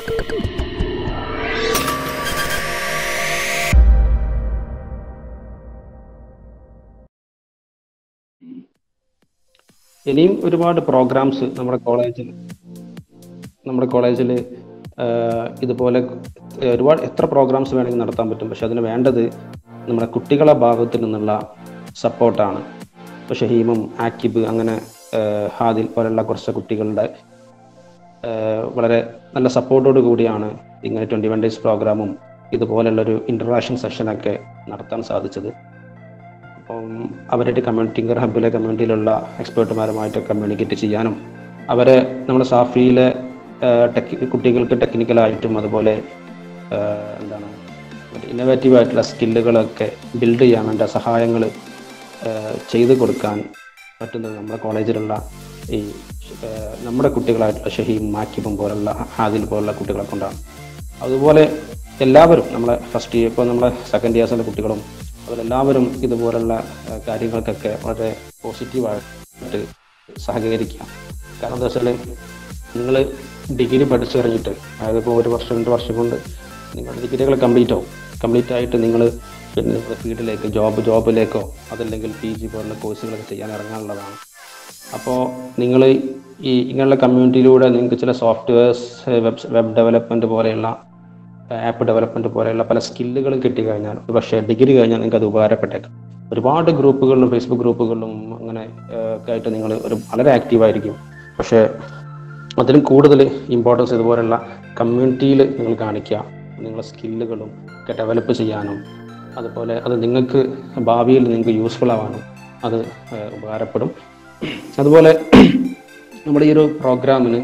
ഇനിയും ഒരുപാട് പ്രോഗ്രാംസ് നമ്മുടെ കോളേജിൽ നമ്മുടെ കോളേജിൽ ഇതുപോലെ ഒരുപാട് എത്ര പ്രോഗ്രാംസ് വേണമെങ്കിൽ നടത്താൻ പറ്റും പക്ഷെ അതിന് വേണ്ടത് നമ്മുടെ കുട്ടികളെ ഭാഗത്തു നിന്നുള്ള സപ്പോർട്ടാണ് ഇപ്പോൾ ഷഹീമും ആക്കിബ് അങ്ങനെ ആഹ് ഹാദിൽ പോലുള്ള കുറച്ച് കുട്ടികളുടെ ആഹ് വളരെ നല്ല സപ്പോർട്ടോട് കൂടിയാണ് ഇങ്ങനെ ട്വൻറ്റി വൺ ഡേയ്സ് പ്രോഗ്രാമും ഇതുപോലുള്ളൊരു ഇൻ്ററാക്ഷൻ സെഷനൊക്കെ നടത്താൻ സാധിച്ചത് അപ്പം അവരുടെ കമ്മ്യൂണിറ്റി ടിങ്കർ ഹബിലെ കമ്മ്യൂണിറ്റിയിലുള്ള എക്സ്പേർട്ടുമാരുമായിട്ട് കമ്മ്യൂണിക്കേറ്റ് ചെയ്യാനും അവരെ നമ്മുടെ സാഫിയിലെ ടെക് കുട്ടികൾക്ക് ടെക്നിക്കലായിട്ടും അതുപോലെ ആഹ് എന്താണ് ഇന്നോവേറ്റീവ് ആയിട്ടുള്ള സ്കില്ലുകളൊക്കെ ബിൽഡ് ചെയ്യാൻ വേണ്ട സഹായങ്ങൾ ചെയ്തു കൊടുക്കാൻ പറ്റുന്നത് നമ്മുടെ കോളേജിലുള്ള ഈ ആഹ് നമ്മുടെ കുട്ടികളായിട്ടുള്ള ഷഹീം മാക്കിബും പോലുള്ള ഹാദിൽ പോലുള്ള കുട്ടികളെ കൊണ്ടാണ് അതുപോലെ എല്ലാവരും നമ്മളെ ഫസ്റ്റ് ഇയർ ഇപ്പോൾ നമ്മളെ സെക്കൻഡ് ഇയേഴ്സിലെ കുട്ടികളും അവരെല്ലാവരും ഇതുപോലുള്ള ആഹ് കാര്യങ്ങൾക്കൊക്കെ വളരെ പോസിറ്റീവായിട്ട് സഹകരിക്കാം കാരണം എന്താ വെച്ചാൽ നിങ്ങൾ ഡിഗ്രി പഠിച്ചു കഴിഞ്ഞിട്ട് അതായത് ഇപ്പോൾ ഒരു വർഷം രണ്ട് വർഷം കൊണ്ട് നിങ്ങളുടെ ഡിഗ്രികൾ കംപ്ലീറ്റ് ആവും കംപ്ലീറ്റ് ആയിട്ട് നിങ്ങൾ പിന്നെ നിങ്ങളുടെ ഫീൽഡിലേക്ക് ജോബ് ജോബിലേക്കോ അതല്ലെങ്കിൽ പി ജി പോലുള്ള കോഴ്സുകളൊക്കെ ചെയ്യാൻ ഇറങ്ങാനുള്ളതാണ് അപ്പോൾ നിങ്ങൾ ഈ ഇങ്ങനെയുള്ള കമ്മ്യൂണിറ്റിയിലൂടെ നിങ്ങൾക്ക് ചില സോഫ്റ്റ്വെയർസ് വെബ് വെബ് ഡെവലപ്മെൻറ്റ് പോലെയുള്ള ആപ്പ് ഡെവലപ്മെൻറ്റ് പോലെയുള്ള പല സ്കില്ലുകളും കിട്ടിക്കഴിഞ്ഞാൽ പക്ഷേ ഡിഗ്രി കഴിഞ്ഞാൽ നിങ്ങൾക്ക് അത് ഉപകാരപ്പെട്ടേക്കാം ഒരുപാട് ഗ്രൂപ്പുകളിലും ഫേസ്ബുക്ക് ഗ്രൂപ്പുകളിലും അങ്ങനെ ഏഹ്, ഒക്കെ ആയിട്ട് നിങ്ങൾ ഒരു വളരെ ആക്റ്റീവായിരിക്കും പക്ഷേ അതിലും കൂടുതൽ ഇമ്പോർട്ടൻസ് ഇതുപോലുള്ള കമ്മ്യൂണിറ്റിയിൽ നിങ്ങൾ കാണിക്കുക നിങ്ങളുടെ സ്കില്ലുകളും ഒക്കെ ഡെവലപ്പ് ചെയ്യാനും അതുപോലെ അത് നിങ്ങൾക്ക് ഭാവിയിൽ നിങ്ങൾക്ക് യൂസ്ഫുൾ ആവാനും അത് ഏഹ്, ഉപകാരപ്പെടും അതുപോലെ നമ്മുടെ ഈ ഒരു പ്രോഗ്രാമിന്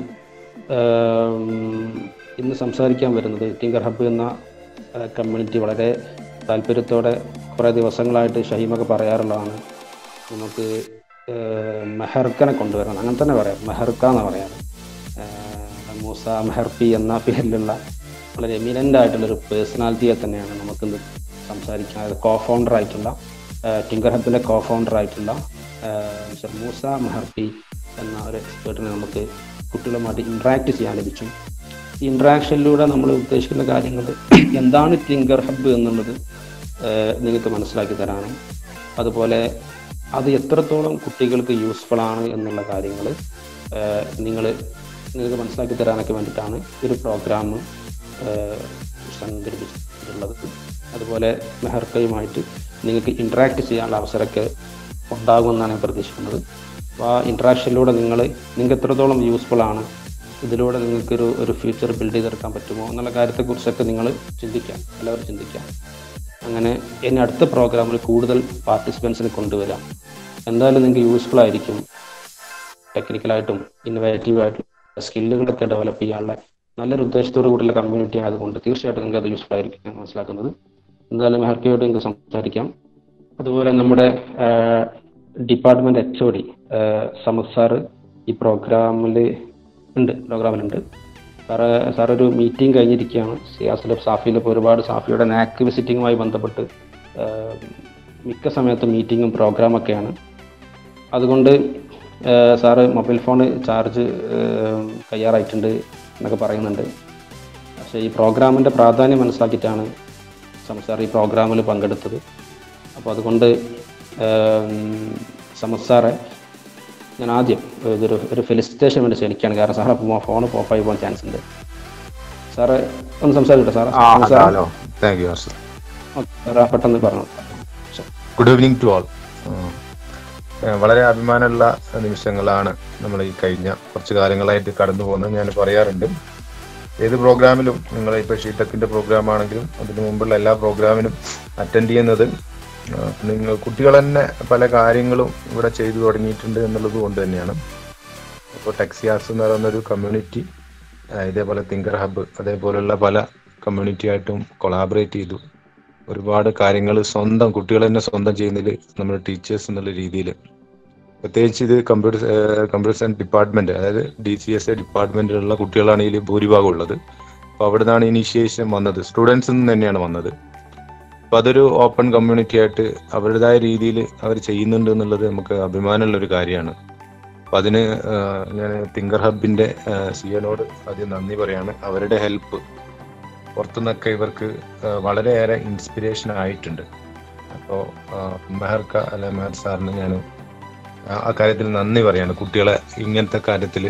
ഇന്ന് സംസാരിക്കാൻ വരുന്നത് ടിങ്കർ ഹബ്ബ് എന്ന കമ്മ്യൂണിറ്റി വളരെ താല്പര്യത്തോടെ കുറേ ദിവസങ്ങളായിട്ട് ഷഹീമൊക്കെ പറയാറുള്ളതാണ് നമുക്ക് ഏഹ്, മെഹർക്കനെ കൊണ്ടുവരണം അങ്ങനെ തന്നെ പറയാം മെഹർക്ക എന്ന് പറയാം ഏഹ്, മൂസ മെഹർപി എന്ന പേരിലുള്ള വളരെ എമിനൻ്റ് ആയിട്ടുള്ള ഒരു പേഴ്സണാലിറ്റിയെ തന്നെയാണ് നമുക്കിന്ന് സംസാരിക്കാൻ അതായത് കോ ഫൗണ്ടർ ആയിട്ടുള്ള ഏഹ്, ടിങ്കർ ഹബിൻ്റെ കോ ഫൗണ്ടർ ആയിട്ടുള്ള ഏഹ്, മിസ്റ്റർ മൂസ മെഹർപി എന്ന ഒരു എക്സ്പേർട്ടിനെ നമുക്ക് കുട്ടികളുമായിട്ട് ഇൻട്രാക്ട് ചെയ്യാൻ ലഭിച്ചു ഈ ഇൻട്രാക്ഷനിലൂടെ നമ്മൾ ഉദ്ദേശിക്കുന്ന കാര്യങ്ങൾ എന്താണ് ടിങ്കർ ഹബ്ബ് എന്നുള്ളത് ഏഹ്, നിങ്ങൾക്ക് മനസ്സിലാക്കി തരാനും അതുപോലെ അത് എത്രത്തോളം കുട്ടികൾക്ക് യൂസ്ഫുൾ ആണ് എന്നുള്ള കാര്യങ്ങൾ നിങ്ങൾ നിങ്ങൾക്ക് മനസ്സിലാക്കി തരാനൊക്കെ വേണ്ടിയിട്ടാണ് ഈ ഒരു പ്രോഗ്രാം സംഘടിപ്പിച്ചിട്ടുള്ളത് അതുപോലെ മെഹർക്കയുമായിട്ട് നിങ്ങൾക്ക് ഇൻട്രാക്ട് ചെയ്യാനുള്ള അവസരമൊക്കെ ഉണ്ടാകുമെന്നാണ് ഞാൻ പ്രതീക്ഷിക്കുന്നത് അപ്പോൾ ആ ഇൻട്രാക്ഷനിലൂടെ നിങ്ങൾ നിങ്ങൾക്ക് എത്രത്തോളം യൂസ്ഫുൾ ആണ് ഇതിലൂടെ നിങ്ങൾക്കൊരു ഒരു ഫ്യൂച്ചർ ബിൽഡ് ചെയ്തെടുക്കാൻ പറ്റുമോ എന്നുള്ള കാര്യത്തെക്കുറിച്ചൊക്കെ നിങ്ങൾ ചിന്തിക്കാം എല്ലാവരും ചിന്തിക്കാം അങ്ങനെ ഇനി അടുത്ത പ്രോഗ്രാമിൽ കൂടുതൽ പാർട്ടിസിപ്പൻസിനെ കൊണ്ടുവരാം എന്തായാലും നിങ്ങൾക്ക് യൂസ്ഫുൾ ആയിരിക്കും ടെക്നിക്കലായിട്ടും ഇന്നോവേറ്റീവ് ആയിട്ടും സ്കില്ലുകളൊക്കെ ഡെവലപ്പ് ചെയ്യാനുള്ള നല്ലൊരു ഉദ്ദേശത്തോടു കൂടിയുള്ള കമ്മ്യൂണിറ്റി ആയതുകൊണ്ട് തീർച്ചയായിട്ടും നിങ്ങൾക്ക് അത് യൂസ്ഫുൾ ആയിരിക്കും ഞാൻ മനസ്സിലാക്കുന്നത് എന്തായാലും ഹർക്കിയോട് നിങ്ങൾക്ക് സംസാരിക്കാം അതുപോലെ നമ്മുടെ department H O D Samath sir ഈ പ്രോഗ്രാമിൽ ഉണ്ട് പ്രോഗ്രാമിലുണ്ട് സാറ് സാർ ഒരു മീറ്റിംഗ് കഴിഞ്ഞിരിക്കുകയാണ് സിയാസിലെ സാഫിയിൽ ഇപ്പോൾ ഒരുപാട് സാഫിയുടെ നാക്ക് വിസിറ്റിങ്ങുമായി ബന്ധപ്പെട്ട് ആ, മിക്ക സമയത്തും മീറ്റിങ്ങും പ്രോഗ്രാമൊക്കെയാണ് അതുകൊണ്ട് ആ, സാറ് മൊബൈൽ ഫോൺ ചാർജ് തയ്യാറായിട്ടുണ്ട് എന്നൊക്കെ പറയുന്നുണ്ട് പക്ഷേ ഈ പ്രോഗ്രാമിൻ്റെ പ്രാധാന്യം മനസ്സിലാക്കിയിട്ടാണ് സംസാർ ഈ പ്രോഗ്രാമിൽ പങ്കെടുത്തത് അപ്പോൾ അതുകൊണ്ട് സമസാറെ ഞാൻ ആദ്യം ഇതൊരു ഒരു ഫെലിസിറ്റേഷൻ വേണ്ടി ക്ഷണിക്കുകയാണ് കാരണം സാറെ ഫോൺ ഓഫായി പോകാൻ ചാൻസ് ഉണ്ട് സാറ് ഒന്ന് സംസാരിക്കട്ടെ സാറേ ആ sir hello thank you Harsha സാറേ പെട്ടെന്ന് പറഞ്ഞു ശരി. ഗുഡ് ഈവനിങ് ടു ആൾ വളരെ അഭിമാനമുള്ള നിമിഷങ്ങളാണ് നമ്മൾ ഈ കഴിഞ്ഞ കുറച്ച് കാലങ്ങളായിട്ട് കടന്നു പോകുന്നത് ഞാൻ പറയാറുണ്ട് ഏത് പ്രോഗ്രാമിലും നിങ്ങൾ ഇപ്പോൾ ഷീടെക്കിന്റെ പ്രോഗ്രാം ആണെങ്കിലും അതിനു മുമ്പുള്ള എല്ലാ പ്രോഗ്രാമിനും അറ്റൻഡ് ചെയ്യുന്നത് ആ, നിങ്ങൾ കുട്ടികൾ തന്നെ പല കാര്യങ്ങളും ഇവിടെ ചെയ്തു തുടങ്ങിയിട്ടുണ്ട് എന്നുള്ളത് കൊണ്ട് തന്നെയാണ് അപ്പോൾ ടെക്സിയാസ് എന്ന് പറയുന്ന ഒരു കമ്മ്യൂണിറ്റി ഇതേപോലെ തിങ്കർ ഹബ്ബ് അതേപോലെയുള്ള പല കമ്മ്യൂണിറ്റി ആയിട്ടും കൊളാബറേറ്റ് ചെയ്തു ഒരുപാട് കാര്യങ്ങൾ സ്വന്തം കുട്ടികൾ തന്നെ സ്വന്തം ചെയ്യുന്നതിൽ നമ്മുടെ ടീച്ചേഴ്സ് എന്നുള്ള രീതിയിൽ പ്രത്യേകിച്ച് ഇത് കമ്പ്യൂട്ടർ കമ്പ്യൂട്ടർ സയൻസ് ഡിപ്പാർട്ട്മെന്റ് അതായത് ഡി സി എസ് എ ഡിപ്പാർട്ട്മെന്റിലുള്ള കുട്ടികളാണ് ഇതിൽ ഭൂരിഭാഗം ഉള്ളത് അപ്പോൾ അവിടെ നിന്നാണ് ഇനീഷ്യേഷൻ വന്നത് സ്റ്റുഡൻസിൽ നിന്ന് തന്നെയാണ് വന്നത് അപ്പൊ അതൊരു ഓപ്പൺ കമ്മ്യൂണിറ്റി ആയിട്ട് അവരുടേതായ രീതിയിൽ അവർ ചെയ്യുന്നുണ്ട് എന്നുള്ളത് നമുക്ക് അഭിമാനമുള്ള ഒരു കാര്യമാണ് അപ്പൊ അതിന് ഞാൻ തിങ്കർ ഹബിന്റെ സിയോനോട് ആദ്യം നന്ദി പറയാണ് അവരുടെ ഹെൽപ്പ് പുറത്തുനിന്നൊക്കെ ഇവർക്ക് ആ, വളരെയേറെ ഇൻസ്പിരേഷൻ ആയിട്ടുണ്ട് അപ്പോൾ മെഹർക്ക അല്ലെ മെഹർ സാറിന് ഞാൻ ആ കാര്യത്തിൽ നന്ദി പറയാണ് കുട്ടികളെ ഇങ്ങനത്തെ കാര്യത്തിൽ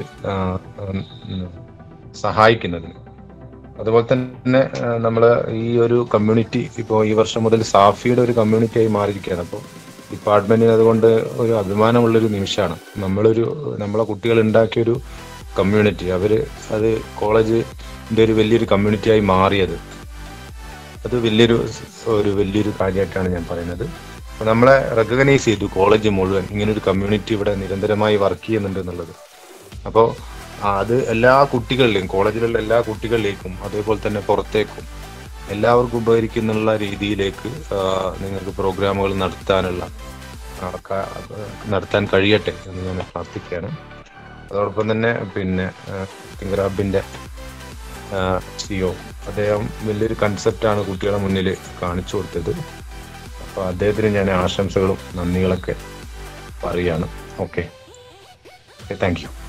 സഹായിക്കുന്നതിന് അതുപോലെ തന്നെ നമ്മൾ ഈ ഒരു കമ്മ്യൂണിറ്റി ഇപ്പോൾ ഈ വർഷം മുതൽ സാഫിയുടെ ഒരു കമ്മ്യൂണിറ്റി ആയി മാറിയിരിക്കുകയാണ് അപ്പോൾ ഡിപ്പാർട്ട്മെന്റിന് അതുകൊണ്ട് ഒരു അഭിമാനമുള്ളൊരു നിമിഷമാണ് നമ്മളൊരു നമ്മളെ കുട്ടികൾ ഉണ്ടാക്കിയൊരു കമ്മ്യൂണിറ്റി അവര് അത് കോളേജിന്റെ ഒരു വലിയൊരു കമ്മ്യൂണിറ്റി ആയി മാറിയത് അത് വലിയൊരു ഒരു വലിയൊരു കാര്യമായിട്ടാണ് ഞാൻ പറയുന്നത് അപ്പൊ നമ്മളെ റെക്കഗ്നൈസ് ചെയ്തു കോളേജ് മുഴുവൻ ഇങ്ങനെ ഒരു കമ്മ്യൂണിറ്റി ഇവിടെ നിരന്തരമായി വർക്ക് ചെയ്യുന്നുണ്ട് എന്നുള്ളത് അപ്പോൾ അത് എല്ലാ കുട്ടികളിലെയും കോളേജിലുള്ള എല്ലാ കുട്ടികളിലേക്കും അതേപോലെ തന്നെ പുറത്തേക്കും എല്ലാവർക്കും ഉപകരിക്കുന്നുള്ള രീതിയിലേക്ക് ആ, നിങ്ങൾക്ക് പ്രോഗ്രാമുകൾ നടത്താനുള്ള ആ, ക- നടത്താൻ കഴിയട്ടെ എന്ന് ഞാൻ പ്രാർത്ഥിക്കുകയാണ് അതോടൊപ്പം തന്നെ പിന്നെ തിങ്കർ ഹബിന്റെ സിഒ അദ്ദേഹം വലിയൊരു കൺസെപ്റ്റാണ് കുട്ടികളുടെ മുന്നിൽ കാണിച്ചു കൊടുത്തത് അപ്പൊ അദ്ദേഹത്തിന് ഞാൻ ആശംസകളും നന്ദികളൊക്കെ പറയാണ് okay thank you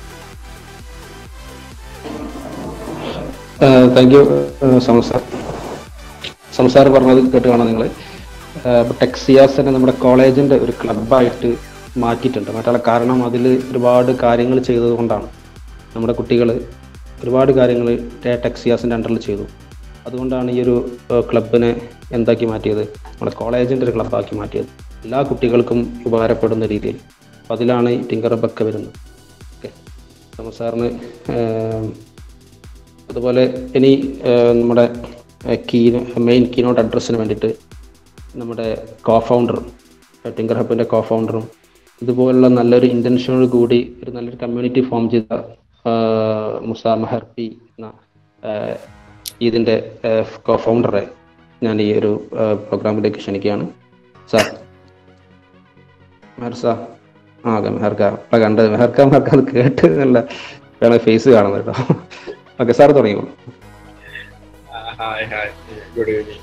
thank you സംസാർ സംസാർ പറഞ്ഞത് കേട്ട് കാണാം നിങ്ങൾ ടെക്സിയാസിനെ നമ്മുടെ കോളേജിന്റെ ഒരു ക്ലബായിട്ട് മാറ്റിയിട്ടുണ്ട് മാറ്റാനുള്ള കാരണം അതിൽ ഒരുപാട് കാര്യങ്ങൾ ചെയ്തത് കൊണ്ടാണ് നമ്മുടെ കുട്ടികൾ ഒരുപാട് കാര്യങ്ങൾ ടെക്സിയാസിൻ്റെ അണ്ടറിൽ ചെയ്തു അതുകൊണ്ടാണ് ഈ ഒരു ക്ലബിനെ എന്താക്കി മാറ്റിയത് നമ്മുടെ കോളേജിൻ്റെ ഒരു ക്ലബ്ബാക്കി മാറ്റിയത് എല്ലാ കുട്ടികൾക്കും ഉപകാരപ്പെടുന്ന രീതിയിൽ അപ്പോൾ അതിലാണ് ഈ ടിങ്കർ ഹബ്ബൊക്കെ വരുന്നത് ഓക്കെ സാറിന് അതുപോലെ ഇനി ഏഹ്, നമ്മുടെ കീ മെയിൻ കീനോട്ട് അഡ്രസ്സിന് വേണ്ടിയിട്ട് നമ്മുടെ കോ ഫൗണ്ടറും ടിങ്കർ ഹബിൻ്റെ കോ ഫൗണ്ടറും ഇതുപോലുള്ള നല്ലൊരു ഇൻറ്റൻഷനോട് കൂടി ഒരു നല്ലൊരു കമ്മ്യൂണിറ്റി ഫോം ചെയ്ത ആഹ്, മുസ മെഹർ പി എന്ന ആഹ്, ഇതിൻ്റെ കോ ഫൗണ്ടറെ ഞാൻ ഈ ഒരു ആഹ്, പ്രോഗ്രാമിലേക്ക് ക്ഷണിക്കുകയാണ് സാർ മെഹർ സാർ ആ അതെ മെഹർക്ക ഇപ്പം കണ്ടത് മെഹർക്ക മെഹർക്ക അത് കേട്ട് നല്ല വേണം ഫേസ് കാണുന്നത് കേട്ടോ ഓക്കെ സാർ തുടങ്ങിക്കോളൂ ഹായ് ഹായ് ഗുഡ് ഈവനിങ്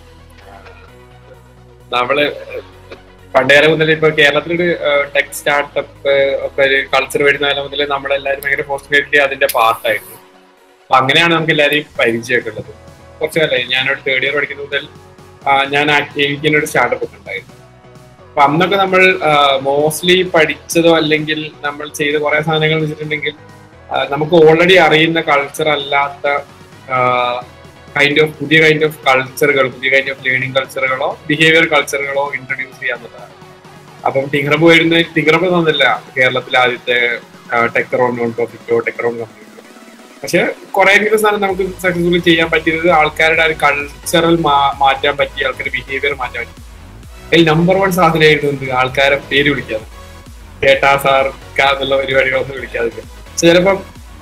നമ്മള് പണ്ടുകാലം മുതൽ ഇപ്പൊ കേരളത്തിലൊരു ടെക് സ്റ്റാർട്ടപ്പ് ഒക്കെ ഒരു കൾച്ചർ വരുന്ന കാലം മുതൽ നമ്മളെല്ലാവരും ഭയങ്കര പോസിറ്റീവ്ലി അതിന്റെ പാർട്ടായിരുന്നു അപ്പൊ അങ്ങനെയാണ് നമുക്ക് എല്ലാവരെയും പരിചയമൊക്കെ ഉള്ളത് കുറച്ച് കാലമായി ഞാനൊരു തേർഡ് ഇയർ പഠിക്കുന്ന മുതൽ ആ, ഞാൻ എനിക്കിങ്ങനെ ഒരു സ്റ്റാർട്ടപ്പ് ഒക്കെ ഉണ്ടായിരുന്നു അപ്പൊ അന്നൊക്കെ നമ്മൾ മോസ്റ്റ്ലി പഠിച്ചതോ അല്ലെങ്കിൽ നമ്മൾ ചെയ്ത കുറെ സാധനങ്ങൾ എന്ന് വെച്ചിട്ടുണ്ടെങ്കിൽ ആ, നമുക്ക് ഓൾറെഡി അറിയുന്ന കൾച്ചർ അല്ലാത്ത കൈൻഡ് ഓഫ് പുതിയ കൈൻഡ് ഓഫ് കൾച്ചറുകൾ പുതിയ കൈൻഡ് ഓഫ് ലേണിംഗ് കൾച്ചറുകളോ ബിഹേവിയർ കൾച്ചറുകളോ ഇൻട്രൊഡ്യൂസ് ചെയ്യാവുന്നതാണ് അപ്പം ടിങ്കറബ് വരുന്ന ടിങ്കറബ് എന്നല്ല കേരളത്തിലെ ആദ്യത്തെ ടെക്റോൺ നോൺ പ്രോഫിറ്റോ ടെക്റോൺ കമ്പനിയോ പക്ഷെ കുറെയെങ്കിലും സാധനം നമുക്ക് സക്സസ്ഫുള്ളി ചെയ്യാൻ പറ്റിയത് ആൾക്കാരുടെ ആ ഒരു കൾച്ചറൽ മാറ്റാൻ പറ്റി ആൾക്കാരുടെ ബിഹേവിയർ മാറ്റാൻ പറ്റി അതിൽ നമ്പർ വൺ സാധനമായിരുന്നു എന്ത് ആൾക്കാരെ പേര് വിളിക്കാതെ കേട്ടാ സാർ എന്നുള്ള പരിപാടികളൊന്നും വിളിക്കാതെ ചിലപ്പം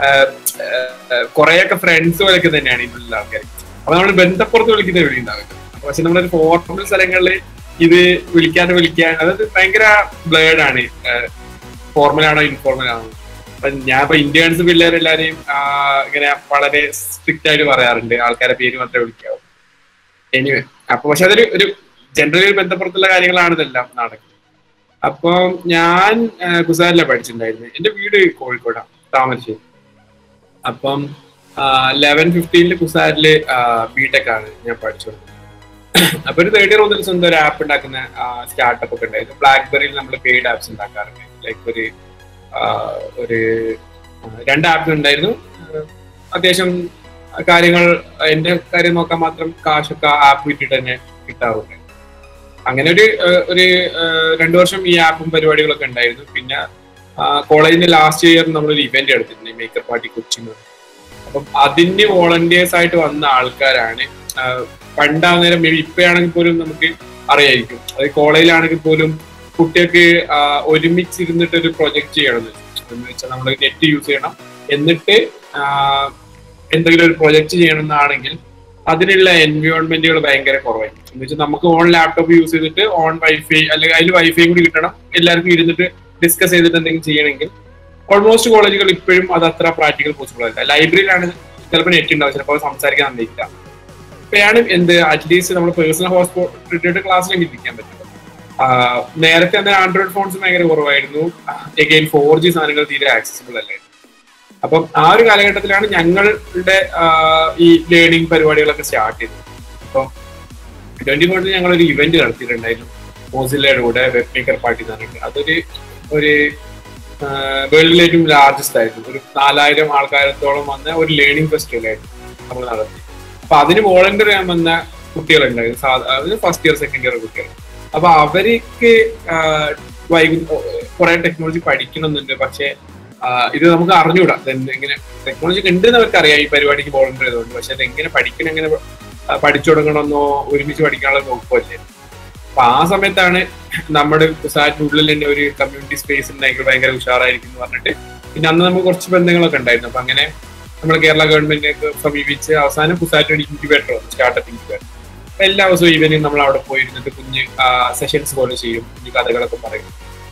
കുറെയൊക്കെ ഫ്രണ്ട്സ് പോലൊക്കെ തന്നെയാണ് ഇതിലുള്ള ആൾക്കാർ അപ്പൊ നമ്മൾ ബന്ധപ്പുറത്ത് വിളിക്കുന്ന വിളി ഉണ്ടാവില്ല പക്ഷെ നമ്മളൊരു ഫോർമൽ സ്ഥലങ്ങളിൽ ഇത് വിളിക്കാതെ വിളിക്കാൻ അതായത് ഭയങ്കര ബ്ലേഡ് ആണ് ഫോർമൽ ആണോ ഇൻഫോർമൽ ആണോ അപ്പൊ ഞാൻ ഇപ്പൊ ഇന്ത്യൻസ് പിള്ളേരെല്ലാരെയും ഇങ്ങനെ വളരെ സ്ട്രിക്റ്റ് ആയിട്ട് പറയാറുണ്ട് ആൾക്കാരെ പേര് മാത്രമേ വിളിക്കാവൂ എനിവേ അപ്പൊ പക്ഷെ അതൊരു ഒരു ജനറലി ഒരു ബന്ധപ്പുറത്തുള്ള കാര്യങ്ങളാണ് ഇതെല്ലാം നടക്കുന്നത് അപ്പൊ ഞാൻ കുസാരിലാണ് പഠിച്ചിട്ടുണ്ടായിരുന്നത് എന്റെ വീട് കോഴിക്കോടാണ് താമരശ്ശേരി അപ്പം ലെവൻ ഫിഫ്റ്റീനില് കുസാരില് ബിടെക് ആണ് ഞാൻ പഠിച്ചത് അപ്പൊ ഒരു തേർഡ് ഇയർ മുതൽ സ്വന്തം ഒരു ആപ്പ് ഉണ്ടാക്കുന്ന സ്റ്റാർട്ടപ്പ് ഒക്കെ ഉണ്ടായിരുന്നു ബ്ലാക്ക്ബെറിയിൽ നമ്മൾ പെയ്ഡ് ആപ്സ് ഉണ്ടാക്കാറുണ്ട് ലൈക്ക് ഒരു ഒരു രണ്ട് ആപ്പ് ഉണ്ടായിരുന്നു അത്യാവശ്യം കാര്യങ്ങൾ എന്റെ കാര്യം നോക്കാൻ മാത്രം കാശൊക്കെ ആപ്പ് വിട്ടിട്ട് തന്നെ കിട്ടാറുണ്ട് അങ്ങനെ ഒരു ഒരു രണ്ടു വർഷം ഈ ആപ്പും പരിപാടികളൊക്കെ ഉണ്ടായിരുന്നു പിന്നെ കോളേജിന്റെ ലാസ്റ്റ് ഇയർ നമ്മളൊരു ഇവന്റ് എടുത്തിട്ടുണ്ട് മേക്കർ പാർട്ടി കൊച്ചിൻ അപ്പം അതിന് വോളണ്ടിയേഴ്സ് ആയിട്ട് വന്ന ആൾക്കാരാണ് പണ്ടാ നേരം മേ ബി ഇപ്പോഴാണെങ്കിൽ പോലും നമുക്ക് അറിയായിരിക്കും അത് കോളേജിലാണെങ്കിൽ പോലും കുട്ടികൾക്ക് ഒരുമിച്ചിരുന്നിട്ട് ഒരു പ്രൊജക്ട് ചെയ്യണം എന്ന് വെച്ചാൽ നമ്മൾ നെറ്റ് യൂസ് ചെയ്യണം എന്നിട്ട് എന്തെങ്കിലും ഒരു പ്രൊജക്ട് ചെയ്യണമെന്നാണെങ്കിൽ അതിനുള്ള എൻവയോൺമെന്റുകൾ ഭയങ്കര കുറവായിരിക്കും എന്ന് വെച്ചാൽ നമുക്ക് ഓൺ ലാപ്ടോപ്പ് യൂസ് ചെയ്തിട്ട് ഓൺ വൈഫൈ അല്ലെങ്കിൽ അതിൽ വൈഫൈ കൂടി കിട്ടണം എല്ലാവർക്കും ഇരുന്നിട്ട് ഡിസ്കസ് ചെയ്തിട്ട് എന്തെങ്കിലും ചെയ്യണമെങ്കിൽ ഓൾമോസ്റ്റ് കോളേജുകൾ ഇപ്പോഴും അത് അത്ര പ്രാക്ടിക്കൽ പോസിബിൾ അല്ല ലൈബ്രറിയിലാണ് ചിലപ്പോൾ നെറ്റ് ഉണ്ടാവും ചിലപ്പോൾ സംസാരിക്കാൻ തന്നിരിക്കാം ഇപ്പോഴാണ് എന്ത് അറ്റ്ലീസ്റ്റ് നമ്മൾ പേഴ്സണൽ ഹോസ്പിറ്റൽ ക്ലാസ്സിലെങ്കിൽ ഇരിക്കാൻ പറ്റും നേരത്തെ തന്നെ ആൻഡ്രോയിഡ് ഫോൺസ് ഭയങ്കര കുറവായിരുന്നു എഗെയിൻ ഫോർ ജി സാധനങ്ങൾ തീരെ ആക്സസിബിൾ അല്ലായിരുന്നു അപ്പം ആ ഒരു കാലഘട്ടത്തിലാണ് ഞങ്ങളുടെ ആ, ഈ ലേണിംഗ് പരിപാടികളൊക്കെ സ്റ്റാർട്ട് ചെയ്തത് അപ്പം ട്വന്റി ഫോർട്ടിൽ ഞങ്ങൾ ഒരു ഇവന്റ് നടത്തിയിട്ടുണ്ടായിരുന്നു മോസില്ലയുടെ കൂടെ വെബ് മേക്കർ പാർട്ടി എന്ന് പറഞ്ഞിട്ട് അതൊരു ഒരു വേൾഡിലെ ഏറ്റവും ലാർജസ്റ്റ് ആയിരുന്നു ഒരു നാലായിരം ആൾക്കാരത്തോളം വന്ന ഒരു ലേണിംഗ് ഫെസ്റ്റിവൽ ആയിരുന്നു നമ്മൾ നടത്തി അപ്പൊ അതിന് വോളണ്ടിയർ ചെയ്യാൻ വന്ന കുട്ടികളുണ്ടായിരുന്നു സാധാ- അതിന് ഫസ്റ്റ് ഇയർ സെക്കൻഡ് ഇയർ കുട്ടികൾ അപ്പൊ അവർക്ക് വൈകു കുറെ ടെക്നോളജി പഠിക്കണമെന്നുണ്ട് പക്ഷെ ആ, ഇത് നമുക്ക് അറിഞ്ഞൂടാ ഇതെന്ത് ഇങ്ങനെ ടെക്നോളജി ഉണ്ട് എന്ന് അവർക്ക് അറിയാം ഈ പരിപാടിക്ക് വോളണ്ടിയർ ചെയ്തുകൊണ്ട് പക്ഷെ അത് എങ്ങനെ പഠിക്കണം എങ്ങനെ ആ, പഠിച്ചു തുടങ്ങണമെന്നോ ഒരുമിച്ച് പഠിക്കാനുള്ള കുഴപ്പമില്ല അപ്പൊ ആ സമയത്താണ് നമ്മുടെ കുസാറ്റിന്റെ ഉള്ളിൽ തന്നെ ഒരു കമ്മ്യൂണിറ്റി സ്പേസ് ഉണ്ടെങ്കിൽ ഭയങ്കര ഉഷാറായിരിക്കും എന്ന് പറഞ്ഞിട്ട് പിന്നെ അന്ന് നമുക്ക് കുറച്ച് ബന്ധങ്ങളൊക്കെ ഉണ്ടായിരുന്നു അപ്പൊ അങ്ങനെ നമ്മൾ കേരള ഗവൺമെന്റിനെ സമീപിച്ച് അവസാനം കുസാറ്റ് ഒരു ഇൻക്യുബേറ്റർ വന്നു സ്റ്റാർട്ടപ്പ് ഇൻക്യുബേറ്റർ അപ്പൊ എല്ലാ ദിവസവും ഈവനിങ് നമ്മൾ അവിടെ പോയിരുന്നിട്ട് കുഞ്ഞ് സെഷൻസ് പോലെ ചെയ്യും കുഞ്ഞു കഥകളൊക്കെ പറയും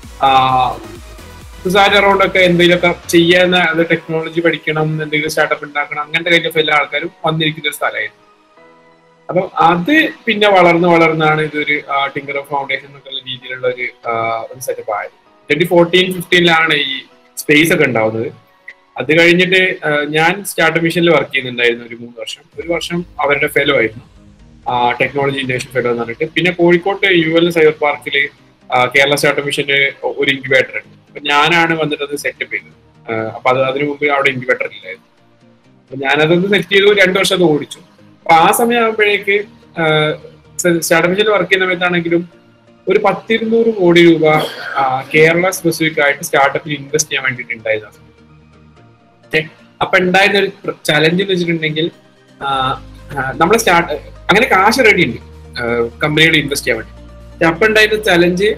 കുസാറ്റ് അറൗണ്ട് ഒക്കെ എന്തെങ്കിലുമൊക്കെ ചെയ്യാന്ന അത് ടെക്നോളജി പഠിക്കണം എന്തെങ്കിലും സ്റ്റാർട്ടപ്പ് ഉണ്ടാക്കണം അങ്ങനത്തെ കഴിഞ്ഞ എല്ലാ ആൾക്കാരും വന്നിരിക്കുന്ന ഒരു സ്ഥലമായിരുന്നു അപ്പൊ അത് പിന്നെ വളർന്ന് വളർന്നാണ് ഇതൊരു ടിങ്കർ ഓഫ് ഫൗണ്ടേഷൻ എന്നുള്ള രീതിയിലുള്ള ഒരു ആ, ഒരു സെറ്റപ്പ് ആയത് ട്വന്റി ഫോർട്ടീൻ ഫിഫ്റ്റീനിലാണ് ഈ സ്പേസ് ഒക്കെ ഉണ്ടാവുന്നത് അത് കഴിഞ്ഞിട്ട് ആ, ഞാൻ സ്റ്റാർട്ടപ്പ് മിഷനിൽ വർക്ക് ചെയ്യുന്നുണ്ടായിരുന്നു ഒരു മൂന്ന് വർഷം ഒരു വർഷം അവരുടെ ഫെലോ ആയിരുന്നു ടെക്നോളജി ഇന്നോവേഷൻ ഫെലോ എന്ന് പറഞ്ഞിട്ട് പിന്നെ കോഴിക്കോട്ട് യു എൽ സൈബർ പാർക്കിൽ കേരള സ്റ്റാർട്ടപ്പ് മിഷന്റെ ഒരു ഇൻക്യുബേറ്റർ ഉണ്ട് അപ്പൊ ഞാനാണ് വന്നിട്ട് അത് സെറ്റപ്പ് ചെയ്തത് ആ, അപ്പൊ അത് അതിനു മുമ്പ് അവിടെ ഇൻക്യുബേറ്റർ ഇല്ലായിരുന്നു അപ്പൊ ഞാനതൊന്ന് സെറ്റ് ചെയ്തു രണ്ടു വർഷം അത് ഓടിച്ചു അപ്പൊ ആ സമയം ആകുമ്പോഴേക്ക് സ്റ്റാർട്ടപ്പ് മിഷനിൽ വർക്ക് ചെയ്യുന്ന സമയത്താണെങ്കിലും ഒരു പത്തിരുന്നൂറ് കോടി രൂപ ആ, കേരള സ്പെസിഫിക് ആയിട്ട് സ്റ്റാർട്ടപ്പിൽ ഇൻവെസ്റ്റ് ചെയ്യാൻ വേണ്ടിയിട്ട് ഉണ്ടായിരുന്നു ഏ, അപ്പൊ ഉണ്ടായിരുന്ന ഒരു ചലഞ്ച് എന്ന് വെച്ചിട്ടുണ്ടെങ്കിൽ നമ്മൾ സ്റ്റാർട്ട് അങ്ങനെ കാശ് റെഡി ഉണ്ട് കമ്പനികൾ ഇൻവെസ്റ്റ് ചെയ്യാൻ വേണ്ടി പക്ഷെ അപ്പൊ ഉണ്ടായിരുന്ന ചലഞ്ച്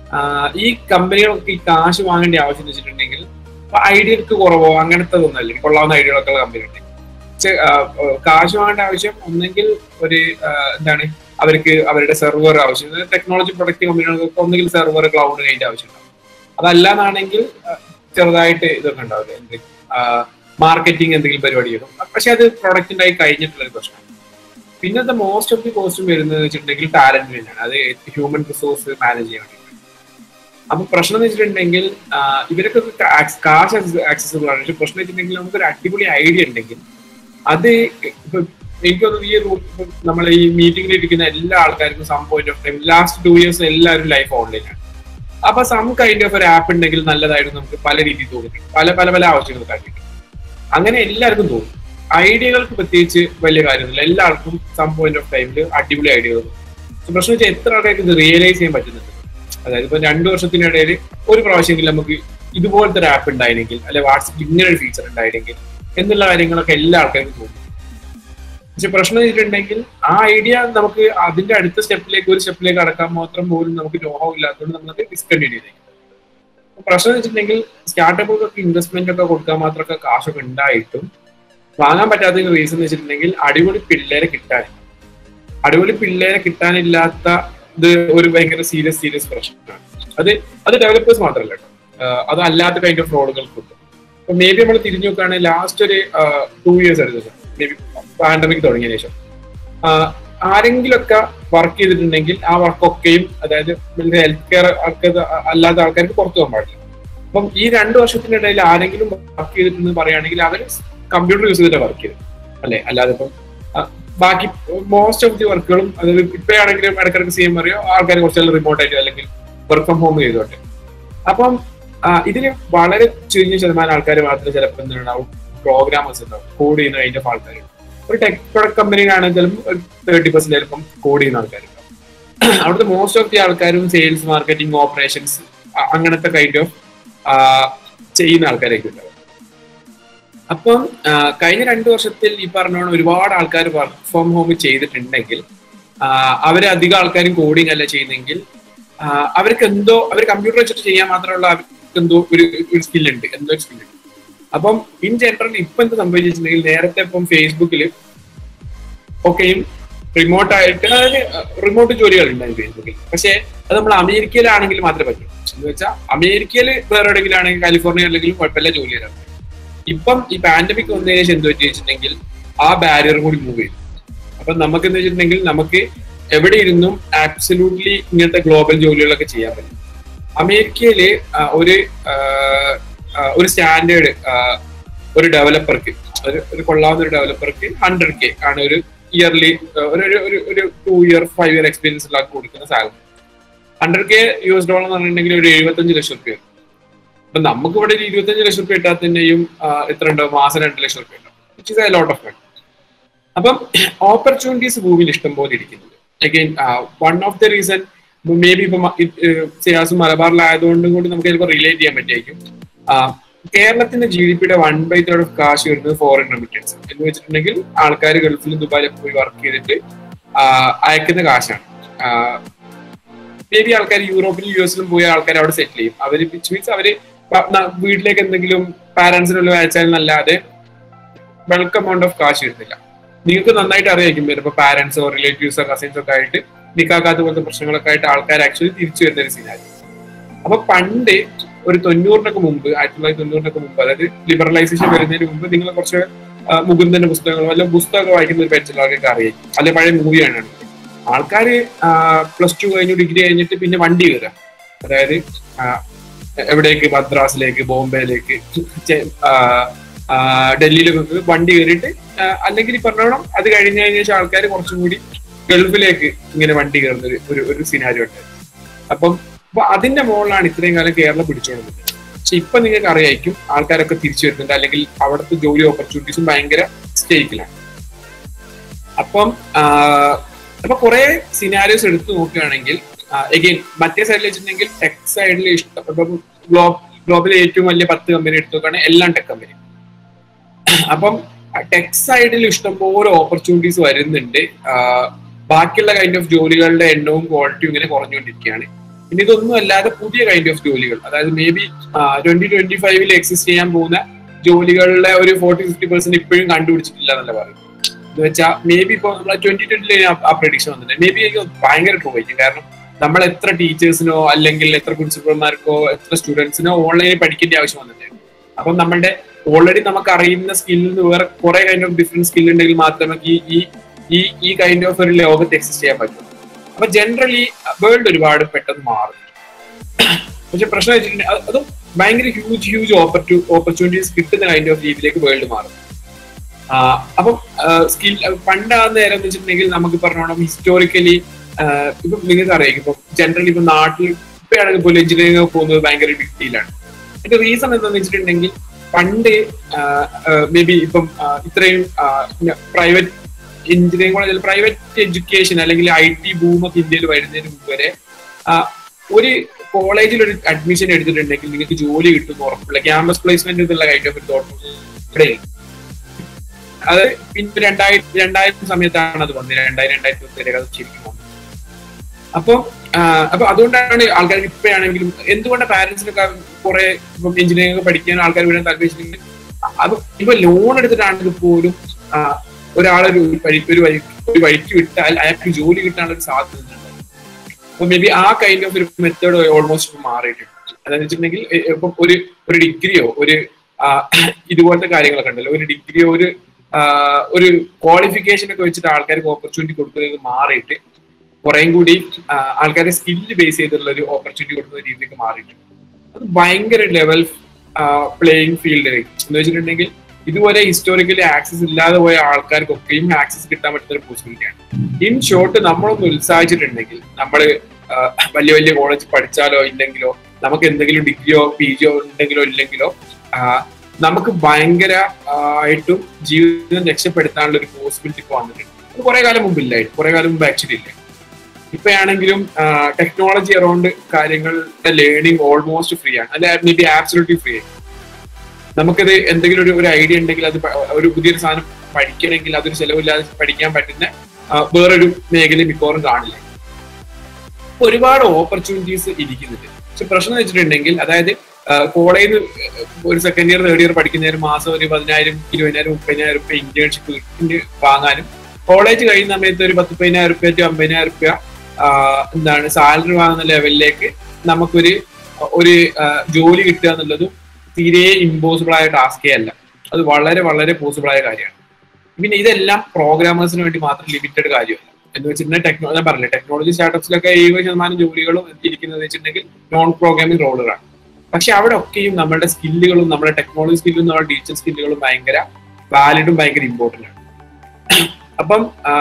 ഈ കമ്പനികൾക്ക് ഈ കാശ് വാങ്ങേണ്ട ആവശ്യം എന്ന് വെച്ചിട്ടുണ്ടെങ്കിൽ ഐഡിയക്ക് കുറവോ അങ്ങനത്തെ ഒന്നല്ല കൊള്ളാവുന്ന ഐഡിയകളൊക്കെ ഉള്ള കമ്പനി ഉണ്ട് പക്ഷെ ആ, ആ, കാശ് വാങ്ങേണ്ട ആവശ്യം ഒന്നെങ്കിൽ ഒരു ആ, എന്താണ് അവർക്ക് അവരുടെ സെർവർ ആവശ്യം ടെക്നോളജി പ്രൊഡക്റ്റ് കമ്പനികൾക്ക് ഒന്നെങ്കിൽ സെർവർ ക്ലൗഡ് അതിന്റെ ആവശ്യമുണ്ടാവും അതല്ലാന്നാണെങ്കിൽ ആ, ചെറുതായിട്ട് ഇതൊക്കെ ഉണ്ടാവില്ല എന്ത് മാർക്കറ്റിംഗ് എന്തെങ്കിലും പരിപാടി ചെയ്യണം പക്ഷെ അത് പ്രൊഡക്റ്റിന്റെ ആയി കഴിഞ്ഞിട്ടുള്ള ഒരു പ്രശ്നമാണ് പിന്നത്തെ മോസ്റ്റ് ഓഫ് ദി കോസ്റ്റും വരുന്നത് വെച്ചിട്ടുണ്ടെങ്കിൽ ടാലന്റ് തന്നെയാണ് അത് ഹ്യൂമൻ റിസോഴ്സ് മാനേജ് ചെയ്യാൻ വേണ്ടിയിട്ട് അപ്പൊ പ്രശ്നം എന്ന് വെച്ചിട്ടുണ്ടെങ്കിൽ ആ, ഇവരൊക്കെ കാശ് ആക്സസിബിൾ ആണ് പക്ഷെ പ്രശ്നം വെച്ചിട്ടുണ്ടെങ്കിൽ നമുക്കൊരു അടിപൊളി ഐഡിയ ഉണ്ടെങ്കിൽ അത് ഇപ്പൊ എനിക്ക് തോന്നുന്നു ഈ റൂം നമ്മൾ ഈ മീറ്റിംഗിൽ ഇരിക്കുന്ന എല്ലാ ആൾക്കാർക്കും some point of time last two years എല്ലാവരും ലൈഫ് ഓൺലൈനാണ് അപ്പൊ സം കൈൻഡ് ഓഫ് ഒരു ആപ്പ് ഉണ്ടെങ്കിൽ നല്ലതായിരുന്നു നമുക്ക് പല രീതിയിൽ തോന്നിയിട്ടുണ്ട് പല പല പല ആവശ്യങ്ങൾക്കായിട്ട് അങ്ങനെ എല്ലാവർക്കും തോന്നും ഐഡിയകൾക്ക് പ്രത്യേകിച്ച് വലിയ കാര്യമൊന്നുമില്ല എല്ലാവർക്കും സം പോയിന്റ് ഓഫ് ടൈമിൽ അടിപൊളി ഐഡിയകൾ തോന്നും പ്രശ്നം വെച്ചാൽ എത്ര ആൾക്കാർക്ക് ഇത് റിയലൈസ് ചെയ്യാൻ പറ്റുന്നുണ്ട് അതായത് ഇപ്പൊ രണ്ടു വർഷത്തിനിടയിൽ ഒരു പ്രാവശ്യമെങ്കിലും നമുക്ക് ഇതുപോലത്തെ ഒരു ആപ്പ് ഉണ്ടായിരുന്നെങ്കിൽ അല്ലെ വാട്സപ്പിൽ ഇങ്ങനെ ഒരു ഫീച്ചർ ഉണ്ടായിരുന്നെങ്കിൽ എന്നുള്ള കാര്യങ്ങളൊക്കെ എല്ലാ ആൾക്കാർക്കും തോന്നും പക്ഷെ പ്രശ്നം വെച്ചിട്ടുണ്ടെങ്കിൽ ആ ഐഡിയ നമുക്ക് അതിന്റെ അടുത്ത സ്റ്റെപ്പിലേക്ക് ഒരു സ്റ്റെപ്പിലേക്ക് അടക്കാൻ മാത്രം പോലും നമുക്ക് നോഹം ഇല്ലാത്തതുകൊണ്ട് നമ്മളത് ഡിസ്കണ്ടിന്യൂ ചെയ്തേക്കും അപ്പൊ പ്രശ്നം വെച്ചിട്ടുണ്ടെങ്കിൽ സ്റ്റാർട്ടപ്പുകൾക്ക് ഇൻവെസ്റ്റ്മെന്റ് ഒക്കെ കൊടുക്കാൻ മാത്രമൊക്കെ കാശൊക്കെ ഉണ്ടായിട്ടും വാങ്ങാൻ പറ്റാത്ത റീസൺ എന്ന് വെച്ചിട്ടുണ്ടെങ്കിൽ അടിപൊളി പിള്ളേരെ കിട്ടാനില്ല അടിപൊളി പിള്ളേരെ കിട്ടാനില്ലാത്ത ഇത് ഒരു ഭയങ്കര സീരിയസ് സീരിയസ് പ്രശ്നമാണ് അത് അത് ഡെവലപ്പേഴ്സ് മാത്രമല്ല കേട്ടോ ആഹ് അത് അല്ലാത്ത കൈൻഡ് ഓഫ് റോഡുകൾക്കുണ്ട് അപ്പൊ മേ ബി നമ്മൾ തിരിഞ്ഞു നോക്കുകയാണെങ്കിൽ ലാസ്റ്റ് ഒരു ടു ഇയേഴ്സ് എടുത്തത് മേ ബി പാൻഡമിക് തുടങ്ങിയ ശേഷം ആഹ് ആരെങ്കിലൊക്കെ വർക്ക് ചെയ്തിട്ടുണ്ടെങ്കിൽ ആ വർക്കൊക്കെയും അതായത് ഹെൽത്ത് കെയർ ആൾക്കാർ അല്ലാത്ത ആൾക്കാർക്ക് പുറത്തു പോകാൻ പാടില്ല അപ്പം ഈ രണ്ട് വർഷത്തിനിടയിൽ ആരെങ്കിലും വർക്ക് ചെയ്തിട്ടുണ്ടെന്ന് പറയുകയാണെങ്കിൽ അവർ കമ്പ്യൂട്ടർ യൂസ് ചെയ്തിട്ട് വർക്ക് ചെയ്തു അല്ലെ അല്ലാതെ ഇപ്പം ആ, ബാക്കി മോസ്റ്റ് ഓഫ് ദി വർക്കുകളും അതായത് ഇപ്പോഴാണെങ്കിലും ഇടയ്ക്കിടയ്ക്ക് സി എം അറിയോ ആൾക്കാർ കുറച്ചെല്ലാം റിമോട്ട് ആയിട്ട് അല്ലെങ്കിൽ വർക്ക് ഫ്രം ഹോം ചെയ്തോട്ടെ അപ്പം ആ, ഇതിന് വളരെ ചുരുങ്ങിയ ശതമാനം ആൾക്കാർ മാത്രമേ ചിലപ്പോൾ എന്തുണ്ടാവും പ്രോഗ്രാമേഴ്സ് ഉണ്ടാവും കോഡ് ചെയ്യുന്ന അതിന്റെ ആൾക്കാർ ഒരു ടെക് പ്രൊഡക്റ്റ് കമ്പനിയിലാണെങ്കിൽ ചിലപ്പോൾ ഒരു തേർട്ടി പെർസെന്റ് ചിലപ്പം കോഡ് ചെയ്യുന്ന ആൾക്കാരുണ്ടാവും അവിടുത്തെ മോസ്റ്റ് ഓഫ് ദി ആൾക്കാരും സെയിൽസ് മാർക്കറ്റിംഗ് ഓപ്പറേഷൻസ് അങ്ങനത്തെ കൈൻഡ് ഓഫ് ചെയ്യുന്ന ആൾക്കാരൊക്കെ ഉണ്ടാവും അപ്പം ആ, കഴിഞ്ഞ രണ്ടു വർഷത്തിൽ ഈ പറഞ്ഞോണം ഒരുപാട് ആൾക്കാർ വർക്ക് ഫ്രോം ഹോം ചെയ്തിട്ടുണ്ടെങ്കിൽ ആ, അവര് അധികം ആൾക്കാരും കോഡിംഗ് അല്ല ചെയ്യുന്നെങ്കിൽ ആ, അവർക്ക് എന്തോ അവർ കമ്പ്യൂട്ടർ വെച്ചിട്ട് ചെയ്യാൻ മാത്രമുള്ള അവർക്ക് എന്തോ ഒരു ഒരു സ്കിൽ ഉണ്ട് എന്തോ ഒരു സ്കിൽ ഉണ്ട് അപ്പം ഇൻ ജനറൽ ഇപ്പൊ എന്ത് സംഭവിച്ചിട്ടുണ്ടെങ്കിൽ നേരത്തെ ഇപ്പം ഫേസ്ബുക്കിൽ ഒക്കെയും റിമോട്ട് ആയിട്ട് അതായത് റിമോട്ട് ജോലികൾ ഉണ്ടായിരുന്നു ഫേസ്ബുക്കിൽ പക്ഷേ അത് നമ്മൾ അമേരിക്കയിലാണെങ്കിൽ മാത്രമേ പറ്റൂ എന്ന് വെച്ചാൽ അമേരിക്കയിൽ വേറെ എവിടെയെങ്കിലും ആണെങ്കിൽ കാലിഫോർണിയ അല്ലെങ്കിലും കുഴപ്പമില്ല ജോലികളാണ് ഇപ്പം ഈ പാൻഡമിക് വന്നതിന് ശേഷം എന്ത് പറ്റി വെച്ചിട്ടുണ്ടെങ്കിൽ ആ ബാരിയർ കൂടി മൂവ് ചെയ്തു അപ്പൊ നമുക്ക് എന്ന് വെച്ചിട്ടുണ്ടെങ്കിൽ നമുക്ക് എവിടെ ഇരുന്നും ആബ്സല്യൂട്ട്ലി ഇങ്ങനത്തെ ഗ്ലോബൽ ജോലികളൊക്കെ ചെയ്യാൻ പറ്റും അമേരിക്കയില് ആ, ഒരു ആ, ആ, ഒരു സ്റ്റാൻഡേർഡ് ഒരു ഡെവലപ്പർക്ക് ഒരു ഒരു കൊള്ളാവുന്ന ഒരു ഡെവലപ്പർക്ക് ഹൺഡ്രഡ് കെ ആണ് ഒരു ഇയർലി ഒരു ഒരു- ഒരു ഒരു two year five year experience ഉള്ള ആൾക്ക് കൊടുക്കുന്ന salary hundred K U S dollar എന്ന് പറഞ്ഞിട്ടുണ്ടെങ്കിൽ ഒരു എഴുപത്തഞ്ച് ലക്ഷം റുപ്യ അപ്പൊ നമുക്ക് ഇവിടെ ഒരു ഇരുപത്തഞ്ച് ലക്ഷം റുപ്യ ഇട്ടാൽ തന്നെയും ആ, എത്ര ഉണ്ടാവും മാസം രണ്ട് ലക്ഷം റുപ്യ ഉണ്ടാവും which is a lot of money അപ്പം ഓപ്പർച്യൂണിറ്റീസ് ഭൂമിയിൽ ഇഷ്ടം പോലെ ഇരിക്കുന്നുണ്ട് again one of the reason maybe ഇപ്പൊ സിയാസ് മലബാറിലായതുകൊണ്ടും കൂടി നമുക്ക് ചിലപ്പോൾ റിലേറ്റ് ചെയ്യാൻ പറ്റിയായിരിക്കും ആ, കേരളത്തിന്റെ ജി ഡി പിയുടെ വൺ ബൈ തേർഡ് ഓഫ് കാശ് വരുന്നത് ഫോറിൻ റെമിറ്റൻസ് എന്ന് വെച്ചിട്ടുണ്ടെങ്കിൽ ആൾക്കാർ ഗൾഫിലും ദുബായിലൊക്കെ പോയി വർക്ക് ചെയ്തിട്ട് ആ, അയക്കുന്ന കാശാണ് മേ ബി ആൾക്കാർ യൂറോപ്പിലും യു എസിലും പോയ ആൾക്കാർ അവിടെ സെറ്റിൽ ചെയ്യും അവര് വിച്ച് മീൻസ് അവര് പ- ന- വീട്ടിലേക്ക് എന്തെങ്കിലും പാരന്റ്സിനുള്ള അയച്ചാൽ എന്നല്ലാതെ ബൾക്ക് എമൗണ്ട് ഓഫ് കാശ് വരുന്നില്ല നിങ്ങൾക്ക് നന്നായിട്ട് അറിയായിരിക്കും ചിലപ്പോൾ പാരന്റ്സോ റിലേറ്റീവ്സോ കസിൻസോ ഒക്കെ ആയിട്ട് നിക്കാക്കാത്ത പോലത്തെ പ്രശ്നങ്ങളൊക്കെ ആയിട്ട് ആൾക്കാർ ആക്ച്വലി തിരിച്ചു വരുന്ന ഒരു സീനായി അപ്പൊ പണ്ട് ഒരു തൊണ്ണൂറിനൊക്കെ മുമ്പ് ആയിരത്തി തൊള്ളായിരത്തി തൊണ്ണൂറിനൊക്കെ മുമ്പ് അതായത് ലിബറലൈസേഷൻ വരുന്നതിന് മുമ്പ് നിങ്ങൾ കുറച്ച് ആ, മുകുന്ദന്റെ പുസ്തകങ്ങളോ അല്ല പുസ്തകമൊക്കെ വായിക്കുന്ന ഒരു പെൻസിലൊക്കെ അറിയാം അല്ലെ പഴയ മൂവിയാണ് ആൾക്കാർ പ്ലസ് ടു കഴിഞ്ഞു ഡിഗ്രി കഴിഞ്ഞിട്ട് പിന്നെ വണ്ടി കയറുക അതായത് ആ, എവിടേക്ക് മദ്രാസിലേക്ക് ബോംബെയിലേക്ക് ചെ- ആ, ആ, ഡൽഹിയിലൊക്കെ വണ്ടി കയറിയിട്ട് ആ, അല്ലെങ്കിൽ ഈ പറഞ്ഞോണം അത് കഴിഞ്ഞ് കഴിഞ്ഞ ശേഷം ആൾക്കാർ കുറച്ചും കൂടി ഗൾഫിലേക്ക് ഇങ്ങനെ വണ്ടി കയറുന്ന ഒരു- ഒരു ഒരു സിനാരി ഉണ്ട് അപ്പം അപ്പൊ അതിന്റെ മുകളിലാണ് ഇത്രയും കാലം കേരളം പിടിച്ചുകൊണ്ടിരുന്നത് പക്ഷെ ഇപ്പൊ നിങ്ങൾക്ക് അറിയായിരിക്കും ആൾക്കാരൊക്കെ തിരിച്ചു വരുന്നുണ്ട് അല്ലെങ്കിൽ അവിടുത്തെ ജോലി ഓപ്പർച്യൂണിറ്റീസും ഭയങ്കര സ്റ്റേക്കിലാണ് അപ്പം ആ, അപ്പൊ കുറെ സിനാരിയോസ് എടുത്തു നോക്കുകയാണെങ്കിൽ എഗെയിൻ മറ്റേ സൈഡിൽ വെച്ചിട്ടുണ്ടെങ്കിൽ ടെക് സൈഡിൽ ഇഷ്ടം ഇപ്പം ഗ്ലോബ് ഗ്ലോബിലെ ഏറ്റവും വലിയ പത്ത് കമ്പനി എടുത്തു നോക്കുകയാണെങ്കിൽ എല്ലാം ടെക് കമ്പനി അപ്പം ടെക് സൈഡിൽ ഇഷ്ടംപോലെ ഓപ്പർച്യൂണിറ്റീസ് വരുന്നുണ്ട് ആ, ബാക്കിയുള്ള കൈൻഡ് ഓഫ് ജോലികളുടെ എണ്ണവും ക്വാളിറ്റിയും ഇങ്ങനെ കുറഞ്ഞുകൊണ്ടിരിക്കുകയാണ് പിന്നെ ഇതൊന്നും അല്ലാതെ പുതിയ കൈൻഡ് ഓഫ് ജോലികൾ അതായത് മേ ബി ട്വന്റി ട്വന്റി ഫൈവിൽ എക്സിസ്റ്റ് ചെയ്യാൻ പോകുന്ന ജോലികളുടെ ഒരു ഫോർട്ടി ഫിഫ്റ്റി പെർസെന്റ് ഇപ്പോഴും കണ്ടുപിടിച്ചിട്ടില്ല എന്നല്ല പറയും എന്ന് വെച്ചാൽ മേ ബി ഇപ്പോൾ നമ്മൾ ട്വന്റി ട്വന്റിയിൽ ആ പ്രഡിക്ഷൻ വന്നിട്ടുണ്ട് മേ ബി എനിക്ക് ഭയങ്കര ട്രൂ ആയിരിക്കും കാരണം നമ്മൾ എത്ര ടീച്ചേഴ്സിനോ അല്ലെങ്കിൽ എത്ര പ്രിൻസിപ്പൽമാർക്കോ എത്ര സ്റ്റുഡൻസിനോ ഓൺലൈനിൽ പഠിക്കേണ്ട ആവശ്യം വന്നിട്ടുണ്ട് അപ്പം നമ്മളുടെ ഓൾറെഡി നമുക്ക് അറിയുന്ന സ്കില്ലിൽ നിന്ന് വേറെ കുറെ കൈൻഡ് ഓഫ് ഡിഫറെന്റ് സ്കിൽ ഉണ്ടെങ്കിൽ മാത്രമേ ഈ ഈ ഈ ഈ കൈൻഡ് ഓഫ് ഒരു ലോകത്ത് എക്സിസ്റ്റ് ചെയ്യാൻ പറ്റുള്ളൂ അപ്പൊ ജനറലി വേൾഡ് ഒരുപാട് പെട്ടെന്ന് മാറും പക്ഷെ പ്രശ്നം വെച്ചിട്ടുണ്ടെങ്കിൽ അത് അതും ഭയങ്കര ഹ്യൂജ് ഹ്യൂജ് ഓപ്പർച്യൂണിറ്റീസ് കിട്ടുന്ന കൈൻഡ് ഓഫ് രീതിയിലേക്ക് വേൾഡ് മാറും ആ, അപ്പം സ്കിൽ പണ്ടാകുന്ന നേരം എന്ന് വെച്ചിട്ടുണ്ടെങ്കിൽ നമുക്ക് പറഞ്ഞോണം ഹിസ്റ്റോറിക്കലി ഇപ്പം നിങ്ങൾക്ക് അറിയാം ഇപ്പം ജനറലി ഇപ്പം നാട്ടിൽ ഇപ്പോഴാണെങ്കിൽ പോലും എഞ്ചിനീയറിംഗ് പോകുന്നത് ഭയങ്കര ബിഗ് ഡീലാണ് അതിന്റെ റീസൺ എന്താണെന്ന് വെച്ചിട്ടുണ്ടെങ്കിൽ പണ്ട് മേ ബി ഇപ്പം ആ, ഇത്രയും പ്രൈവറ്റ് എഞ്ചിനീയറിംഗ് കോളേജിൽ പ്രൈവറ്റ് എഡ്യൂക്കേഷൻ അല്ലെങ്കിൽ ഐ ടി ബൂമൊക്കെ ഇന്ത്യയിൽ വരുന്നതിന് മുമ്പ് വരെ ആ, ഒരു കോളേജിൽ ഒരു അഡ്മിഷൻ എടുത്തിട്ടുണ്ടെങ്കിൽ നിങ്ങൾക്ക് ജോലി കിട്ടും ഉറപ്പില്ല ക്യാമ്പസ് പ്ലേസ്മെന്റ് എന്നുള്ള കൈൻഡ് ഓഫ് ഒരു തോട്ട് ഇവിടെ ഇല്ല. അത് പിന്നെ രണ്ടായിരത്തി രണ്ടായിരം സമയത്താണ് അത് വന്നത് രണ്ടായിരം രണ്ടായിരത്തി പത്തിലേക്ക് അത് ശരിക്കും വന്നത് അപ്പൊ ആ, അപ്പൊ അതുകൊണ്ടാണ് ആൾക്കാർക്ക് ഇപ്പോഴാണെങ്കിലും എന്തുകൊണ്ടാണ് പാരന്റ്സിനൊക്കെ കുറെ ഇപ്പം എഞ്ചിനീയറിംഗ് പഠിക്കാൻ ആൾക്കാർ വിടാൻ താല്പര്യം അത് ഇപ്പൊ ലോൺ എടുത്തിട്ടാണെങ്കിൽ പോലും ആ, ഒരാളൊരു വഴി ഒരു വഴി ഒരു വഴിക്ക് വിട്ടാൽ അയാൾക്ക് ജോലി കിട്ടാനുള്ള ഒരു സാധ്യത ഉണ്ട് അപ്പൊ മേ ബി ആ കൈൻഡ് ഓഫ് ഒരു മെത്തേഡ് ഓൾമോസ്റ്റ് ഇപ്പൊ മാറിയിട്ടുണ്ട് അതെന്ന് വെച്ചിട്ടുണ്ടെങ്കിൽ എ- ഇപ്പം ഒരു ഒരു ഡിഗ്രിയോ ഒരു ആ, ഇതുപോലത്തെ കാര്യങ്ങളൊക്കെ ഉണ്ടല്ലോ ഒരു ഡിഗ്രിയോ ഒരു ആ, ഒരു ക്വാളിഫിക്കേഷൻ ഒക്കെ വെച്ചിട്ട് ആൾക്കാർക്ക് ഓപ്പർച്യൂണിറ്റി കൊടുക്കുന്നത് മാറിയിട്ട് കുറേം കൂടി ആൾക്കാരെ സ്കില്ല് ബേസ് ചെയ്തിട്ടുള്ള ഒരു ഓപ്പർച്യൂണിറ്റി കൊടുക്കുന്ന രീതിയിലേക്ക് മാറിയിട്ടുണ്ട് അത് ഭയങ്കര ലെവൽ പ്ലേയിങ് ഫീൽഡ് എന്ന് വെച്ചിട്ടുണ്ടെങ്കിൽ ഇതുപോലെ ഹിസ്റ്റോറിക്കലി ആക്സസ് ഇല്ലാതെ പോയ ആൾക്കാർക്കൊക്കെയും ആക്സസ് കിട്ടാൻ പറ്റുന്ന ഒരു പോസിബിലിറ്റിയാണ് ഇൻ ഷോർട്ട് നമ്മളൊന്ന് ഉത്സാഹിച്ചിട്ടുണ്ടെങ്കിൽ നമ്മൾ വലിയ വലിയ കോളേജ് പഠിച്ചാലോ ഇല്ലെങ്കിലോ നമുക്ക് എന്തെങ്കിലും ഡിഗ്രിയോ പി ജിയോ ഉണ്ടെങ്കിലോ ഇല്ലെങ്കിലോ ആ, നമുക്ക് ഭയങ്കര ആ, ആയിട്ടും ജീവിതം രക്ഷപ്പെടുത്താനുള്ള ഒരു പോസിബിലിറ്റി ഇപ്പൊ വന്നിട്ടുണ്ട് അത് കുറെ കാലം മുമ്പ് ഇല്ലായിരുന്നു കുറെ കാലം മുമ്പ് ആക്ച്വലി ഇല്ല ഇപ്പോഴാണെങ്കിലും ടെക്നോളജി അറൗണ്ട് കാര്യങ്ങളുടെ ലേണിംഗ് ഓൾമോസ്റ്റ് ഫ്രീ ആണ് അല്ലെ മേ ബി ആബ്സൊല്യൂട്ട്ലി ഫ്രീ ആണ് നമുക്കത് എന്തെങ്കിലും ഒരു ഒരു ഐഡിയ ഉണ്ടെങ്കിൽ അത് പ- ഒരു പുതിയൊരു സാധനം പഠിക്കണമെങ്കിൽ അതൊരു ചെലവില്ലാതെ പഠിക്കാൻ പറ്റുന്ന ആ, വേറൊരു മേഖല മിക്കവാറും കാണില്ല ഇപ്പൊ ഒരുപാട് ഓപ്പർച്യൂണിറ്റീസ് ഇരിക്കുന്നുണ്ട് പക്ഷെ പ്രശ്നം എന്ന് വെച്ചിട്ടുണ്ടെങ്കിൽ അതായത് കോളേജിൽ ഒരു സെക്കൻഡ് ഇയർ തേർഡ് ഇയർ പഠിക്കുന്നതിന് മാസം ഒരു പതിനായിരം ഇരുപതിനായിരം മുപ്പതിനായിരം റുപ്യ ഇന്റേൺഷിപ്പ് വാങ്ങാനും കോളേജ് കഴിയുന്ന സമയത്ത് ഒരു പത്ത് പതിനായിരം റുപ്യ ടു അമ്പതിനായിരം റുപ്യ എന്താണ് സാലറി വാങ്ങുന്ന ലെവലിലേക്ക് നമുക്കൊരു ഒരു ആ, ജോലി കിട്ടുക എന്നുള്ളതും തീരെ ഇമ്പോസിബിൾ ആയ ടാസ്കേ അല്ല അത് വളരെ വളരെ പോസിബിൾ ആയ കാര്യമാണ് പിന്നെ ഇതെല്ലാം പ്രോഗ്രാമേഴ്സിന് വേണ്ടി മാത്രം ലിമിറ്റഡ് കാര്യമല്ല എന്ന് വെച്ചിട്ടുണ്ടെങ്കിൽ ടെക്നോ ഞാൻ പറഞ്ഞില്ലേ ടെക്നോളജി സ്റ്റാർട്ടപ്സിലൊക്കെ എഴുപത് ശതമാനം ജോലികളും ഇരിക്കുന്നത് വെച്ചിട്ടുണ്ടെങ്കിൽ നോൺ പ്രോഗ്രാമിംഗ് റോളുകളാണ് പക്ഷെ അവിടെ ഒക്കെയും നമ്മുടെ സ്കില്ലുകളും നമ്മുടെ ടെക്നോളജി സ്കില്ലും നമ്മുടെ ഡിജിറ്റൽ സ്കില്ലുകളും ഭയങ്കര വാലിഡും ഭയങ്കര ഇമ്പോർട്ടന്റ് ആണ് അപ്പം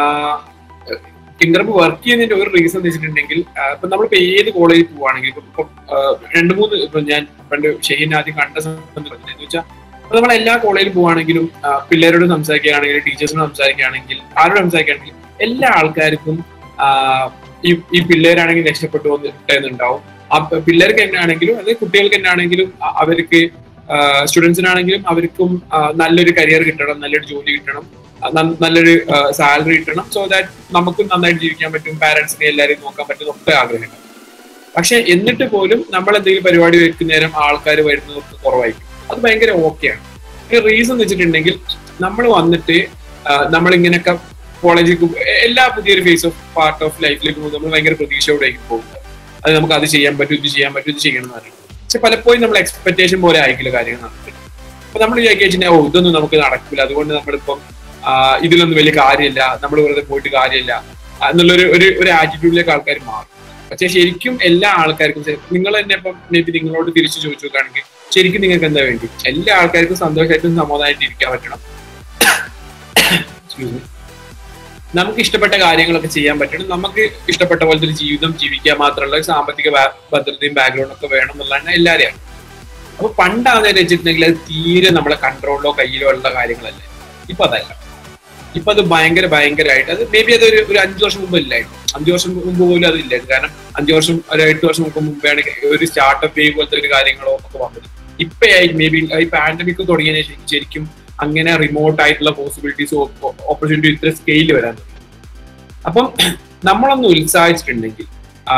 ടിങ്കർബ് വർക്ക് ചെയ്യുന്നതിന്റെ ഒരു റീസൺ എന്ന് വെച്ചിട്ടുണ്ടെങ്കിൽ ആ, ഇപ്പൊ നമ്മളിപ്പോ ഏത് കോളേജിൽ പോവാണെങ്കിൽ ഇപ്പൊ ഇപ്പൊ, ആ, രണ്ട് മൂന്ന് ഇപ്പൊ ഞാൻ പണ്ട് ഷെയ്ൻ ആദ്യം കണ്ട സമയത്ത് എന്ന് വെച്ചാൽ അപ്പൊ നമ്മൾ എല്ലാ കോളേജിൽ പോവാണെങ്കിലും ആ, പിള്ളേരോട് സംസാരിക്കുകയാണെങ്കിൽ ടീച്ചേഴ്സിനോട് സംസാരിക്കുകയാണെങ്കിൽ ആരോട് സംസാരിക്കുകയാണെങ്കിൽ എല്ലാ ആൾക്കാർക്കും ആ, ഈ ഈ പിള്ളേരാണെങ്കിൽ രക്ഷപ്പെട്ടു വന്നിട്ടുണ്ടാവും ആ പ- പിള്ളേർക്ക് എന്നാണെങ്കിലും അല്ലെങ്കിൽ കുട്ടികൾക്ക് എന്നാണെങ്കിലും അ- അവർക്ക് സ്റ്റുഡൻസിനാണെങ്കിലും അവർക്കും ആ, നല്ലൊരു കരിയർ കിട്ടണം നല്ലൊരു ജോലി കിട്ടണം ആ, ന- നല്ലൊരു സാലറി കിട്ടണം സോ ദാറ്റ് നമുക്കും നന്നായിട്ട് ജീവിക്കാൻ പറ്റും പാരന്റ്സിനെ എല്ലാവരെയും നോക്കാൻ പറ്റും ഒക്കെ ആഗ്രഹമുണ്ട് പക്ഷെ എന്നിട്ട് പോലും നമ്മൾ എന്തെങ്കിലും പരിപാടി വെക്കുന്ന നേരം ആൾക്കാർ വരുന്നതൊക്കെ കുറവായിരിക്കും അത് ഭയങ്കര ഓക്കെയാണ് റീസൺ എന്ന് വെച്ചിട്ടുണ്ടെങ്കിൽ നമ്മൾ വന്നിട്ട് നമ്മൾ ഇങ്ങനെയൊക്കെ കോളേജിൽ എല്ലാ പുതിയൊരു ഫേസ് ഓഫ് പാർട്ട് ഓഫ് ലൈഫിലേക്ക് പോകുമ്പോൾ നമ്മൾ ഭയങ്കര പ്രതീക്ഷയോടെയായിരിക്കും പോകുന്നത് അത് നമുക്ക് അത് ചെയ്യാൻ പറ്റും ഇത് ചെയ്യാൻ പറ്റും ഇത് ചെയ്യണം എന്ന് പറയും പക്ഷെ പലപ്പോഴും നമ്മൾ എക്സ്പെക്ടേഷൻ പോലെ ആയിരിക്കില്ല കാര്യങ്ങൾ നടക്കുന്നത് അപ്പൊ നമ്മൾ വിചാരിച്ചു ഓ ഇതൊന്നും നമുക്ക് നടക്കില്ല അതുകൊണ്ട് നമ്മളിപ്പം ആ, ഇതിലൊന്നും വലിയ കാര്യമില്ല നമ്മൾ വെറുതെ പോയിട്ട് കാര്യമില്ല ആ, എന്നുള്ളൊരു ഒരു ഒരു ആറ്റിറ്റ്യൂഡിലേക്ക് ആൾക്കാർ മാറും പക്ഷെ ശരിക്കും എല്ലാ ആൾക്കാർക്കും ശരി- നിങ്ങൾ തന്നെ ഇപ്പം മേ ബി നിങ്ങളോട് തിരിച്ചു ചോദിച്ചു നോക്കുകയാണെങ്കിൽ ശരിക്കും നിങ്ങൾക്ക് എന്താ വേണ്ടി എല്ലാ ആൾക്കാർക്കും സന്തോഷമായിട്ടും സമാധാനമായിട്ട് ഇരിക്കാൻ പറ്റണം Excuse me. നമുക്ക് ഇഷ്ടപ്പെട്ട കാര്യങ്ങളൊക്കെ ചെയ്യാൻ പറ്റണം നമുക്ക് ഇഷ്ടപ്പെട്ട പോലത്തെ ഒരു ജീവിതം ജീവിക്കാൻ മാത്രമുള്ള ഒരു സാമ്പത്തിക ബാ- ഭദ്രതയും ബാക്ക്ഗ്രൗണ്ടും ഒക്കെ വേണം എന്നുള്ളതാണ് എല്ലാവരെയാണ് അപ്പൊ പണ്ടാന്ന് വെച്ചിട്ടുണ്ടെങ്കിൽ അത് തീരെ നമ്മളെ കൺട്രോളിലോ കയ്യിലോ ഉള്ള കാര്യങ്ങളല്ല ഇപ്പൊ അതല്ല ഇപ്പൊ അത് ഭയങ്കര ഭയങ്കരമായിട്ട് അത് മേ ബി അത് ഒരു ഒരു അഞ്ചു വർഷം മുമ്പ് ഇല്ലായിരുന്നു അഞ്ചു വർഷം മുമ്പ് പോലും അത് ഇല്ലായിരുന്നു കാരണം അഞ്ചു വർഷം ഒരു എട്ട് വർഷം മുമ്പ് മുമ്പാണ് ഒരു സ്റ്റാർട്ടപ്പ് വേവ് പോലത്തെ ഒരു കാര്യങ്ങളോ ഒക്കെ വന്നത് ഇപ്പയായി മേ ബി ഈ പാൻഡമിക് തുടങ്ങിയതിന് ശേഷം ശരിക്കും അങ്ങനെ റിമോട്ട് ആയിട്ടുള്ള പോസിബിലിറ്റീസ് ഓപ്പർച്യൂണിറ്റി ഇത്ര സ്കെയിൽ വരാൻ തുടങ്ങി അപ്പം നമ്മളൊന്ന് ഉത്സാഹിച്ചിട്ടുണ്ടെങ്കിൽ ആ,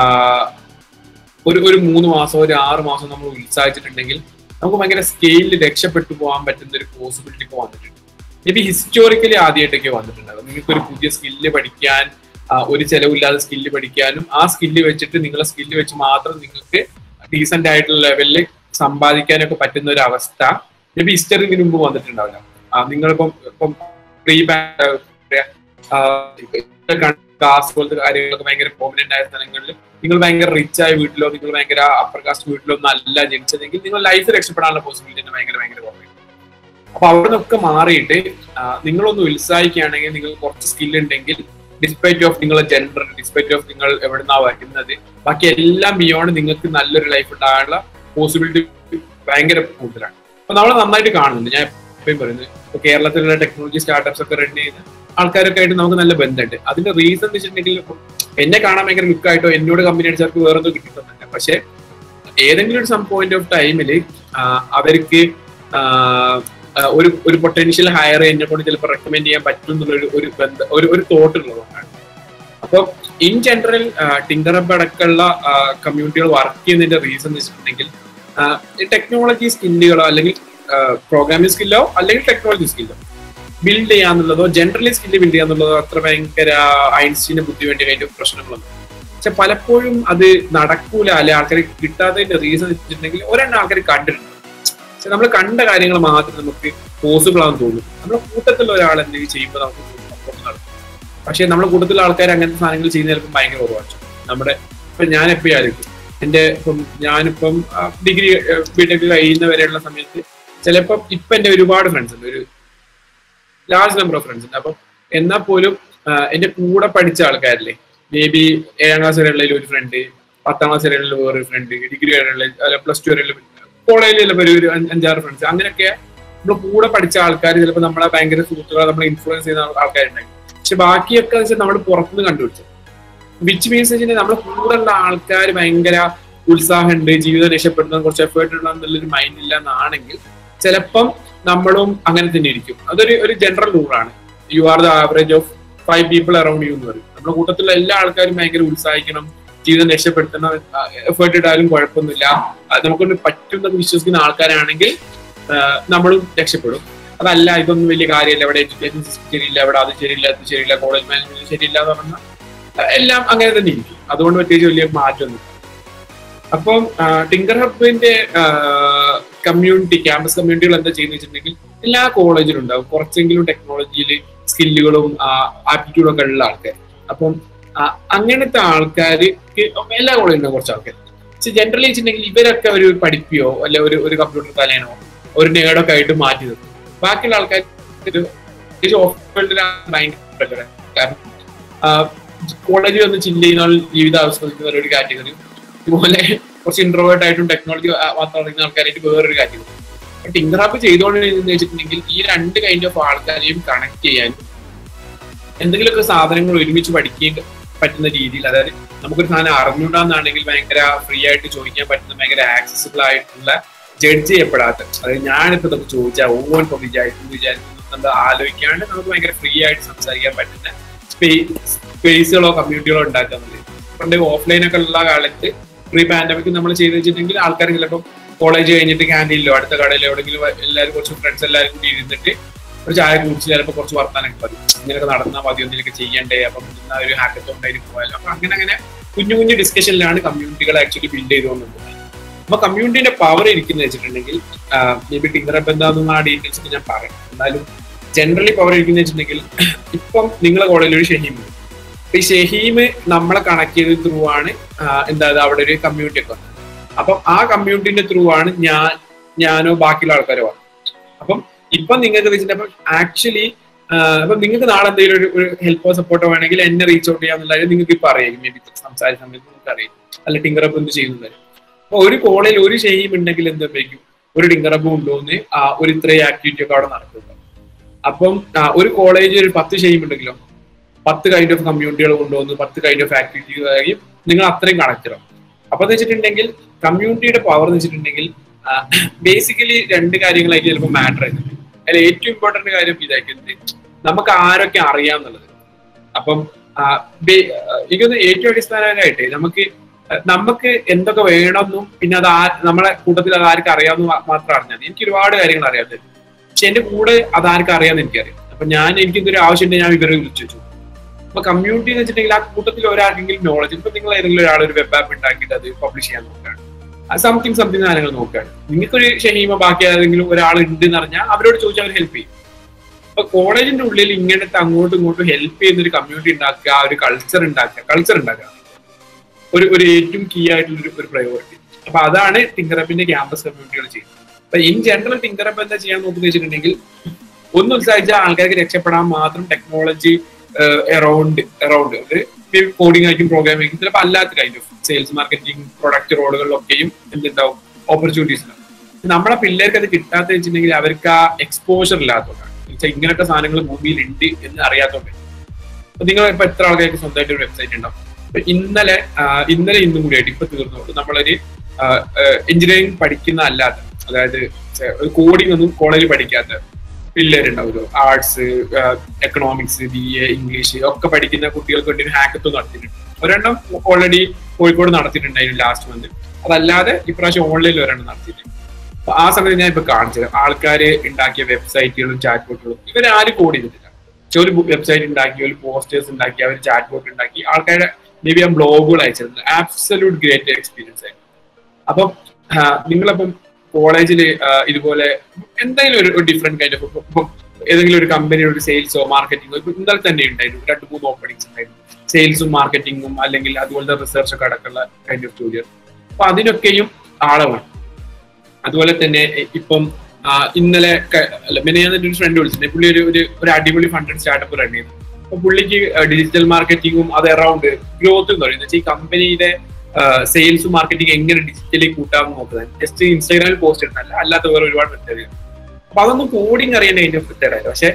ഒരു ഒരു മൂന്ന് മാസം ഒരു ആറ് മാസം നമ്മൾ ഉത്സാഹിച്ചിട്ടുണ്ടെങ്കിൽ നമുക്ക് ഭയങ്കര സ്കെയിലിൽ രക്ഷപ്പെട്ടു പോകാൻ പറ്റുന്ന ഒരു പോസിബിലിറ്റി ഇപ്പോൾ വന്നിട്ടുണ്ട് മേ ബി ഹിസ്റ്റോറിക്കലി ആദ്യമായിട്ടൊക്കെ വന്നിട്ടുണ്ടാകും നിങ്ങൾക്ക് ഒരു പുതിയ സ്കില്ല് പഠിക്കാൻ ആ, ഒരു ചെലവില്ലാതെ സ്കില്ല് പഠിക്കാനും ആ സ്കില്ല് വെച്ചിട്ട് നിങ്ങളെ സ്കില്ല് വെച്ച് മാത്രം നിങ്ങൾക്ക് ഡീസെന്റ് ആയിട്ടുള്ള ലെവലിൽ സമ്പാദിക്കാനൊക്കെ പറ്റുന്ന ഒരു അവസ്ഥ മേ ബി ഹിസ്റ്ററി ഇതിനു മുമ്പ് വന്നിട്ടുണ്ടാവില്ല ആ, നിങ്ങളിപ്പം ഇപ്പം പ്രീ കാസ്റ്റ് പോലത്തെ കാര്യങ്ങളൊക്കെ ഭയങ്കര പ്രോമിനന്റ് ആയ സ്ഥലങ്ങളിൽ നിങ്ങൾ ഭയങ്കര റിച്ച് ആയ വീട്ടിലോ നിങ്ങൾ ഭയങ്കര അപ്പർ കാസ്റ്റ് വീട്ടിലോ ഒന്നും അല്ല ജനിച്ചതെങ്കിൽ നിങ്ങൾ ലൈഫ് രക്ഷപ്പെടാനുള്ള പോസിബിലിറ്റി തന്നെ ഭയങ്കര ഭയങ്കര കുറവായിരിക്കും അപ്പൊ അവിടെ നിന്നൊക്കെ മാറിയിട്ട് ആ, നിങ്ങളൊന്ന് ഉത്സാഹിക്കുകയാണെങ്കിൽ നിങ്ങൾ കുറച്ച് സ്കിൽ ഉണ്ടെങ്കിൽ ഡിസ്പൈറ്റ് ഓഫ് നിങ്ങളെ ജെൻഡർ ഡിസ്പൈറ്റ് ഓഫ് നിങ്ങൾ എവിടുന്നാ വരുന്നത് ബാക്കി എല്ലാം ബിയോണ്ട് നിങ്ങൾക്ക് നല്ലൊരു ലൈഫ് ഉണ്ടാകാനുള്ള പോസിബിലിറ്റി ഭയങ്കര കൂടുതലാണ് അപ്പൊ നമ്മൾ നന്നായിട്ട് കാണുന്നുണ്ട് ഞാൻ എപ്പോഴും പറയുന്നത് ഇപ്പൊ കേരളത്തിലുള്ള ടെക്നോളജി സ്റ്റാർട്ടപ്സ് ഒക്കെ റൺ ചെയ്യുന്ന ആൾക്കാരൊക്കെ ആയിട്ട് നമുക്ക് നല്ല ബന്ധമുണ്ട് അതിന്റെ റീസൺ എന്ന് വെച്ചിട്ടുണ്ടെങ്കിൽ ഇപ്പം എന്നെ കാണാൻ ഭയങ്കര ലുക്കായിട്ടോ എന്നോട് കമ്പനി അടിച്ചവർക്ക് വേറെ ഒന്നും കിട്ടിയിട്ടൊന്നുമില്ല പക്ഷെ ഏതെങ്കിലും ഒരു സം പോയിന്റ് ഓഫ് ടൈമിൽ അവർക്ക് ആ, ആ, ഒരു ഒരു പൊട്ടൻഷ്യൽ ഹയർ എന്നെ കൊണ്ട് ചിലപ്പോൾ റെക്കമെൻഡ് ചെയ്യാൻ പറ്റും എന്നുള്ളൊരു ഒരു ബന്ധ ഒരു ഒരു തോട്ട് ഉള്ളതുകൊണ്ടാണ് അപ്പോൾ ഇൻ ജനറൽ ടിങ്കറബ് അടക്കമുള്ള കമ്മ്യൂണിറ്റികൾ വർക്ക് ചെയ്യുന്നതിന്റെ റീസൺ എന്ന് വെച്ചിട്ടുണ്ടെങ്കിൽ ടെക്നോളജി സ്കില്ലുകളോ അല്ലെങ്കിൽ പ്രോഗ്രാമിംഗ് സ്കില്ലോ അല്ലെങ്കിൽ ടെക്നോളജി സ്കില്ലോ ബിൽഡ് ചെയ്യാന്നുള്ളതോ ജനറലി സ്കില്ല് ബിൽഡ് ചെയ്യാന്നുള്ളതോ അത്ര ഭയങ്കര ഐൻസ്റ്റീനെ ബുദ്ധി വേണ്ടി അതിന്റെ പ്രശ്നങ്ങളൊന്നും പക്ഷെ പലപ്പോഴും അത് നടക്കൂല അല്ലെ ആൾക്കാർ കിട്ടാത്തതിന്റെ റീസൺ വെച്ചിട്ടുണ്ടെങ്കിൽ ഒരെണ്ണം ആൾക്കാർ കണ്ടിട്ടുണ്ട് പക്ഷെ നമ്മൾ കണ്ട കാര്യങ്ങൾ മാത്രം നമുക്ക് പോസിബിൾ ആണെന്ന് തോന്നും നമ്മുടെ കൂട്ടത്തിലുള്ള ഒരാൾ എന്തെങ്കിലും ചെയ്യുമ്പോൾ നമുക്ക് തോന്നും അപ്പുറത്ത് നടക്കും പക്ഷെ നമ്മുടെ കൂട്ടത്തിലുള്ള ആൾക്കാർ അങ്ങനത്തെ സാധനങ്ങൾ ചെയ്യുന്ന ചിലപ്പോൾ ഭയങ്കര കുറവാണ് നമ്മുടെ ഇപ്പൊ ഞാൻ എപ്പോഴും ആയിരിക്കും എന്റെ ഇപ്പം ഞാനിപ്പം ഡിഗ്രി ബിടെക് കഴിയുന്ന വരെയുള്ള സമയത്ത് ചിലപ്പം ഇപ്പൊ എന്റെ ഒരുപാട് ഫ്രണ്ട്സ് ഉണ്ട് ഒരു ലാർജ് നമ്പർ ഓഫ് ഫ്രണ്ട്സ് ഉണ്ട് അപ്പം എന്നാൽ പോലും ആ, എന്റെ കൂടെ പഠിച്ച ആൾക്കാരില്ലേ മേ ബി ഏഴാം ക്ലാസ് വരെയുള്ള ഒരു ഫ്രണ്ട് പത്താം ക്ലാസ് വരെയുള്ള വേറൊരു ഫ്രണ്ട് ഡിഗ്രി വരെയുള്ള അല്ല പ്ലസ് ടു വരെയുള്ള കോളേജിൽ ചിലപ്പോൾ ഒരു ഒരു അഞ്ച് അഞ്ചാറ് ഫ്രണ്ട്സ് അങ്ങനെയൊക്കെ നമ്മൾ കൂടെ പഠിച്ച ആൾക്കാർ ചിലപ്പോൾ നമ്മളെ ഭയങ്കര സുഹൃത്തുക്കളെ നമ്മൾ ഇൻഫ്ലുവൻസ് ചെയ്യുന്ന ആൾക്കാരുണ്ടായി പക്ഷെ ബാക്കിയൊക്കെ വെച്ചാൽ നമ്മൾ പുറത്തുനിന്ന് കണ്ടുപിടിച്ചു വിച്ച് മീൻസ് വെച്ചാൽ നമ്മുടെ കൂടെ ഉള്ള ആൾക്കാർ ഭയങ്കര ഉത്സാഹമുണ്ട് ജീവിതം രക്ഷപ്പെടുന്ന കുറച്ച് എഫേർട്ട് ഉള്ള എന്നുള്ളൊരു മൈൻഡ് ഇല്ല എന്നാണെങ്കിൽ ചിലപ്പം നമ്മളും അങ്ങനെ തന്നെ ഇരിക്കും അതൊരു ഒരു ജനറൽ റൂളാണ് you are the average of five people around you എന്ന് പറയും നമ്മുടെ കൂട്ടത്തിലുള്ള എല്ലാ ആൾക്കാരും ഭയങ്കര ഉത്സാഹിക്കണം ജീവിതം രക്ഷപ്പെടുത്തണം എഫേർട്ട് ഇടാനും കുഴപ്പമൊന്നുമില്ല അത് നമുക്കൊന്ന് പറ്റുമെന്ന് വിശ്വസിക്കുന്ന ആൾക്കാരാണെങ്കിൽ ആ, നമ്മളും രക്ഷപ്പെടും അതല്ല ഇതൊന്നും വലിയ കാര്യമില്ല ഇവിടെ എഡ്യൂക്കേഷൻ സിസ്റ്റം ശരിയില്ല ഇവിടെ അത് ശരിയില്ല അത് ശരിയില്ല കോളേജ് മാനേജ്മെന്റ് ശരിയില്ല എന്ന് പറഞ്ഞാൽ ആ, എല്ലാം അങ്ങനെ തന്നെ ഇരിക്കും അതുകൊണ്ട് പ്രത്യേകിച്ച് വലിയ മാറ്റമൊന്നും അപ്പം ടിങ്കർ ഹബിന്റെ കമ്മ്യൂണിറ്റി ക്യാമ്പസ് കമ്മ്യൂണിറ്റികൾ എന്താ ചെയ്യുന്ന വെച്ചിട്ടുണ്ടെങ്കിൽ എല്ലാ കോളേജിലും ഉണ്ടാവും കുറച്ചെങ്കിലും ടെക്നോളജിയിൽ സ്കില്ലുകളും ആപ്റ്റിറ്റ്യൂഡും ഒക്കെ ഉള്ള ആൾക്കാർ അപ്പം ആ, അങ്ങനത്തെ ആൾക്കാർക്ക് എല്ലാ കോളേജിലും കുറച്ച് ആൾക്കാർ പക്ഷെ ജനറലി വെച്ചിട്ടുണ്ടെങ്കിൽ ഇവരൊക്കെ ഒരു പഠിപ്പിയോ അല്ലെ ഒരു ഒരു കമ്പ്യൂട്ടർ തലേനോ ഒരു നേടൊക്കെ ആയിട്ട് മാറ്റി നിർത്തും ബാക്കിയുള്ള ആൾക്കാർ ഇത് ഇത് ഓഫ് ഫീൽഡിലാണ് ഭയങ്കര പ്രകടനം കാരണം കോളേജിൽ വന്ന് ചില്ല് ചെയ്യുന്ന ആൾ ജീവിതം ആസ്വദിക്കുന്ന ഒരു കാറ്റഗറി ഇതുപോലെ കുറച്ച് ഇൻട്രോവേർട്ട് ആയിട്ടും ടെക്നോളജി മാത്രം അറിയുന്ന ആൾക്കാരായിട്ട് വേറൊരു കാറ്റഗറി ടിങ്കർ ആപ്പ് ചെയ്തുകൊണ്ടിരുന്ന വെച്ചിട്ടുണ്ടെങ്കിൽ ഈ രണ്ട് കൈൻഡ് ഓഫ് ആൾക്കാരെയും കണക്ട് ചെയ്യാൻ എന്തെങ്കിലുമൊക്കെ സാധനങ്ങൾ ഒരുമിച്ച് പഠിക്കാൻ പറ്റുന്ന രീതിയിൽ അതായത് നമുക്കൊരു സാധനം അറിഞ്ഞൂടാന്നാണെങ്കിൽ ഭയങ്കര ഫ്രീ ആയിട്ട് ചോദിക്കാൻ പറ്റുന്ന ഭയങ്കര ആക്സസിബിൾ ആയിട്ടുള്ള ജഡ്ജ് ചെയ്യപ്പെടാത്ത അതായത് ഞാനിപ്പോ നമുക്ക് ചോദിച്ചാൽ ഓൻ ഇപ്പൊ വിചാരിക്കുന്നു വിചാരിക്കുന്നു എന്താ ആലോചിക്കാണ്ട് നമുക്ക് ഭയങ്കര ഫ്രീ ആയിട്ട് സംസാരിക്കാൻ പറ്റുന്ന സ്പേസുകളോ കമ്മ്യൂണിറ്റികളോ ഉണ്ടാക്കുന്നത് പണ്ട് ഓഫ്ലൈൻ ഒക്കെ ഉള്ള കാലത്ത് പ്രീ പാൻഡമിക് നമ്മൾ ചെയ്ത് വെച്ചിട്ടുണ്ടെങ്കിൽ ആൾക്കാർ ചിലപ്പോൾ കോളേജ് കഴിഞ്ഞിട്ട് ക്യാൻറ്റീനിലോ അടുത്ത കടയിലോ എവിടെയെങ്കിലും എല്ലാവരും കുറച്ച് ഫ്രണ്ട്സ് എല്ലാവരും കൂടി ഇരുന്നിട്ട് ഒരു ചായ കുടിച്ച് ചിലപ്പോൾ കുറച്ച് വർത്താനൊക്കെ മതി ഇങ്ങനെയൊക്കെ നടന്നാൽ മതി എന്തെങ്കിലുമൊക്കെ ചെയ്യണ്ടേ അപ്പം ഇന്ന് ഒരു ഹാക്കത്തോൺ ഉണ്ടായിട്ട് പോയാലോ അപ്പൊ അങ്ങനെ അങ്ങനെ കുഞ്ഞു കുഞ്ഞു ഡിസ്കഷനിലാണ് കമ്മ്യൂണിറ്റികൾ ആക്ച്വലി ബിൽഡ് ചെയ്തുകൊണ്ടിരുന്നത് അപ്പൊ കമ്മ്യൂണിറ്റിന്റെ പവർ ഇരിക്കുന്ന വെച്ചിട്ടുണ്ടെങ്കിൽ മേ ബി ടിങ്കർ അപ്പ് എന്താണെന്ന് ആ ഡീറ്റെയിൽസ് ഒക്കെ ഞാൻ പറയാം എന്നാലും ജനറലി പവർ ഇരിക്കുന്ന വെച്ചിട്ടുണ്ടെങ്കിൽ ഇപ്പം നിങ്ങളെ കോളേജിൽ ഒരു ഷഹീം ഉണ്ട് അപ്പൊ ഈ ഷഹീം നമ്മളെ കണക്ട് ചെയ്ത് ത്രൂ ആണ് ആ, എന്താ അവിടെ ഒരു കമ്മ്യൂണിറ്റി ഒക്കെ വന്നത് അപ്പം ആ കമ്മ്യൂണിറ്റിന്റെ ത്രൂ ആണ് ഞാൻ ഞാനോ ബാക്കിയുള്ള ആൾക്കാരോ വന്നത് അപ്പം ഇപ്പൊ നിങ്ങൾക്ക് വെച്ചിട്ട് ആക്ച്വലി അപ്പൊ നിങ്ങൾക്ക് നാളെ എന്തെങ്കിലും ഒരു ഒരു ഹെൽപ്പോ സപ്പോർട്ടോ വേണമെങ്കിൽ എന്നെ റീച്ച് ഔട്ട് ചെയ്യാന്നുള്ളത് നിങ്ങൾക്ക് ഇപ്പൊ അറിയാം മേ ബി സംസാരിച്ച സമയത്ത് നിങ്ങൾക്ക് അറിയാം അല്ല ടിങ്കർ അപ്പ് എന്ത് ചെയ്യുന്നത് അപ്പൊ ഒരു കോളേജിൽ ഒരു ഷെയ്യും ഉണ്ടെങ്കിൽ എന്ത് സംഭവിക്കും ഒരു ടിങ്കർ അപ്പ് ഉണ്ടോന്ന് ആ ഒരു ഇത്രയും ആക്ടിവിറ്റി ഒക്കെ അവിടെ നടക്കുന്നത് അപ്പം ആ, ഒരു കോളേജിൽ ഒരു പത്ത് ഷെയ്യും ഉണ്ടെങ്കിലോ പത്ത് കൈൻഡ് ഓഫ് കമ്മ്യൂണിറ്റികൾ കൊണ്ടുവന്ന് പത്ത് കൈൻഡ് ഓഫ് ആക്ടിവിറ്റി നിങ്ങൾ അത്രയും കണക്ട് ആവും അപ്പൊ എന്ന് വെച്ചിട്ടുണ്ടെങ്കിൽ കമ്മ്യൂണിറ്റിയുടെ പവർ എന്ന് വെച്ചിട്ടുണ്ടെങ്കിൽ ബേസിക്കലി രണ്ട് കാര്യങ്ങളായിരിക്കും ചിലപ്പോൾ മാറ്റർ ആയിരുന്നു അതിൽ ഏറ്റവും ഇമ്പോർട്ടന്റ് കാര്യം ഇതായിരിക്കും നമുക്ക് ആരൊക്കെ അറിയാം എന്നുള്ളത് അപ്പം ആ, ബേ- ആ, എനിക്കൊന്ന് ഏറ്റവും അടിസ്ഥാനമായിട്ട് നമുക്ക് നമുക്ക് എന്തൊക്കെ വേണമെന്നും പിന്നെ അത് ആ നമ്മളെ കൂട്ടത്തിൽ അത് ആർക്കും അറിയാമെന്ന് മാ- മാത്രം അറിഞ്ഞാൽ മതി എനിക്ക് ഒരുപാട് കാര്യങ്ങൾ അറിയാത്തത് പക്ഷെ എന്റെ കൂടെ അത് ആർക്കും അറിയാമെന്ന് എനിക്കറിയാം അപ്പൊ ഞാൻ എനിക്ക് എന്തൊരു ആവശ്യമുണ്ടെങ്കിൽ ഞാൻ ഇവരെ വിളിച്ചു വെച്ചു അപ്പൊ കമ്മ്യൂണിറ്റി എന്ന് വെച്ചിട്ടുണ്ടെങ്കിൽ ആ കൂട്ടത്തിൽ ഒരാൾക്കെങ്കിലും നോളജ് ഇപ്പൊ നിങ്ങൾ ഏതെങ്കിലും ഒരാൾ ഒരു വെബ് ആപ്പ് ഉണ്ടാക്കിയിട്ട് അത് പബ്ലിഷ് ചെയ്യാൻ നോക്കുകയാണ് സംതിങ് സംതിങ് സാധനങ്ങൾ നോക്കുകയാണ് നിങ്ങൾക്കൊരു ഷഹീമ ബാക്കി ഏതെങ്കിലും ഒരാൾ ഉണ്ട് എന്ന് പറഞ്ഞാൽ അവരോട് ചോദിച്ചാൽ അവർ ഹെൽപ്പ് ചെയ്യും അപ്പൊ കോളേജിന്റെ ഉള്ളിൽ ഇങ്ങനത്തെ അങ്ങോട്ടും ഇങ്ങോട്ടും ഹെൽപ്പ് ചെയ്യുന്ന ഒരു കമ്മ്യൂണിറ്റി ഉണ്ടാക്കുക ഒരു കൾച്ചർ ഉണ്ടാക്കുക കൾച്ചർ ഉണ്ടാക്കുക ഒരു ഒരു ഏറ്റവും കീ ആയിട്ടുള്ള ഒരു- ഒരു പ്രയോറിറ്റി അപ്പൊ അതാണ് ടിങ്കറപ്പിന്റെ ക്യാമ്പസ് കമ്മ്യൂണിറ്റികൾ ചെയ്യുന്നത് അപ്പൊ ഇൻ ജനറൽ ടിങ്കറപ്പ് എന്താ ചെയ്യാൻ നോക്കുന്നത് വെച്ചിട്ടുണ്ടെങ്കിൽ ഒന്ന് ഉത്സാഹിച്ച ആൾക്കാർക്ക് രക്ഷപ്പെടാൻ മാത്രം ടെക്നോളജി എറൗണ്ട് എറൗണ്ട് കോഡിംഗ് ആയിരിക്കും പ്രോഗ്രാമിംഗ് ആയിരിക്കും ചിലപ്പോൾ അല്ലാത്ത kind of sales marketing product റോളുകളിലൊക്കെയും എന്തുണ്ടാവും ഓപ്പർച്യൂണിറ്റീസ് ഉണ്ടാവും നമ്മളെ പിള്ളേർക്ക് അത് കിട്ടാത്ത വെച്ചിട്ടുണ്ടെങ്കിൽ അവർക്ക് ആ എക്സ്പോഷർ ഇല്ലാത്തതുകൊണ്ടാണ് എന്നുവെച്ചാൽ ഇങ്ങനത്തെ സാധനങ്ങൾ ഭൂമിയിൽ ഉണ്ട് എന്ന് അറിയാത്തതുകൊണ്ട് അപ്പൊ നിങ്ങൾ ഇപ്പൊ എത്ര ആൾക്കാർക്ക് സ്വന്തമായിട്ട് ഒരു വെബ്സൈറ്റ് ഉണ്ടാവും ഇപ്പൊ ഇന്നലെ ആ, ഇന്നലെ ഇന്നും കൂടിയായിട്ട് ഇപ്പൊ തീർന്നു നമ്മളൊരു എഞ്ചിനീയറിംഗ് പഠിക്കുന്ന അല്ലാത്ത അതായത് ഒരു കോഡിംഗ് ഒന്നും കോളേജിൽ പഠിക്കാത്ത പിള്ളേരുണ്ടാവുമല്ലോ arts economics B A English ഒക്കെ പഠിക്കുന്ന കുട്ടികൾക്ക് വേണ്ടി ഒരു ഹാക്കത്തും നടത്തിയിട്ടുണ്ട് ഒരെണ്ണം ഓൾറെഡി കോഴിക്കോട് നടത്തിയിട്ടുണ്ടായിരുന്നു ലാസ്റ്റ് മന്ത് അതല്ലാതെ ഇപ്രാവശ്യം ഓൺലൈനിൽ ഒരെണ്ണം നടത്തിയിട്ടുണ്ട് അപ്പൊ ആ സമയത്ത് ഞാൻ ഇപ്പൊ കാണിച്ചത് ആൾക്കാര് ഉണ്ടാക്കിയ വെബ്സൈറ്റുകളും ചാറ്റ് ബോട്ടുകളും ഇവരാരും കോഡ് ചെയ്തിട്ടില്ല പക്ഷെ ഒരു വെബ്സൈറ്റ് ഉണ്ടാക്കി ഒരു പോസ്റ്റേഴ്സ് ഉണ്ടാക്കി അവർ ചാറ്റ് ബോട്ട് ഉണ്ടാക്കി ആൾക്കാരുടെ മേ ബി ആ ബ്ലോഗുകൾ അയച്ചിരുന്നു ആബ്സല്യൂട്ട് ഗ്രേറ്റ് എക്സ്പീരിയൻസ് ആയിരുന്നു അപ്പം ആ, നിങ്ങളിപ്പം കോളേജിൽ ഇതുപോലെ എന്തെങ്കിലും ഒരു ഡിഫറെന്റ് കൈൻഡ് ഓഫ് ഇപ്പം ഏതെങ്കിലും ഒരു കമ്പനിയുടെ ഒരു സെയിൽസോ മാർക്കറ്റിംഗോ ഇപ്പൊ ഇന്നലെ തന്നെ ഉണ്ടായിരുന്നു രണ്ട് മൂന്ന് ഓപ്പണിങ്സ് ഉണ്ടായിരുന്നു സെയിൽസും മാർക്കറ്റിംഗും അല്ലെങ്കിൽ അതുപോലത്തെ റിസർച്ച് ഒക്കെ അടക്കമുള്ള കൈൻഡ് ഓഫ് ജോലികൾ അപ്പൊ അതിനൊക്കെയും ആളെ വേണം അതുപോലെ തന്നെ ഇ- ഇപ്പം ആ, ഇന്നലെ ക- അല്ല പിന്നെ ഞാൻ ഒരു ഫ്രണ്ട് വിളിച്ചിട്ടുണ്ട് പുള്ളി ഒരു ഒരു ഒരു അടിപൊളി ഫണ്ടഡ് സ്റ്റാർട്ടപ്പ് റൺ ചെയ്യുന്നു അപ്പൊ പുള്ളിക്ക് ഡിജിറ്റൽ മാർക്കറ്റിംഗും അത് അറൌണ്ട് ഗ്രോത്ത് എന്ന് പറയുന്നത് വെച്ചാൽ ഈ കമ്പനിയുടെ സെയിൽസും മാർക്കറ്റിംഗ് എങ്ങനെ ഡിജിറ്റലി കൂട്ടാമെന്ന് നോക്കുന്നത് ജസ്റ്റ് ഇൻസ്റ്റാഗ്രാമിൽ പോസ്റ്റ് ഇടുന്നല്ല അല്ലാത്ത വേറെ ഒരുപാട് മെത്തേഡ് അപ്പൊ അതൊന്നും കോഡിങ് അറിയാൻ അതിന്റെ മെത്തേഡ് ആയിരുന്നു പക്ഷെ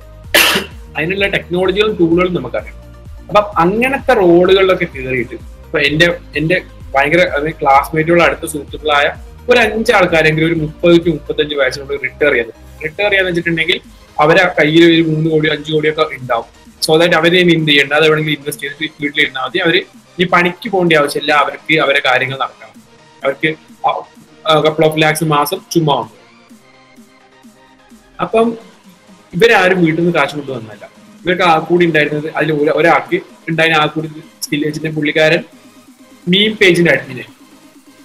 അതിനുള്ള ടെക്നോളജികളും ടൂളുകളും നമുക്കറിയാം അപ്പൊ അങ്ങനത്തെ റോളുകളിലൊക്കെ കയറിയിട്ട് ഇപ്പൊ എന്റെ എന്റെ ഭയങ്കര ക്ലാസ്മേറ്റുകൾ അടുത്ത സുഹൃത്തുക്കളായ ഒരു അഞ്ച് ആൾക്കാരെങ്കിലും ഒരു മുപ്പത് ടു മുപ്പത്തഞ്ച് വയസ്സിനുള്ളിൽ റിട്ടയർ ചെയ്യുന്നത് റിട്ടയർ ചെയ്യാന്ന് വെച്ചിട്ടുണ്ടെങ്കിൽ അവരെ കയ്യിൽ ഒരു മൂന്ന് കോടി അഞ്ച് കോടിയൊക്കെ ഉണ്ടാവും സോ ദാറ്റ് അവരെ ഇനി എന്ത് ചെയ്യേണ്ട അത് എവിടെയെങ്കിലും ഇൻവെസ്റ്റ് ചെയ്തിട്ട് വീട്ടിലിരുന്നാൽ മതി അവര് ഈ പണിക്ക് പോകേണ്ട ആവശ്യമില്ല അവർക്ക് അവരെ കാര്യങ്ങൾ നടക്കണം അവർക്ക് കപ്പിൾ ഓഫ് ലാക്സ് മാസം ചുമ്മാ വന്നു അപ്പം ഇവരാരും വീട്ടിൽ നിന്ന് കാശ് കൊണ്ടുവന്നല്ല ഇവർക്ക് ആ കൂടി ഉണ്ടായിരുന്നത് അതിൽ ഒരു- ഒരാൾക്ക് ഉണ്ടായിരുന്ന ആ കൂടി സ്കിൽ വെച്ചിട്ട് പുള്ളിക്കാരൻ മീം പേജിന്റെ അഡ്മിനെ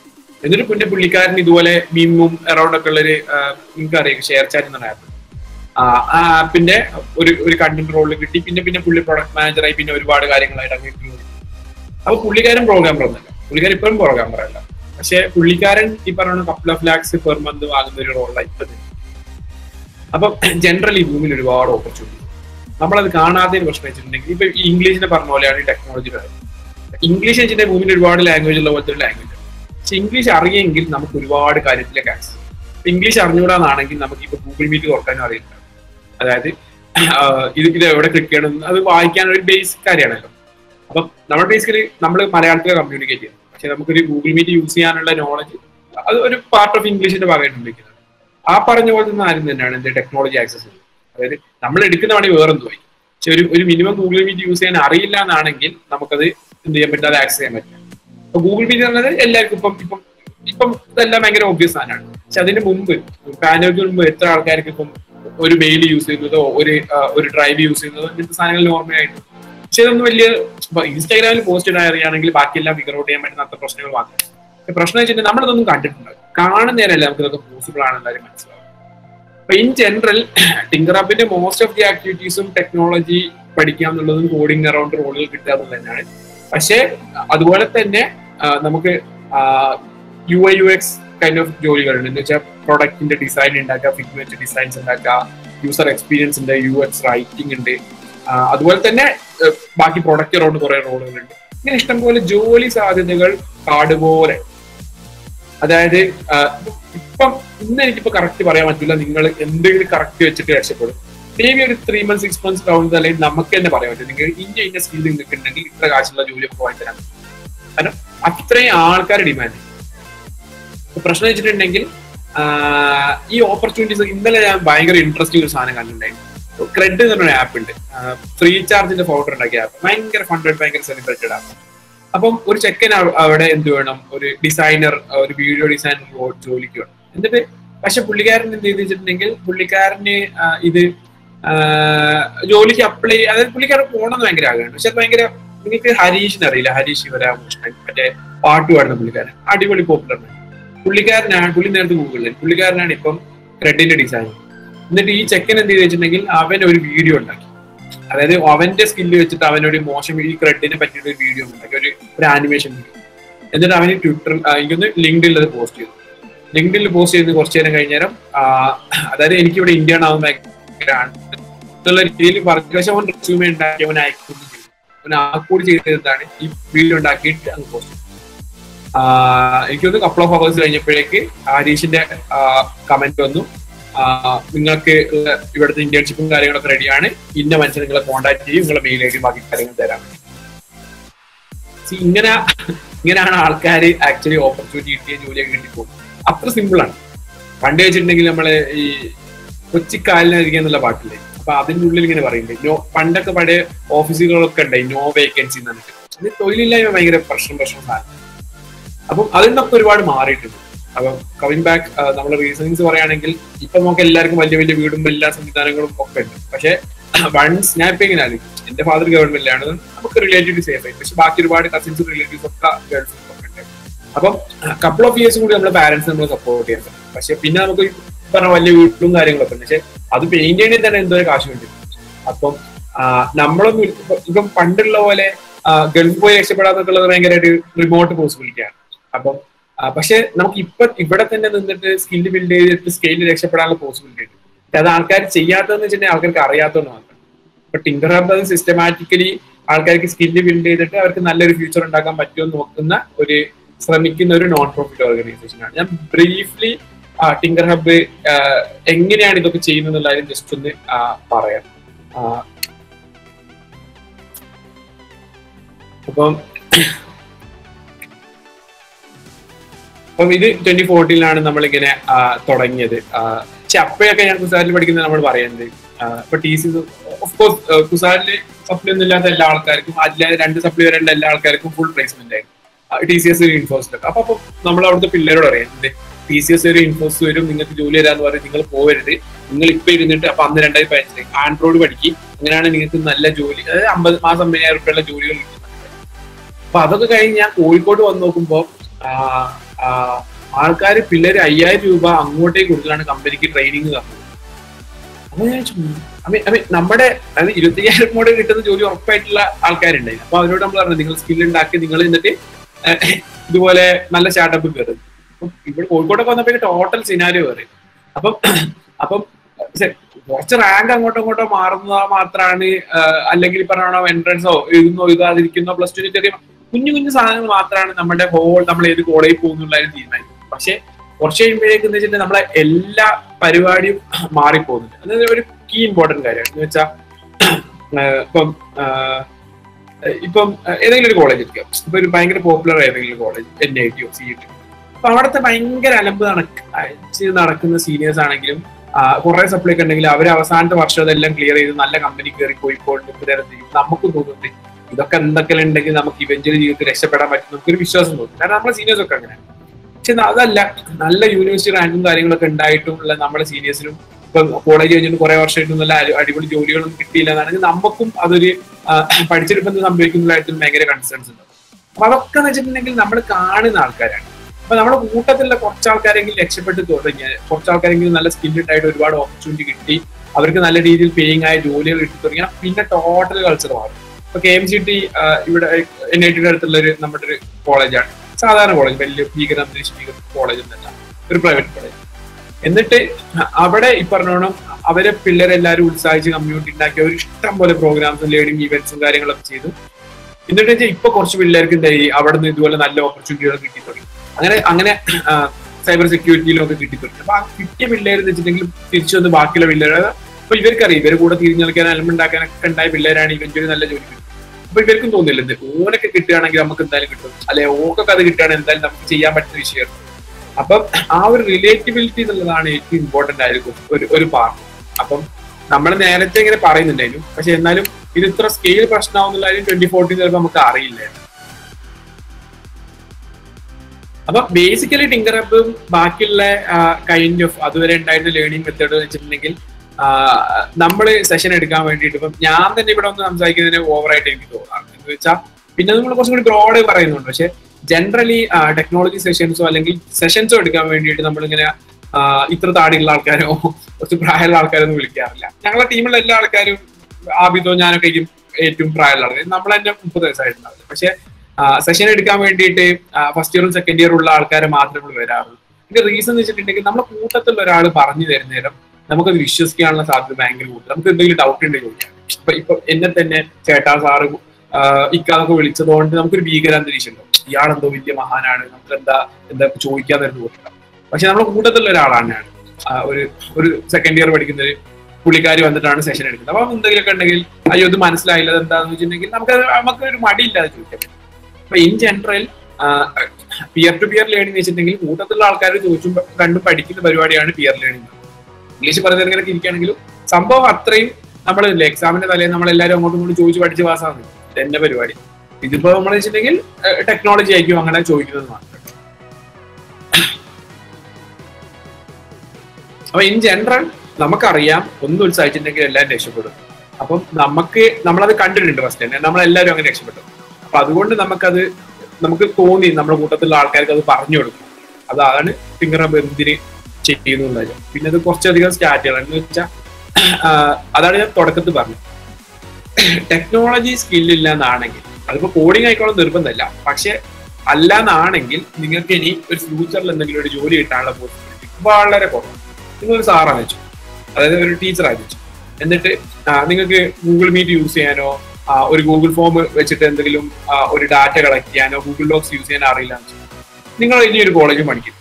എന്നിട്ട് പിന്നെ പുള്ളിക്കാരൻ ഇതുപോലെ മീമും അറൗണ്ട് ഒക്കെ ഉള്ളൊരു നിങ്ങൾക്ക് അറിയാം ഷെയർ ചാറ്റ് എന്നാണ് ആപ്പ് ആ ആപ്പിന്റെ ഒരു ഒരു കണ്ടന്റ് റോളിൽ കിട്ടി പിന്നെ പിന്നെ പുള്ളി പ്രൊഡക്ട് മാനേജറായി പിന്നെ ഒരുപാട് കാര്യങ്ങളായിട്ട് അങ്ങനെ grow ചെയ്തു. അപ്പൊ പുള്ളിക്കാരൻ പ്രോഗ്രാമർ ഒന്നല്ല പുള്ളിക്കാരൻ ഇപ്പോഴും പ്രോഗ്രാമർ അല്ല പക്ഷെ പുള്ളിക്കാരൻ ഈ പറഞ്ഞ couple of lakhs per month വാങ്ങുന്ന ഒരു റോളായി ഇപ്പൊ നിൽക്കുന്നത്. അപ്പം ജനറലി ഭൂമിയിൽ ഒരുപാട് ഓപ്പർച്യൂണിറ്റി നമ്മളത് കാണാതെ പ്രശ്നം വെച്ചിട്ടുണ്ടെങ്കിൽ ഇപ്പൊ ഈ ഇംഗ്ലീഷിനെ പറഞ്ഞ പോലെയാണ് ഈ ടെക്നോളജിയുടെ ഇംഗ്ലീഷ് വെച്ചിട്ടുണ്ടെങ്കിൽ ഭൂമിയിൽ ഒരുപാട് ലാംഗ്വേജ് ഉള്ള പോലത്തെ ഒരു ലാംഗ്വേജ് പക്ഷെ ഇംഗ്ലീഷ് അറിയെങ്കിൽ നമുക്ക് ഒരുപാട് കാര്യത്തിലേക്ക് ആക്സസ് ചെയ്യും ഇംഗ്ലീഷ് അറിഞ്ഞുകൂടാന്നാണെങ്കിൽ നമുക്ക് ഇപ്പൊ ഗൂഗിൾ മീറ്റ് തുറക്കാനും അറിയില്ല അതായത് ആഹ് ഇത് ഇത് എവിടെ ക്ലിക്ക് ചെയ്യണം അത് വായിക്കാൻ ഒരു ബേസിക് കാര്യമാണല്ലോ അപ്പം നമ്മൾ ബേസിക്കലി നമ്മൾ മലയാളത്തിൽ കമ്മ്യൂണിക്കേറ്റ് ചെയ്യുന്നത് പക്ഷെ നമുക്കൊരു ഗൂഗിൾ മീറ്റ് യൂസ് ചെയ്യാനുള്ള നോളജ് അത് ഒരു പാർട്ട് ഓഫ് ഇംഗ്ലീഷിന്റെ ഭാഗമായിട്ടുണ്ടിരിക്കുന്നത് ആ പറഞ്ഞ പോലെ തന്നെ ആരും തന്നെയാണ് എന്ത് ടെക്നോളജി ആക്സസ് ചെയ്യുന്നത് അതായത് നമ്മൾ എടുക്കുന്ന പണി വേറെന്തോ ആയി പക്ഷെ ഒരു ഒരു മിനിമം ഗൂഗിൾ മീറ്റ് യൂസ് ചെയ്യാൻ അറിയില്ല എന്നാണെങ്കിൽ നമുക്കത് എന്ത് ചെയ്യാൻ പറ്റും അത് ആക്സസ് ചെയ്യാൻ പറ്റില്ല അപ്പൊ ഗൂഗിൾ മീറ്റ് പറഞ്ഞത് എല്ലാവർക്കും ഇപ്പം ഇപ്പം ഇപ്പം ഇതെല്ലാം ഭയങ്കര ഒബ്വിയസ് സാധനമാണ് പക്ഷെ അതിന് മുമ്പ് പാനോയ്ക്ക് മുമ്പ് എത്ര ആൾക്കാർക്ക് ഇപ്പം ഒരു മെയിൽ യൂസ് ചെയ്യുന്നതോ ഒരു ആ, ഒരു ഡ്രൈവ് യൂസ് ചെയ്യുന്നതോ ഇങ്ങനത്തെ സാധനങ്ങൾ നോർമലായിട്ട് പക്ഷെ ഇതൊന്നും വലിയ ഇപ്പൊ ഇൻസ്റ്റാഗ്രാമിൽ പോസ്റ്റ് ഇടാൻ അറിയുകയാണെങ്കിൽ ബാക്കിയെല്ലാം ഫിഗർ ഔട്ട് ചെയ്യാൻ പറ്റുന്ന അത്ര പ്രശ്നങ്ങൾ മാത്രം പക്ഷെ പ്രശ്നം വെച്ചിട്ടുണ്ടെങ്കിൽ നമ്മളിതൊന്നും കണ്ടിട്ടുണ്ട് കാണുന്നതിനല്ല നമുക്ക് ഇതൊക്കെ പോസിബിൾ ആണെന്ന് എല്ലാവരും മനസ്സിലാവും അപ്പൊ ഇൻ ജനറൽ ടിങ്കറാപ്പിന്റെ മോസ്റ്റ് ഓഫ് ദി ആക്ടിവിറ്റീസും ടെക്നോളജി പഠിക്കുക എന്നുള്ളതും കോഡിംഗ് അറൌണ്ട് റോളുകൾ കിട്ടുക എന്നുള്ളത് തന്നെയാണ് പക്ഷേ അതുപോലെ തന്നെ ആ, നമുക്ക് U I U X kind of ജോലികളുണ്ട് എന്ന് വെച്ചാൽ പ്രൊഡക്റ്റിന്റെ ഡിസൈൻ ഉണ്ടാക്കുക ഫിഗ്മെന്റ് ഡിസൈൻസ് ഉണ്ടാക്കുക യൂസർ എക്സ്പീരിയൻസ് ഉണ്ട് യു എക്സ് റൈറ്റിംഗ് ഉണ്ട് ആ, അതുപോലെ തന്നെ ആ, ബാക്കി പ്രൊഡക്റ്റ് അറൌണ്ട് കുറെ റോളുകളുണ്ട് ഇങ്ങനെ ഇഷ്ടംപോലെ ജോലി സാധ്യതകൾ കാടുപോലെ അതായത് ആ, ഇപ്പം ഇന്ന് എനിക്കിപ്പോ കറക്റ്റ് പറയാൻ പറ്റില്ല നിങ്ങൾ എന്തെങ്കിലും കറക്റ്റ് വെച്ചിട്ട് രക്ഷപ്പെടും മേ ബി ഒരു ത്രീ മന്ത് സിക്സ് മന്ത്സ് ആവുന്നത് അല്ലെങ്കിൽ നമുക്ക് തന്നെ പറയാൻ പറ്റും നിങ്ങൾ ഇന്ന ഇന്ന സ്കിൽ നിങ്ങൾക്ക് ഉണ്ടെങ്കിൽ ഇത്ര കാശുള്ള ജോലി പ്രൊവൈഡ് തരാൻ പറ്റും കാരണം അത്രയും ആൾക്കാർ ഡിമാൻഡ് പ്രശ്നം വെച്ചിട്ടുണ്ടെങ്കിൽ ആ, ഈ ഓപ്പർച്യൂണിറ്റീസ് ഇന്നലെ ഞാൻ ഭയങ്കര ഇൻട്രസ്റ്റിംഗ് ഒരു സാധനം കണ്ടിട്ടുണ്ടായിരുന്നു ക്രെഡ് എന്ന് പറഞ്ഞ ആപ്പ് ഉണ്ട് ഫ്രീ ചാർജിന്റെ ഫൗണ്ടർ ഉണ്ടാക്കിയ ആപ്പ് ഭയങ്കര ഫണ്ടഡ് ഭയങ്കര സെലിബ്രേറ്റഡ് ആപ്പ് അപ്പം ഒരു ചെക്കൻ അവ- അവിടെ എന്ത് വേണം ഒരു ഡിസൈനർ ഒരു വീഡിയോ ഡിസൈനർ ജോലിക്ക് വേണം എന്നിട്ട് പക്ഷെ പുള്ളിക്കാരൻ എന്ത് ചെയ്ത് വെച്ചിട്ടുണ്ടെങ്കിൽ പുള്ളിക്കാരന് ആ, ഇത് ആ, ജോലിക്ക് അപ്ലൈ അതായത് പുള്ളിക്കാരൻ പോകണമെന്ന് ഭയങ്കര ആഗ്രഹമുണ്ട് പക്ഷെ അത് ഭയങ്കര നിങ്ങൾക്ക് ഹരീഷിനെ അറിയില്ല ഹരീഷ് ശിവരാമകൃഷ്ണൻ മറ്റേ പാട്ട് പാടുന്ന പുള്ളിക്കാരൻ അടിപൊളി പോപ്പുലർ പുള്ളിക്കാരനാണ് പുള്ളി നേരത്തെ ഗൂഗിളിൽ പുള്ളിക്കാരനാണ് ഇപ്പം ക്രെഡിന്റെ ഡിസൈൻ എന്നിട്ട് ഈ ചെക്കൻ എന്ത് ചെയ്ത് വെച്ചിട്ടുണ്ടെങ്കിൽ അവൻ ഒരു വീഡിയോ ഉണ്ടാക്കി അതായത് അവന്റെ സ്കില്ല് വെച്ചിട്ട് അവനൊരു മോശം ഈ ക്രെഡിനെ പറ്റിയിട്ട് ഒരു വീഡിയോ ഉണ്ടാക്കി ഒരു ഒരു ആനിമേഷൻ വീഡിയോ എന്നിട്ട് അവന് ട്വിറ്ററിൽ എനിക്കൊന്ന് ലിങ്ക്ഡിൽ അത് പോസ്റ്റ് ചെയ്തു ലിങ്ക്ഡിൽ പോസ്റ്റ് ചെയ്ത് കുറച്ചു നേരം കഴിഞ്ഞേരം ആ, അതായത് എനിക്കിവിടെ ഇന്ത്യൻ ആവാൻ ഭയങ്കര എന്നുള്ള രീതിയിൽ പറഞ്ഞു പക്ഷെ അവൻ റെസ്യൂമേ ഉണ്ടാക്കി അവൻ അയക്കുന്നു ചെയ്തു അവൻ ആ കൂടി ചെയ്തതാണ് ഈ വീഡിയോ ഉണ്ടാക്കിയിട്ട് അങ്ങ് പോസ്റ്റ് ചെയ്തു എനിക്കൊന്ന് കപ്പിൾ ഓഫ് അവേഴ്സ് കഴിഞ്ഞപ്പോഴേക്ക് ഹരീഷിന്റെ കമന്റ് വന്നു ആ, നിങ്ങൾക്ക് ഇവിടുത്തെ ഇന്റേൺഷിപ്പും കാര്യങ്ങളൊക്കെ റെഡിയാണ് ഇന്ന മനുഷ്യൻ നിങ്ങളെ കോൺടാക്ട് ചെയ്യും നിങ്ങളെ മെയിൽ ഐ ഡി ബാക്കി കാര്യങ്ങൾ തരാം See, ഇങ്ങനെ ഇങ്ങനെയാണ് ആൾക്കാർ ആക്ച്വലി ഓപ്പർച്യൂണിറ്റി കിട്ടിയ ജോലിയൊക്കെ കിട്ടിപ്പോകും അത്ര സിമ്പിൾ ആണ് പണ്ട് വെച്ചിട്ടുണ്ടെങ്കിൽ നമ്മള് ഈ കൊച്ചിക്കാലിനായിരിക്കുക എന്നുള്ള പാട്ടില്ലേ അപ്പൊ അതിന്റെ ഉള്ളിൽ ഇങ്ങനെ പറയുന്നുണ്ട് നോ പണ്ടൊക്കെ പഴയ ഓഫീസുകളൊക്കെ ഉണ്ടായി നോ വേക്കൻസി എന്ന് പറഞ്ഞിട്ട് ഇത് തൊഴിലില്ലായ്മ ഭയങ്കര പ്രശ്നം പ്രശ്നം സാധനം അപ്പം അതിൽ നിന്നൊക്കെ ഒരുപാട് മാറിയിട്ടുണ്ട് അപ്പം കമ്മിങ് ബാക്ക് നമ്മൾ റീസൺസ് പറയുകയാണെങ്കിൽ ഇപ്പൊ നമുക്ക് എല്ലാവർക്കും വലിയ വലിയ വീടും എല്ലാ സംവിധാനങ്ങളും ഒക്കെ ഉണ്ട് പക്ഷെ വൺസ് ഞാൻ ഇപ്പൊ ഇങ്ങനെ ആലോചിക്കും എന്റെ ഫാദർ ഗവൺമെന്റിലാണ് നമുക്ക് റിലേറ്റീവ് സേഫ് ആയി പക്ഷെ ബാക്കി ഒരുപാട് കസിൻസ് റിലേറ്റീവ്സ് ഒക്കെ ഗൾഫിൽ ഒക്കെ ഉണ്ട് അപ്പം കപ്പിൾ ഓഫ് ഇയേഴ്സ് കൂടി നമ്മുടെ പാരന്റ്സ് നമ്മൾ സപ്പോർട്ട് ചെയ്യാൻ പറ്റും പക്ഷെ പിന്നെ നമുക്ക് ഈ പറഞ്ഞ വലിയ വീട്ടിലും കാര്യങ്ങളൊക്കെ ഉണ്ട് പക്ഷെ അത് പെയിന്റ് ചെയ്യണമെങ്കിൽ തന്നെ എന്തോ ഒരു കാശ് വേണ്ടി വരും. അപ്പം ആ, നമ്മളൊന്നും ഇപ്പൊ- ഇപ്പം പണ്ടുള്ള പോലെ ആ, ഗൾഫ് പോയി രക്ഷപ്പെടാന്നൊക്കെ ഉള്ളത് ഭയങ്കര ഒരു റിമോട്ട് പോസിബിലിറ്റിയാണ് അപ്പം ആ, പക്ഷെ നമുക്ക് ഇപ്പൊ ഇവിടെ തന്നെ നിന്നിട്ട് സ്കില്ല് ബിൽഡ് ചെയ്തിട്ട് സ്കെയിലിൽ രക്ഷപ്പെടാനുള്ള പോസിബിലിറ്റി ഉണ്ട് പക്ഷെ അത് ആൾക്കാർ ചെയ്യാത്തതെന്ന് വെച്ചിട്ടുണ്ടെങ്കിൽ ആൾക്കാർക്ക് അറിയാത്തതെന്ന് മാത്രം ഇപ്പൊ ടിങ്കർ ഹബ് അത് സിസ്റ്റമാറ്റിക്കലി ആൾക്കാർക്ക് സ്കില്ല് ബിൽഡ് ചെയ്തിട്ട് അവർക്ക് നല്ലൊരു ഫ്യൂച്ചർ ഉണ്ടാക്കാൻ പറ്റുമെന്ന് നോക്കുന്ന ഒരു ശ്രമിക്കുന്ന ഒരു നോൺ പ്രോഫിറ്റ് ഓർഗനൈസേഷൻ ആണ് ഞാൻ ബ്രീഫ്ലി ടിങ്കർ ഹബ്ബ് എങ്ങനെയാണ് ഇതൊക്കെ ചെയ്യുന്നത് എന്നുള്ള കാര്യം ജസ്റ്റ് ഒന്ന് ആ, പറയാം ആ, അപ്പം അപ്പം ഇത് ട്വന്റി ഫോർട്ടീനിലാണ് നമ്മളിങ്ങനെ ആ, തുടങ്ങിയത് ആ, പക്ഷെ അപ്പോഴൊക്കെ ഞാൻ കുസാരിൽ പഠിക്കുന്നത് നമ്മൾ പറയുന്നത് ആ, ഇപ്പൊ ടി സി ഓഫ് കോഴ്സ് കുസാരിൽ സപ്ലി ഒന്നും ഇല്ലാത്ത എല്ലാ ആൾക്കാർക്കും അതിലെ രണ്ട് സപ്ലി വരേണ്ട എല്ലാ ആൾക്കാർക്കും ഫുൾ പ്ലേസ്മെന്റ് ആയിരുന്നു ടി സി എസ് ഇൻഫോസിലൊക്കെ അപ്പൊ അപ്പൊ നമ്മൾ അവിടുത്തെ പിള്ളേരോട് അറിയാം എന്ത് ടി സി എസ് ഒരു ഇൻഫോസ് വരും നിങ്ങൾക്ക് ജോലി തരാന്ന് പറയും നിങ്ങൾ പോവരുത് നിങ്ങൾ ഇപ്പൊ ഇരുന്നിട്ട് അപ്പൊ അന്ന് രണ്ടായിരത്തി പതിനഞ്ചില് ആൻഡ്രോയിഡ് പഠിക്കും അങ്ങനെയാണ് നിങ്ങൾക്ക് നല്ല ജോലി അതായത് അമ്പത് മാസം അമ്പതിനായിരം റുപ്യുള്ള ജോലികൾ കിട്ടുന്നത് അപ്പൊ അതൊക്കെ കഴിഞ്ഞ് ഞാൻ കോഴിക്കോട് വന്ന് നോക്കുമ്പോ ആൾക്കാർ പിള്ളേര് അയ്യായിരം രൂപ അങ്ങോട്ടേക്ക് കൊടുത്തിട്ടാണ് കമ്പനിക്ക് ട്രെയിനിങ് തന്നത് അപ്പൊ ഞാൻ ചോദിച്ചു, ഉം. I mean- I mean, നമ്മുടെ അതായത് ഇരുപത്തി അയ്യായിരം മോഡ് കിട്ടുന്ന ജോലി ഉറപ്പായിട്ടുള്ള ആൾക്കാരുണ്ടായി അപ്പൊ അവരോട് നമ്മൾ പറഞ്ഞു നിങ്ങൾ സ്കിൽ ഉണ്ടാക്കി നിങ്ങൾ എന്നിട്ട് ഏഹ്, ഇതുപോലെ നല്ല സ്റ്റാർട്ടപ്പ് കയറും അപ്പം ഇവിടെ കോഴിക്കോടൊക്കെ വന്നപ്പോ ടോട്ടൽ സിനാരിയോ കയറി അപ്പം അപ്പം പക്ഷെ കുറച്ച് റാങ്ക് അങ്ങോട്ടോ ഇങ്ങോട്ടോ മാറുന്ന മാത്രമാണ് അല്ലെങ്കിൽ ഈ പറഞ്ഞ എൻട്രൻസോ എഴുതുന്നോ എഴുതാതിരിക്കുന്നോ പ്ലസ് ടു ചെറിയ കുഞ്ഞു കുഞ്ഞു സാധനങ്ങൾ മാത്രമാണ് നമ്മുടെ ഹോൾ നമ്മൾ ഏത് കോളേജിൽ പോകുന്നുള്ള തീരുമാനിക്കും പക്ഷെ കുറച്ച് കഴിയുമ്പോഴേക്ക് എന്ന് വെച്ചിട്ടുണ്ടെങ്കിൽ നമ്മളെ എല്ലാ പരിപാടിയും മാറിപ്പോകുന്നുണ്ട് അതായത് ഒരു കീ ഇമ്പോർട്ടന്റ് കാര്യമാണ് എന്ന് വെച്ചാൽ ഇപ്പം ആഹ്, ഇപ്പം ആഹ്, ഏതെങ്കിലും ഒരു കോളേജ് എടുക്കുക ഇപ്പൊ ഒരു ഭയങ്കര പോപ്പുലർ ഏതെങ്കിലും കോളേജ് എൻ ഐ ടിയോ സി ടി അപ്പൊ അവിടുത്തെ ഭയങ്കര അലമ്പ് നടക്ക അയച്ച് നടക്കുന്ന സീനിയേഴ്സ് ആണെങ്കിലും കുറെ സപ്ലൈ ഒക്കെ ഉണ്ടെങ്കിൽ അവർ അവസാനത്തെ വർഷം അതെല്ലാം ക്ലിയർ ചെയ്ത് നല്ല കമ്പനി കയറി പോയിപ്പോൾ നമുക്കും തോന്നുന്നുണ്ട് ഇതൊക്കെ എന്തൊക്കെ ഉണ്ടെങ്കിൽ നമുക്ക് ഇവഞ്ചലി ജീവിതത്തിൽ രക്ഷപ്പെടാൻ പറ്റും നമുക്കൊരു വിശ്വാസം തോന്നും കാരണം നമ്മളെ സീനിയേഴ്സ് ഒക്കെ അങ്ങനെ പക്ഷെ അതല്ല നല്ല യൂണിവേഴ്സിറ്റി റാങ്കും കാര്യങ്ങളൊക്കെ ഉണ്ടായിട്ടുള്ള നമ്മുടെ സീനിയേഴ്സിനും ഇപ്പൊ കോളേജ് കഴിഞ്ഞിട്ട് കുറെ വർഷമായിട്ടും നല്ല അടി- അടിപൊളി ജോലികളൊന്നും കിട്ടിയില്ല എന്നാണെങ്കിൽ നമുക്കും അതൊരു ആ, പഠിച്ചെടുപ്പം സംഭവിക്കുന്നതായിട്ടും ഭയങ്കര കൺസേൺസ് ഉണ്ട് അപ്പൊ അതൊക്കെ എന്ന് വെച്ചിട്ടുണ്ടെങ്കിൽ നമ്മൾ കാണുന്ന ആൾക്കാരാണ് അപ്പൊ നമ്മുടെ കൂട്ടത്തിലുള്ള കുറച്ച് ആൾക്കാരെങ്കിലും രക്ഷപ്പെട്ട് തുടങ്ങിയ കുറച്ച് ആൾക്കാരെങ്കിലും നല്ല സ്കില്ലിഡ് ആയിട്ട് ഒരുപാട് ഓപ്പർച്യൂണിറ്റി കിട്ടി അവർക്ക് നല്ല രീതിയിൽ പേയിങ് ആയ ജോലികൾ കിട്ടി തുടങ്ങിയാൽ പിന്നെ ടോട്ടൽ കൾച്ചർ മാറും ഇപ്പൊ കെ എം സി ടി ഇവിടെ എൻ ഐ ടിയുടെ അടുത്തുള്ള ഒരു നമ്മുടെ ഒരു കോളേജാണ് സാധാരണ കോളേജ് വലിയ ഭീകര അന്തരീക്ഷ ഭീകര കോളേജ് ഒന്നല്ല ഒരു പ്രൈവറ്റ് കോളേജ് എന്നിട്ട് അവിടെ ഈ പറഞ്ഞോണം അവരെ പിള്ളേരെല്ലാരും ഉത്സാഹിച്ച് കമ്മ്യൂണിറ്റി ഉണ്ടാക്കി അവർ ഇഷ്ടം പോലെ പ്രോഗ്രാംസും ലേണിംഗ് ഈവെന്റ്സും കാര്യങ്ങളൊക്കെ ചെയ്തു എന്നിട്ട് വെച്ചാൽ ഇപ്പൊ കുറച്ച് പിള്ളേർക്ക് എന്തായി അവിടെ നിന്ന് ഇതുപോലെ നല്ല ഓപ്പർച്യൂണിറ്റികൾ കിട്ടി തുടങ്ങി അങ്ങനെ അങ്ങനെ സൈബർ സെക്യൂരിറ്റിയിലൊക്കെ കിട്ടി തുടങ്ങി അപ്പൊ ആ കിട്ടിയ പിള്ളേർ എന്ന് വെച്ചിട്ടുണ്ടെങ്കിൽ തിരിച്ചു വന്ന് ബാക്കിയുള്ള പിള്ളേർ അപ്പൊ ഇവർക്കറിയാം ഇവരെ കൂടെ തിരിഞ്ഞു കളിക്കാൻ അലമ്പ് ഉണ്ടാക്കാനൊക്കെ ഉണ്ടായ പിള്ളേരാണ് ഇവഞ്ചൊരു നല്ല ജോലി കിട്ടും അപ്പൊ ഇവർക്കും തോന്നില്ല എന്ത് ഓനൊക്കെ കിട്ടുകയാണെങ്കിൽ നമുക്ക് എന്തായാലും കിട്ടും അല്ലെ ഓക്കൊക്കെ അത് കിട്ടുകയാണെങ്കിൽ എന്തായാലും നമുക്ക് ചെയ്യാൻ പറ്റുന്ന വിഷയമാണ് അപ്പം ആ ഒരു റിലേറ്റബിലിറ്റി എന്നുള്ളതാണ് ഏറ്റവും ഇമ്പോർട്ടന്റ് ആയിരിക്കും ഒരു ഒരു പാർട്ട് അപ്പം നമ്മൾ നേരത്തെ ഇങ്ങനെ പറയുന്നുണ്ടായിരുന്നു പക്ഷെ എന്നാലും ഇത് ഇത്ര സ്കെയിൽ പ്രശ്നമാവുന്നുള്ള കാര്യം ട്വന്റി ഫോർട്ടീൻ ചിലപ്പോൾ നമുക്ക് അറിയില്ലായിരുന്നു അപ്പൊ ബേസിക്കലി ടിങ്കർ ഹബും ബാക്കിയുള്ള കൈൻഡ് ഓഫ് അതുവരെ ഉണ്ടായിരുന്ന ലേണിംഗ് മെത്തേഡ് എന്ന് വെച്ചിട്ടുണ്ടെങ്കിൽ നമ്മൾ സെഷൻ എടുക്കാൻ വേണ്ടിയിട്ട് ഇപ്പം ഞാൻ തന്നെ ഇവിടെ ഒന്ന് സംസാരിക്കുന്നതിന് ഓവറായിട്ട് എനിക്ക് തോന്നാറ് എന്ന് വെച്ചാൽ പിന്നെ നമ്മൾ കുറച്ചും കൂടി ബ്രോഡ് പറയുന്നുണ്ട് പക്ഷെ ജനറലി ടെക്നോളജി സെഷൻസോ അല്ലെങ്കിൽ സെഷൻസോ എടുക്കാൻ വേണ്ടിയിട്ട് നമ്മളിങ്ങനെ ആ, ഇത്ര താടിയുള്ള ആൾക്കാരോ കുറച്ച് പ്രായമുള്ള ആൾക്കാരോ ഒന്നും വിളിക്കാറില്ല ഞങ്ങളുടെ ടീമിലുള്ള എല്ലാ ആൾക്കാരും ആബിദോ ഞാനൊക്കെ ആയിരിക്കും ഏറ്റവും പ്രായമുള്ള ആൾക്കാർ നമ്മൾ തന്നെ മുപ്പത് വയസ്സായിട്ടുണ്ടാവില്ല പക്ഷെ സെഷൻ എടുക്കാൻ വേണ്ടിയിട്ട് ഫസ്റ്റ് ഇയറും സെക്കൻഡ് ഇയറും ഉള്ള ആൾക്കാരെ മാത്രമേ നമ്മൾ വരാറുള്ളൂ ഇതിന്റെ റീസൺ എന്ന് വെച്ചിട്ടുണ്ടെങ്കിൽ നമ്മുടെ കൂട്ടത്തിലുള്ള ഒരാൾ പറഞ്ഞു തരുന്ന നേരം നമുക്കത് വിശ്വസിക്കാനുള്ള സാധ്യത ഭയങ്കര കൂടുതൽ നമുക്ക് എന്തെങ്കിലും ഡൗട്ട് ഉണ്ടെങ്കിൽ ചോദിക്കാം ഇപ്പൊ ഇപ്പൊ എന്നെ തന്നെ ചേട്ടാ സാറ് ഇക്കാന്നൊക്കെ വിളിച്ചതുകൊണ്ട് നമുക്കൊരു ഭീകര അന്തരീക്ഷം ഉണ്ടാവും ഇയാളെന്തോ വലിയ മഹാനാണ് നമുക്ക് എന്താ എന്താ ചോദിക്കാൻ തരുന്ന കൊടുക്കാം പക്ഷെ നമ്മുടെ കൂട്ടത്തിലുള്ള ഒരാളാണ് ഞാൻ ആ, ഒരു ഒരു സെക്കൻഡ് ഇയർ പഠിക്കുന്ന ഒരു പുള്ളിക്കാരി വന്നിട്ടാണ് സെഷൻ എടുക്കുന്നത് അപ്പൊ എന്തെങ്കിലുമൊക്കെ ഉണ്ടെങ്കിൽ അയ്യോ ഇത് മനസ്സിലായില്ല അത് എന്താണെന്ന് വെച്ചിട്ടുണ്ടെങ്കിൽ നമുക്ക് നമുക്ക് ഒരു മടിയില്ലാതെ ചോദിക്കാൻ പറ്റും അപ്പൊ in general peer to peer learning വെച്ചിട്ടുണ്ടെങ്കിൽ കൂട്ടത്തിലുള്ള ആൾക്കാർ ചോദിച്ചും കണ്ടും പഠിക്കുന്ന പരിപാടിയാണ് പിയർ ലേണിംഗ് ഇംഗ്ലീഷ് പറയുന്നത് ഇങ്ങനെ ഇരിക്കുകയാണെങ്കിലും സംഭവം അത്രയും നമ്മൾ എക്സാമിന്റെ തലേന്ന് നമ്മളെല്ലാവരും അങ്ങോട്ടും ഇങ്ങോട്ടും ചോദിച്ച് പഠിച്ച് പാസ്സാകുന്നു എന്റെ പരിപാടി ഇതിപ്പോ നമ്മൾ വെച്ചിട്ടുണ്ടെങ്കിൽ ടെക്നോളജി ആയിരിക്കും അങ്ങനെ ചോദിക്കുന്നത് മാത്രം അപ്പൊ ഇൻ ജനറൽ നമുക്കറിയാം ഒന്ന് ഉത്സാഹിച്ചിട്ടുണ്ടെങ്കിൽ എല്ലാവരും രക്ഷപ്പെടും അപ്പം നമുക്ക് നമ്മളത് കണ്ടിട്ടുണ്ട് ഫസ്റ്റ് തന്നെ നമ്മളെല്ലാവരും അങ്ങനെ രക്ഷപ്പെട്ടു അപ്പൊ അതുകൊണ്ട് നമുക്കത് നമുക്ക് തോന്നി നമ്മുടെ കൂട്ടത്തിലുള്ള ആൾക്കാർക്ക് അത് പറഞ്ഞു കൊടുക്കും അതാണ് ഫിംഗർ എന്തിന് ചെയ്യുന്നുണ്ടായത് പിന്നെ അത് കുറച്ചധികം സ്റ്റാർട്ട് ചെയ്യണം എന്ന് വെച്ചാൽ അതാണ് ഞാൻ തുടക്കത്തിൽ പറഞ്ഞത് ടെക്നോളജി സ്കില്ലില്ല എന്നാണെങ്കിൽ അതിപ്പോ കോഡിംഗ് ആയിക്കോളം നിർബന്ധമല്ല പക്ഷെ അല്ല എന്നാണെങ്കിൽ നിങ്ങൾക്ക് ഇനി ഒരു ഫ്യൂച്ചറിൽ എന്തെങ്കിലും ഒരു ജോലി കിട്ടാനുള്ള പോസിബിലിറ്റി വളരെ കുറവാണ് നിങ്ങളൊരു സാറാണ് വെച്ചു അതായത് ഒരു ടീച്ചറായി വെച്ചു എന്നിട്ട് ആ, നിങ്ങൾക്ക് ഗൂഗിൾ മീറ്റ് യൂസ് ചെയ്യാനോ ആ, ഒരു ഗൂഗിൾ ഫോം വെച്ചിട്ട് എന്തെങ്കിലും ആ, ഒരു ഡാറ്റ കളക്ട് ചെയ്യാനോ ഗൂഗിൾ ഡോക്സ് യൂസ് ചെയ്യാനോ അറിയില്ല എന്ന് വെച്ചു. നിങ്ങൾ ഇനി ഒരു കോളേജ് പഠിക്കും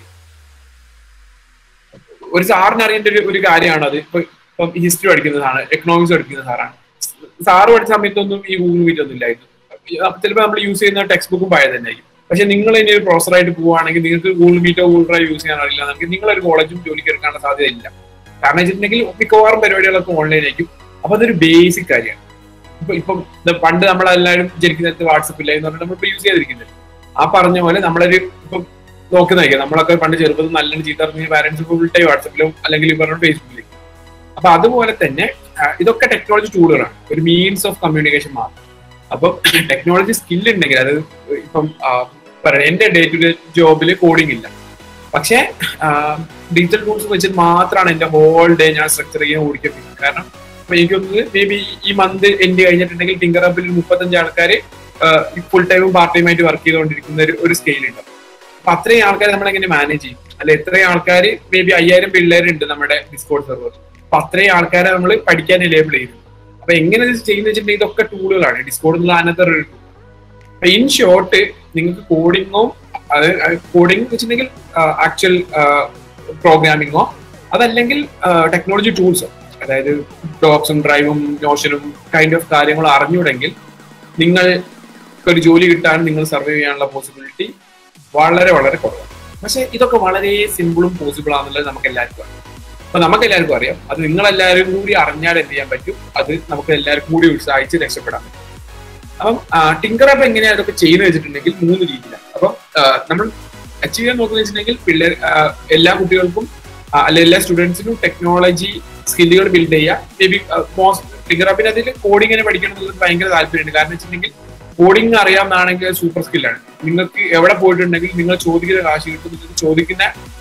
ഒരു സാറിന് അറിയേണ്ട ഒരു ഒരു കാര്യമാണ് അത് ഇപ്പൊ ഇപ്പം ഹിസ്റ്ററി പഠിക്കുന്നതാണ് എക്കണോമിക്സ് പഠിക്കുന്ന സാറാണ് സാറ് പഠിച്ച സമയത്തൊന്നും ഈ ഗൂഗിൾ മീറ്റ് ഒന്നും ഇല്ലായിരുന്നു ചിലപ്പോൾ നമ്മൾ യൂസ് ചെയ്യുന്ന ടെക്സ്റ്റ് ബുക്കും പഴയ തന്നെ ആയിരിക്കും പക്ഷെ നിങ്ങൾ ഇനി ഒരു പ്രൊഫസറായിട്ട് പോവുകയാണെങ്കിൽ നിങ്ങൾക്ക് ഗൂഗിൾ മീറ്റോ ഗൂഗിൾ ഡ്രൈവ് യൂസ് ചെയ്യാൻ അറിയില്ല എന്നെങ്കിൽ നിങ്ങളൊരു കോളേജും ജോലിക്ക് എടുക്കാനുള്ള സാധ്യത ഇല്ല കാരണം വെച്ചിട്ടുണ്ടെങ്കിൽ മിക്കവാറും പരിപാടികളൊക്കെ ഓൺലൈൻ ആയിരിക്കും അപ്പൊ അതൊരു ബേസിക് കാര്യമാണ് ഇപ്പൊ ഇപ്പം ഇത് പണ്ട് നമ്മളെല്ലാവരും ജനിക്കുന്ന വാട്സപ്പ് ഇല്ല എന്ന് പറഞ്ഞാൽ നമ്മളിപ്പോ യൂസ് ചെയ്തിരിക്കുന്നത് ആ പറഞ്ഞ പോലെ നമ്മളൊരു ഇപ്പം നോക്കുന്നതായിരിക്കും നമ്മളൊക്കെ പണ്ട് ചെറുപ്പത്തിൽ നല്ലോണം ചീത്ത അറിഞ്ഞ പാരന്റ്സ് ഫുൾ ടൈം വാട്സപ്പിലും അല്ലെങ്കിൽ ഈ പറഞ്ഞ ഫേസ്ബുക്കിലും അപ്പൊ അതുപോലെ തന്നെ ആ, ഇതൊക്കെ ടെക്നോളജി ടൂളുകളാണ് ഒരു മീൻസ് ഓഫ് കമ്മ്യൂണിക്കേഷൻ മാത്രം അപ്പം ടെക്നോളജി സ്കിൽ ഉണ്ടെങ്കിൽ അത് ഇപ്പം ആ, പറയാം എന്റെ ഡേ ടു ഡേ ജോബിൽ കോഡിംഗ് ഇല്ല പക്ഷേ ഡിജിറ്റൽ ടൂൾസ് വെച്ചിട്ട് മാത്രമാണ് എന്റെ ഹോൾ ഡേ ഞാൻ സ്ട്രക്ചർ ചെയ്യാൻ ഓടിക്കുന്നത് കാരണം അപ്പൊ എനിക്കൊന്ന് മേ ബി ഈ മന്ത് എൻഡ് കഴിഞ്ഞിട്ടുണ്ടെങ്കിൽ ടിങ്കർ ഹബിൽ മുപ്പത്തഞ്ച് ആൾക്കാർ ഫുൾ ടൈമും പാർട്ട് ടൈം ആയിട്ട് വർക്ക് ചെയ്തുകൊണ്ടിരിക്കുന്ന ഒരു ഒരു സ്കെയിൽ ഉണ്ട് അപ്പൊ അത്രയും ആൾക്കാർ നമ്മൾ എങ്ങനെ മാനേജ് ചെയ്യും അല്ലെ എത്രയും ആൾക്കാർ മേ ബി അയ്യായിരം പിള്ളേരുണ്ട് നമ്മുടെ ഡിസ്കോഡ് സെർവർ അപ്പൊ അത്രയും ആൾക്കാരെ നമ്മൾ പഠിക്കാൻ എനേബിൾ ചെയ്തു അപ്പൊ എങ്ങനെ ഇത് ചെയ്യുന്ന വെച്ചിട്ടുണ്ടെങ്കിൽ ഇതൊക്കെ ടൂളുകളാണ് ഡിസ്കോഡ് എന്നുള്ള അനന്തര ഒരു ടൂൾ അപ്പൊ ഇൻ ഷോർട്ട് നിങ്ങൾക്ക് കോഡിങ്ങോ അത് കോഡിംഗ് വെച്ചിട്ടുണ്ടെങ്കിൽ ആക്ച്വൽ പ്രോഗ്രാമിങ്ങോ അതല്ലെങ്കിൽ ടെക്നോളജി ടൂൾസോ അതായത് ഡോക്സും ഡ്രൈവും നോഷനും കൈൻഡ് ഓഫ് കാര്യങ്ങൾ അറിഞ്ഞൂടെങ്കിൽ നിങ്ങൾ ഒരു ജോലി കിട്ടാൻ നിങ്ങൾ സർവൈവ് ചെയ്യാനുള്ള പോസിബിലിറ്റി വളരെ വളരെ കുറവാണ് പക്ഷെ ഇതൊക്കെ വളരെ സിമ്പിളും പോസിബിൾ ആണെന്നുള്ളത് നമുക്ക് എല്ലാവർക്കും അറിയാം അപ്പൊ നമുക്ക് എല്ലാവർക്കും അറിയാം അത് നിങ്ങൾ എല്ലാവരും കൂടി അറിഞ്ഞാൽ എന്ത് ചെയ്യാൻ പറ്റും അത് നമുക്ക് എല്ലാവർക്കും കൂടി ഉത്സാഹിച്ച് രക്ഷപ്പെടാൻ പറ്റും അപ്പം ടിങ്കർ ആപ്പ് എങ്ങനെയാണ് അതൊക്കെ ചെയ്യുന്നത് വെച്ചിട്ടുണ്ടെങ്കിൽ മൂന്ന് രീതിയിലാണ് അപ്പം നമ്മൾ അച്ചീവ് ചെയ്യാൻ നോക്കുന്നത് വെച്ചിട്ടുണ്ടെങ്കിൽ പിള്ളേർ എല്ലാ കുട്ടികൾക്കും അല്ലെ എല്ലാ സ്റ്റുഡൻസിനും ടെക്നോളജി സ്കില്ലുകൾ ബിൽഡ് ചെയ്യുക മേ ബി മോസ്റ്റ് ടിങ്കർ ആപ്പിന് അതിൽ കോഡിങ്ങിനെ പഠിക്കണം എന്നുള്ളത് ഭയങ്കര താല്പര്യമുണ്ട് കാരണം വെച്ചിട്ടുണ്ടെങ്കിൽ കോഡിങ് അറിയാമെന്നാണെങ്കിൽ സൂപ്പർ സ്കില്ലാണ് നിങ്ങൾക്ക് എവിടെ പോയിട്ടുണ്ടെങ്കിൽ നിങ്ങൾ ചോദിക്കുന്ന കാശ് കിട്ടും നിങ്ങൾക്ക് ചോദിക്കുന്ന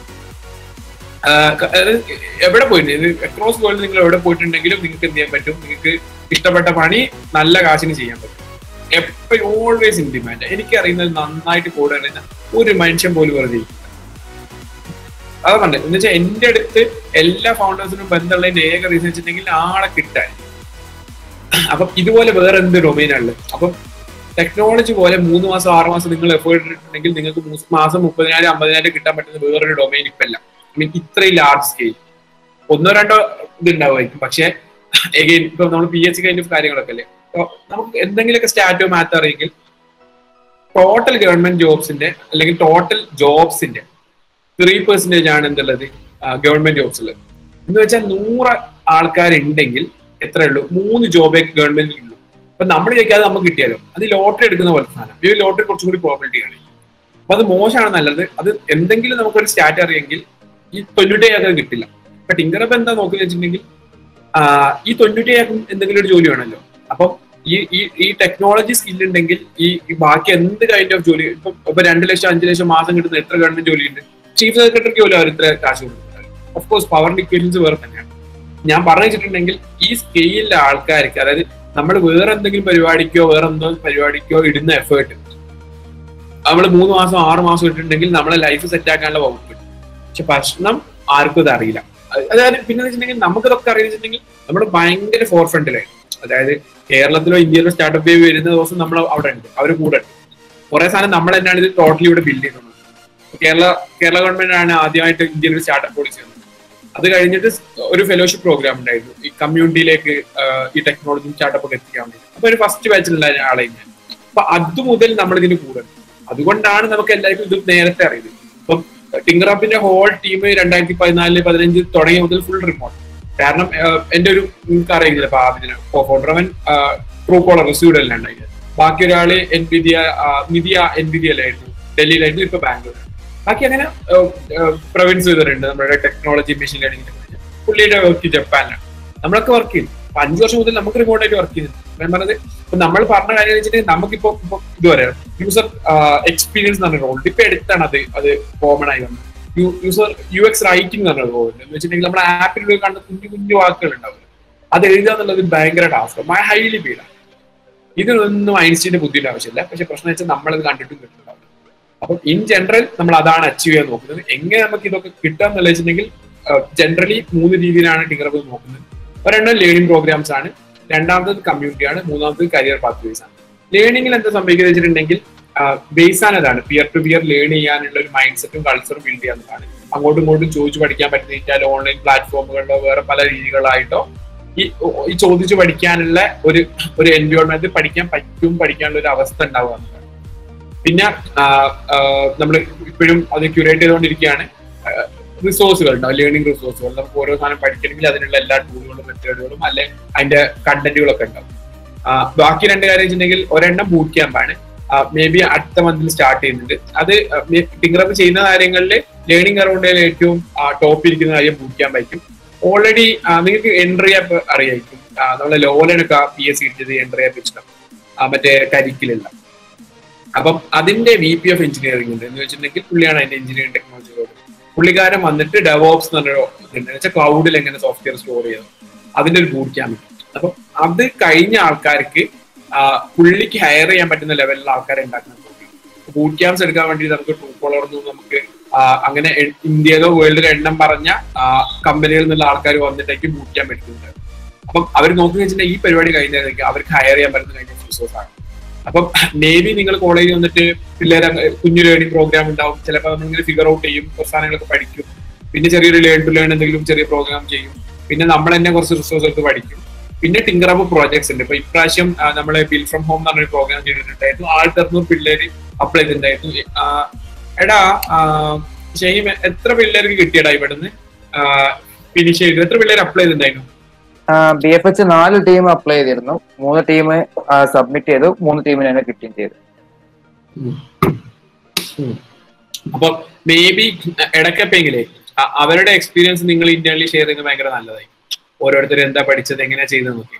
എവിടെ പോയിട്ടുണ്ട് അക്രോസ് വേൾഡ് നിങ്ങൾ എവിടെ പോയിട്ടുണ്ടെങ്കിലും നിങ്ങൾക്ക് എന്ത് ചെയ്യാൻ പറ്റും നിങ്ങൾക്ക് ഇഷ്ടപ്പെട്ട പണി നല്ല കാശിന് ചെയ്യാൻ പറ്റും എപ്പോഴും ഓൾവേസ് ഇൻ ഡിമാൻഡ് എനിക്ക് അറിയുന്നത് നന്നായിട്ട് കോഡ് അറിയുന്ന ഒരു മനുഷ്യൻ പോലും വെറുതെ അതാ പറഞ്ഞത് എന്ന് വെച്ചാൽ എന്റെ അടുത്ത് എല്ലാ ഫൗണ്ടേഴ്സിനും ബന്ധമുള്ളതിന്റെ ഏക റീസൺ വെച്ചിട്ടുണ്ടെങ്കിൽ ആളെ കിട്ടാൻ അപ്പം ഇതുപോലെ വേറെ എന്ത് ഡൊമൈനാണുള്ളത് അപ്പം ടെക്നോളജി പോലെ മൂന്ന് മാസം ആറ് മാസം നിങ്ങൾ എഫേർട്ട് ഇട്ടിട്ടുണ്ടെങ്കിൽ നിങ്ങൾക്ക് മാസം മുപ്പതിനായിരം അമ്പതിനായിരം കിട്ടാൻ പറ്റുന്ന വേറൊരു ഡൊമൈൻ ഇപ്പല്ല ഐ മീൻ ഇത്രയും ലാർജ് സ്കെയിൽ ഒന്നോ രണ്ടോ ഇത് ഉണ്ടാവുമായിരിക്കും പക്ഷേ എഗെയിൻ ഇപ്പൊ നമ്മൾ പി എച്ച് കൈൻഡ് ഓഫ് കാര്യങ്ങളൊക്കെ അല്ലേ നമുക്ക് എന്തെങ്കിലുമൊക്കെ സ്റ്റാറ്റോ മാത്ത് അറിയെങ്കിൽ ടോട്ടൽ ഗവൺമെന്റ് ജോബ്സിന്റെ അല്ലെങ്കിൽ ടോട്ടൽ ജോബ്സിന്റെ ത്രീ പെർസെന്റേജ് ആണ് എന്തുള്ളത് ഗവൺമെന്റ് ജോബ്സ് ഉള്ളത് എന്ന് വെച്ചാൽ നൂറ് ആൾക്കാരുണ്ടെങ്കിൽ എത്ര ഉള്ളൂ മൂന്ന് ജോബേ ഗവൺമെന്റിൽ ഉള്ളൂ അപ്പൊ നമ്മൾ ചോദിക്കാതെ നമുക്ക് കിട്ടിയാലോ അത് ലോട്ടറി എടുക്കുന്ന പോലെ സാധനം ഈ ലോട്ടറി കുറച്ചും കൂടി പ്രോബിലിറ്റി ആണ് അപ്പൊ അത് മോശമാണ് നല്ലത് അത് എന്തെങ്കിലും നമുക്കൊരു സ്റ്റാറ്റ് അറിയെങ്കിൽ ഈ തൊണ്ണൂറ്റേഴാക്കും കിട്ടില്ല അപ്പൊ ടിങ്കറപ്പ് എന്താ നോക്കുന്നത് വെച്ചിട്ടുണ്ടെങ്കിൽ ഈ തൊണ്ണൂറ്റേഴാക്കും എന്തെങ്കിലും ഒരു ജോലി വേണമല്ലോ അപ്പം ഈ ഈ ഈ ടെക്നോളജി സ്കിൽ ഉണ്ടെങ്കിൽ ഈ ബാക്കി എന്ത് കൈൻഡ് ഓഫ് ജോലി ഇപ്പൊ ഇപ്പൊ രണ്ട് ലക്ഷം അഞ്ച് ലക്ഷം മാസം കിട്ടുന്ന എത്ര ഗവൺമെന്റ് ജോലി ഉണ്ട് ചീഫ് സെക്രട്ടറിക്ക് പോലും അവർ ഇത്ര കാശ് കൊടുക്കുന്നത് ഓഫ് കോഴ്സ് പവറിന്റെ ഇക്വേഷൻസ് വേറെ തന്നെയാണ് ഞാൻ പറഞ്ഞു വെച്ചിട്ടുണ്ടെങ്കിൽ ഈ സ്കെയിലിലെ ആൾക്കാർക്ക് അതായത് നമ്മൾ വേറെ എന്തെങ്കിലും പരിപാടിക്കോ വേറെ എന്തോ പരിപാടിക്കോ ഇടുന്ന എഫേർട്ട് നമ്മൾ മൂന്ന് മാസം ആറ് മാസം ഇട്ടിട്ടുണ്ടെങ്കിൽ നമ്മളെ ലൈഫ് സെറ്റ് ആക്കാനുള്ള വകുപ്പ് പക്ഷെ പ്രശ്നം ആർക്കും ഇത് അറിയില്ല അതായത് പിന്നെ വെച്ചിട്ടുണ്ടെങ്കിൽ നമുക്കിതൊക്കെ അറിയിച്ചിട്ടുണ്ടെങ്കിൽ നമ്മൾ ഭയങ്കര ഫോർ ഫ്രണ്ടിലായി അതായത് കേരളത്തിലോ ഇന്ത്യയിലോ സ്റ്റാർട്ടപ്പ് വേവ് വരുന്ന ദിവസം നമ്മൾ അവിടെ ഉണ്ട് അവർ കൂടെ ഉണ്ട് കുറെ സാധനം നമ്മൾ തന്നെയാണ് ഇത് ടോട്ടലി ഇവിടെ ബിൽഡ് ചെയ്യുന്നത് കേരള കേരള ഗവൺമെന്റ് ആണ് ആദ്യമായിട്ട് ഇന്ത്യയിൽ ഒരു സ്റ്റാർട്ടപ്പ് പോളിസി വന്നത് അത് കഴിഞ്ഞിട്ട് ഒരു ഫെലോഷിപ്പ് പ്രോഗ്രാം ഉണ്ടായിരുന്നു ഈ കമ്മ്യൂണിറ്റിയിലേക്ക് ഈ ടെക്നോളജി സ്റ്റാർട്ടപ്പ് ഒക്കെ എത്തിക്കാൻ വേണ്ടി അപ്പൊ ഒരു ഫസ്റ്റ് ബാച്ചിലുള്ള ആളെ ഞാൻ അപ്പൊ അത് മുതൽ നമ്മൾ ഇതിന് കൂടെ അതുകൊണ്ടാണ് നമുക്ക് എല്ലാവർക്കും ഇത് നേരത്തെ അറിയുന്നത് ഇപ്പം ടിങ്കറാപ്പിന്റെ ഹോൾ ടീം രണ്ടായിരത്തി പതിനാലില് പതിനഞ്ച് തുടങ്ങിയ മുതൽ ഫുൾ റിമോട്ട് കാരണം എന്റെ ഒരു നിങ്ങൾക്ക് അറിയില്ല അപ്പൊ ഇതിന് ഫൗണ്ടർ അവൻ ട്രൂ കോളർ റിസീവ്ഡിലുണ്ടായിരുന്നു ബാക്കി ഒരാള് എൻ പി ദിയ നിതിയ എൻ പി ദിയിലായിരുന്നു ഡൽഹിയിലായിരുന്നു ഇപ്പൊ ബാംഗ്ലൂർ ബാക്കി അങ്ങനെ പ്രൊവിൻസ് ചെയ്തിട്ടുണ്ട് നമ്മുടെ ടെക്നോളജി മെഷീൻ ലേണിംഗ് ടെക്നോളജി പുള്ളിയുടെ വർക്ക് ജപ്പാനിലാണ് നമ്മളൊക്കെ വർക്ക് ചെയ്തു അപ്പൊ അഞ്ചു വർഷം മുതൽ നമുക്ക് റിമോട്ടായിട്ട് വർക്ക് ചെയ്യുന്നുണ്ട് ഞാൻ പറഞ്ഞത് ഇപ്പൊ നമ്മൾ പറഞ്ഞ കാര്യം വെച്ചിട്ടുണ്ടെങ്കിൽ നമുക്കിപ്പോ ഇപ്പൊ ഇത് പറയാം യൂസർ എക്സ്പീരിയൻസ് എന്ന് പറഞ്ഞ റോൾ ഇപ്പൊ എടുത്താണ് അത് അത് കോമൺ ആയി വന്നത് യൂസർ യു എക്സ് റൈറ്റിംഗ് എന്ന് പറഞ്ഞ റോൾ എന്ന് വെച്ചിട്ടുണ്ടെങ്കിൽ നമ്മുടെ ആപ്പിലൂടെ കാണുന്ന കുഞ്ഞു കുഞ്ഞു വാക്കുകൾ ഉണ്ടാവും അത് എഴുതുക എന്നുള്ളത് ഭയങ്കര ടാസ്ക് ഹൈലി പീഡാണ് ഇതിനൊന്നും ഐൻസ്റ്റീന്റെ ബുദ്ധിയുടെ ആവശ്യമില്ല പക്ഷെ പ്രശ്നം വെച്ചാൽ നമ്മളത് കണ്ടിട്ടും കിട്ടുന്നുണ്ടാവും അപ്പം ഇൻ ജനറൽ നമ്മൾ അതാണ് അച്ചീവ് ചെയ്യാൻ നോക്കുന്നത് എങ്ങനെ നമുക്ക് ഇതൊക്കെ കിട്ടുക എന്നുള്ള വെച്ചിട്ടുണ്ടെങ്കിൽ ജനറലി മൂന്ന് രീതിയിലാണ് ടിങ്കറപ്പ് നോക്കുന്നത് ഒരെണ്ണം ലേണിംഗ് പ്രോഗ്രാംസ് ആണ് രണ്ടാമത്തത് കമ്മ്യൂണിറ്റി ആണ് മൂന്നാമത്തത് കരിയർ പാത്വേസ് ആണ് ലേണിംഗിൽ എന്താ സംഭവിക്കുന്നത് വെച്ചിട്ടുണ്ടെങ്കിൽ ബേസ് ആണ് അതാണ് പിയർ ടു പിയർ ലേൺ ചെയ്യാനുള്ള ഒരു മൈൻഡ് സെറ്റും കൾച്ചറും ബിൽഡ് ചെയ്യാവുന്നതാണ് അങ്ങോട്ടും ഇങ്ങോട്ടും ചോദിച്ചു പഠിക്കാൻ പറ്റുന്ന ഓൺലൈൻ പ്ലാറ്റ്ഫോമുകളിലോ വേറെ പല രീതികളായിട്ടോ ഈ ഈ ചോദിച്ചു പഠിക്കാനുള്ള ഒരു ഒരു എൻവയോൺമെന്റ് പഠിക്കാൻ പറ്റും പഠിക്കാനുള്ള ഒരു അവസ്ഥ ഉണ്ടാവുക പിന്നെ നമ്മൾ ഇപ്പോഴും അത് ക്യൂറേറ്റ് ചെയ്തുകൊണ്ടിരിക്കുകയാണ് റിസോഴ്സുകൾ ഉണ്ടാവും ലേണിംഗ് റിസോഴ്സുകൾ നമുക്ക് ഓരോ സാധനം പഠിക്കണമെങ്കിൽ അതിനുള്ള എല്ലാ ടൂളുകളും മെത്തേഡുകളും അല്ലെ അതിന്റെ കണ്ടന്റുകളൊക്കെ ഉണ്ടാവും ബാക്കി രണ്ട് കാര്യം വെച്ചിട്ടുണ്ടെങ്കിൽ ഒരെണ്ണം ബൂട്ട് ക്യാമ്പാണ് മേ ബി അടുത്ത മന്തിൽ സ്റ്റാർട്ട് ചെയ്യുന്നുണ്ട് അത് ടിങ്കറപ്പ് ചെയ്യുന്ന കാര്യങ്ങളിൽ ലേണിംഗ് അറൗണ്ടിൽ ഏറ്റവും ടോപ്പ് ഇരിക്കുന്ന കാര്യം ബൂട്ട് ക്യാമ്പ് ആയിരിക്കും ഓൾറെഡി നിങ്ങൾക്ക് എൻട്രി ആപ്പ് അറിയായിരിക്കും നമ്മളെ ലോലനൊക്കെ പി എസ് സി കിട്ടിയത് എൻട്രി ആപ്പ് ഇഷ്ടം മറ്റേ കരിക്കിലുള്ള അപ്പം അതിന്റെ വി പി ഓഫ് എഞ്ചിനീയറിംഗ് ഉണ്ട് എന്ന് വെച്ചിട്ടുണ്ടെങ്കിൽ പുള്ളിയാണ് അതിന്റെ എഞ്ചിനീയറിംഗ് ടെക്നോളജിയോട് പുള്ളിക്കാരൻ വന്നിട്ട് ഡെവോപ്സ് എന്ന് പറഞ്ഞൊരു ഇതുണ്ട് വെച്ചാൽ ക്ലൗഡിൽ എങ്ങനെ സോഫ്റ്റ്വെയർ സ്റ്റോർ ചെയ്യുന്നത് അതിന്റെ ഒരു ബൂട്ട് ക്യാമ്പ് അപ്പൊ അത് കഴിഞ്ഞ ആൾക്കാർക്ക് ആ, പുള്ളിക്ക് ഹയർ ചെയ്യാൻ പറ്റുന്ന ലെവലിലുള്ള ആൾക്കാരെ ഉണ്ടാക്കാൻ ബൂട്ട് ക്യാമ്പ്സ് എടുക്കാൻ വേണ്ടി നമുക്ക് ട്രൂ കോളർന്നു നമുക്ക് ആ, അങ്ങനെ എ- ഇന്ത്യയിലോ വേൾഡിലോ എണ്ണം പറഞ്ഞ കമ്പനികളിൽ നിന്നുള്ള ആൾക്കാർ വന്നിട്ടേക്ക് ബൂട്ട് ക്യാമ്പ് എടുക്കുന്നുണ്ട് അപ്പം അവർ നോക്കി വെച്ചിട്ടുണ്ടെങ്കിൽ ഈ പരിപാടി കഴിഞ്ഞാൽ അവർക്ക് ഹയർ ചെയ്യാൻ പറ്റുന്ന കഴിഞ്ഞ റിസോഴ്സ് ആണ് അപ്പം മേബി നിങ്ങൾ കോളേജിൽ വന്നിട്ട് പിള്ളേരെ കുഞ്ഞു ലേണിംഗ് പ്രോഗ്രാം ഉണ്ടാവും ചിലപ്പോൾ നമ്മളിങ്ങനെ ഫിഗർ ഔട്ട് ചെയ്യും കുറച്ച് സാധനങ്ങളൊക്കെ പഠിക്കും പിന്നെ ചെറിയൊരു ലേൺ ടു ലേൺ എന്തെങ്കിലും ചെറിയ പ്രോഗ്രാം ചെയ്യും പിന്നെ നമ്മൾ തന്നെ കുറച്ച് റിസോഴ്സ് എടുത്ത് പഠിക്കും പിന്നെ ടിങ്കറപ്പ് പ്രോജക്ട്സ് ഉണ്ട് ഇപ്പൊ ഇപ്രാവശ്യം നമ്മൾ ബിൽ ഫ്രം ഹോം എന്ന് പറഞ്ഞൊരു പ്രോഗ്രാം ചെയ്തിട്ടുണ്ടായിരുന്നു ആയിരത്തി അറുന്നൂറ് പിള്ളേര് അപ്ലൈ ചെയ്തിട്ടുണ്ടായിരുന്നു ആ, എടാ ആ, ഷഹീം എത്ര പിള്ളേർക്ക് കിട്ടിയടാ ഇവിടുന്ന് ഫിനിഷ് ചെയ്ത് എത്ര പിള്ളേർ അപ്ലൈ ചെയ്തിട്ടുണ്ടായിരുന്നു ബി എഫ് എച്ച് നാല് ടീം അപ്ലൈ ചെയ്തിരുന്നു മൂന്ന് ടീം സബ്മിറ്റ് ചെയ്തു മൂന്ന് ടീമിനാണ് കിട്ടുകയും ചെയ്തു അപ്പൊ മേ ബി ഇടയ്ക്കെപ്പെങ്കിലേ അ- അവരുടെ എക്സ്പീരിയൻസ് നിങ്ങൾ ഇന്റേണലി ഷെയർ ചെയ്യുന്നത് ഭയങ്കര നല്ലതായി ഓരോരുത്തർ എന്താ പഠിച്ചത് എങ്ങനെയാ ചെയ്തതെന്നൊക്കെ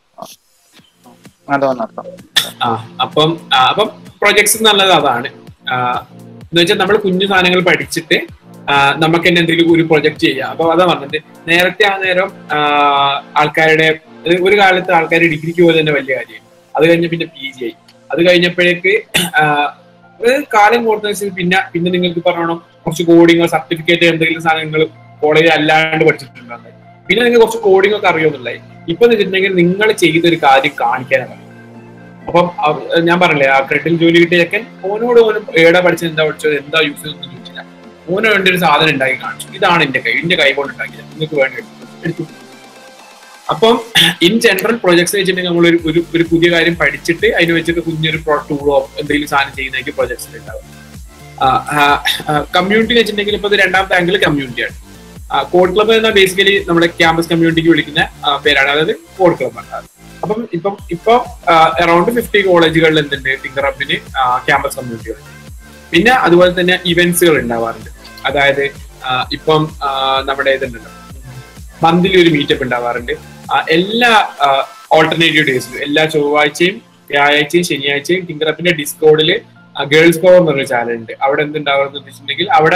അതോന്നർത്ഥം ആ അപ്പം ആ, അപ്പം പ്രൊജക്ട്സ് നല്ലത് അതാണ് ആ, എന്ന് വെച്ചാൽ നമ്മൾ കുഞ്ഞു സാധനങ്ങൾ പഠിച്ചിട്ട് ആ, നമുക്ക് തന്നെ എന്തെങ്കിലും ഒരു പ്രൊജക്ട് ചെയ്യാം അപ്പൊ അതാ പറഞ്ഞത് നേരത്തെ ആ നേരം ആ, ആൾക്കാരുടെ ഒരു- ഒരു കാലത്ത് ആൾക്കാർ ഡിഗ്രിക്ക് പോലെ തന്നെ വലിയ കാര്യം അത് കഴിഞ്ഞ് പിന്നെ പി ജി ആയി അത് കഴിഞ്ഞപ്പോഴേക്ക് ആ, ഒരു കാലം കൊടുത്തനുസരിച്ച് പിന്നെ പിന്നെ നിങ്ങൾക്ക് പറയണം കുറച്ച് കോഡിങ്ങോ സർട്ടിഫിക്കറ്റ് എന്തെങ്കിലും സാധനങ്ങൾ കോളേജിൽ അല്ലാണ്ട് പഠിച്ചിട്ടുണ്ടാകുന്നത് പിന്നെ നിങ്ങൾക്ക് കുറച്ച് കോഡിംഗ് ഒക്കെ അറിയുമെന്നുള്ളത് ഇപ്പൊ എന്ന് വെച്ചിട്ടുണ്ടെങ്കിൽ നിങ്ങൾ ചെയ്തൊരു കാര്യം കാണിക്കാനാണ് അപ്പം അവ- ഞാൻ പറഞ്ഞില്ലേ ആ ക്രെഡിൽ ജോലി കിട്ടിയ ചെക്കൻ ഓനോട് ഓനും ഏടാ പഠിച്ചത് എന്താ പഠിച്ചത് എന്താ യൂസ് ചെയ്തെന്ന് ചോദിച്ചില്ല ഓന് വേണ്ടി ഒരു സാധനം ഉണ്ടാക്കി കാണിച്ചു ഇതാണ് എന്റെ കൈ എന്റെ കൈ കൊണ്ട് ഉണ്ടാക്കിയത് നിങ്ങൾക്ക് വേണ്ടി എടുത്തു. എടുത്തു അപ്പം ഇൻ ജനറൽ പ്രൊജക്ട്സ് വെച്ചിട്ടുണ്ടെങ്കിൽ നമ്മൾ ഒരു ഒരു ഒരു പുതിയ കാര്യം പഠിച്ചിട്ട് അതിന് വെച്ചിട്ട് കുഞ്ഞൊരു ടൂളോ എന്തെങ്കിലും സാധനം ചെയ്യുന്നതായിരിക്കും പ്രൊജക്ട്സിൽ ഉണ്ടാവും കമ്മ്യൂണിറ്റി വെച്ചിട്ടുണ്ടെങ്കിൽ ഇപ്പൊ ഇത് രണ്ടാമത്തെ ആംഗിൾ കമ്മ്യൂണിറ്റിയാണ് കോഡ് ക്ലബ്ബ് എന്ന ബേസിക്കലി നമ്മുടെ ക്യാമ്പസ് കമ്മ്യൂണിറ്റിക്ക് വിളിക്കുന്ന ആ, പേരാണ് അതായത് കോഡ് ക്ലബ്ബ് ആണ് അപ്പം ഇപ്പം ഇപ്പൊ അറൌണ്ട് ഫിഫ്റ്റി കോളേജുകളിൽ എന്തുണ്ട് ടിങ്കർ ഹബിന് ക്യാമ്പസ് കമ്മ്യൂണിറ്റികൾ പിന്നെ അതുപോലെ തന്നെ ഇവന്റ്സുകൾ ഉണ്ടാവാറുണ്ട് അതായത് ആ, ഇപ്പം ആ, നമ്മുടെ ഇതുണ്ടല്ലോ മന്ത്ലി ഒരു മീറ്റപ്പ് ഉണ്ടാവാറുണ്ട് ആ, എല്ലാ ഓൾട്ടർനേറ്റീവ് ഡേയ്സിലും എല്ലാ ചൊവ്വാഴ്ചയും വ്യാഴാഴ്ചയും ശനിയാഴ്ചയും ടിങ്കർ ഹബിന്റെ ഡിസ്കോഡിൽ ഗേൾസ് പവർ എന്ന് പറഞ്ഞ ചാനൽ ഉണ്ട് അവിടെ എന്തുണ്ടാവുന്നത് വെച്ചിട്ടുണ്ടെങ്കിൽ അവിടെ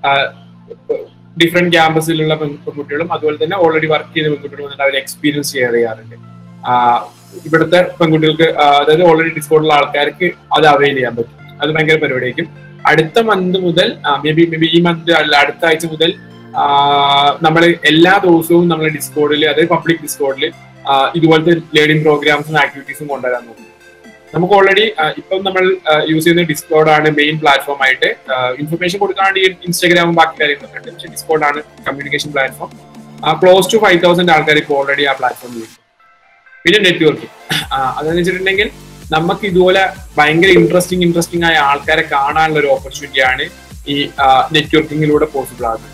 ഡിഫറെന്റ് ക്യാമ്പസിലുള്ള പെൺ- പെൺകുട്ടികളും അതുപോലെ തന്നെ ഓൾറെഡി വർക്ക് ചെയ്ത പെൺകുട്ടികളും വന്നിട്ട് അവർ എക്സ്പീരിയൻസ് ഷെയർ ചെയ്യാറുണ്ട് ആ, ഇവിടുത്തെ പെൺകുട്ടികൾക്ക് ആ, അതായത് ഓൾറെഡി ഡിസ്കൗണ്ടുള്ള ആൾക്കാർക്ക് അത് അവൈൽ ചെയ്യാൻ പറ്റും അത് ഭയങ്കര പരിപാടിയായിരിക്കും അടുത്ത മന്ത് മുതൽ മേ ബി മേ ബി ഈ മന്ത് അല്ല അടുത്ത ആഴ്ച മുതൽ നമ്മൾ എല്ലാ ദിവസവും നമ്മൾ ഡിസ്കോഡിൽ അതായത് പബ്ലിക് ഡിസ്കോഡിൽ ഇതുപോലത്തെ ലേണിംഗ് പ്രോഗ്രാംസും ആക്ടിവിറ്റീസും കൊണ്ടുവരാൻ നോക്കും നമുക്ക് ഓൾറെഡി ഇപ്പം നമ്മൾ യൂസ് ചെയ്യുന്ന ഡിസ്കോഡ് ആണ് മെയിൻ പ്ലാറ്റ്ഫോം ആയിട്ട് ഇൻഫർമേഷൻ കൊടുക്കാൻ വേണ്ടി ഇൻസ്റ്റാഗ്രാമും ബാക്കി കാര്യങ്ങളൊക്കെ ഉണ്ട് പക്ഷേ ഡിസ്കോഡ് ആണ് communication platform close to five thousand ആൾക്കാർ ഇപ്പോൾ ഓൾറെഡി ആ പ്ലാറ്റ്ഫോം യൂസ് പിന്നെ നെറ്റ്വർക്കിംഗ് അതെന്ന് വെച്ചിട്ടുണ്ടെങ്കിൽ നമുക്ക് ഇതുപോലെ ഭയങ്കര ഇൻട്രസ്റ്റിംഗ് ഇൻട്രസ്റ്റിംഗ് ആയ ആൾക്കാരെ കാണാനുള്ള ഒരു ഓപ്പർച്യൂണിറ്റി ആണ് ഈ നെറ്റ്വർക്കിങ്ങിലൂടെ പോസിബിൾ ആകുന്നത്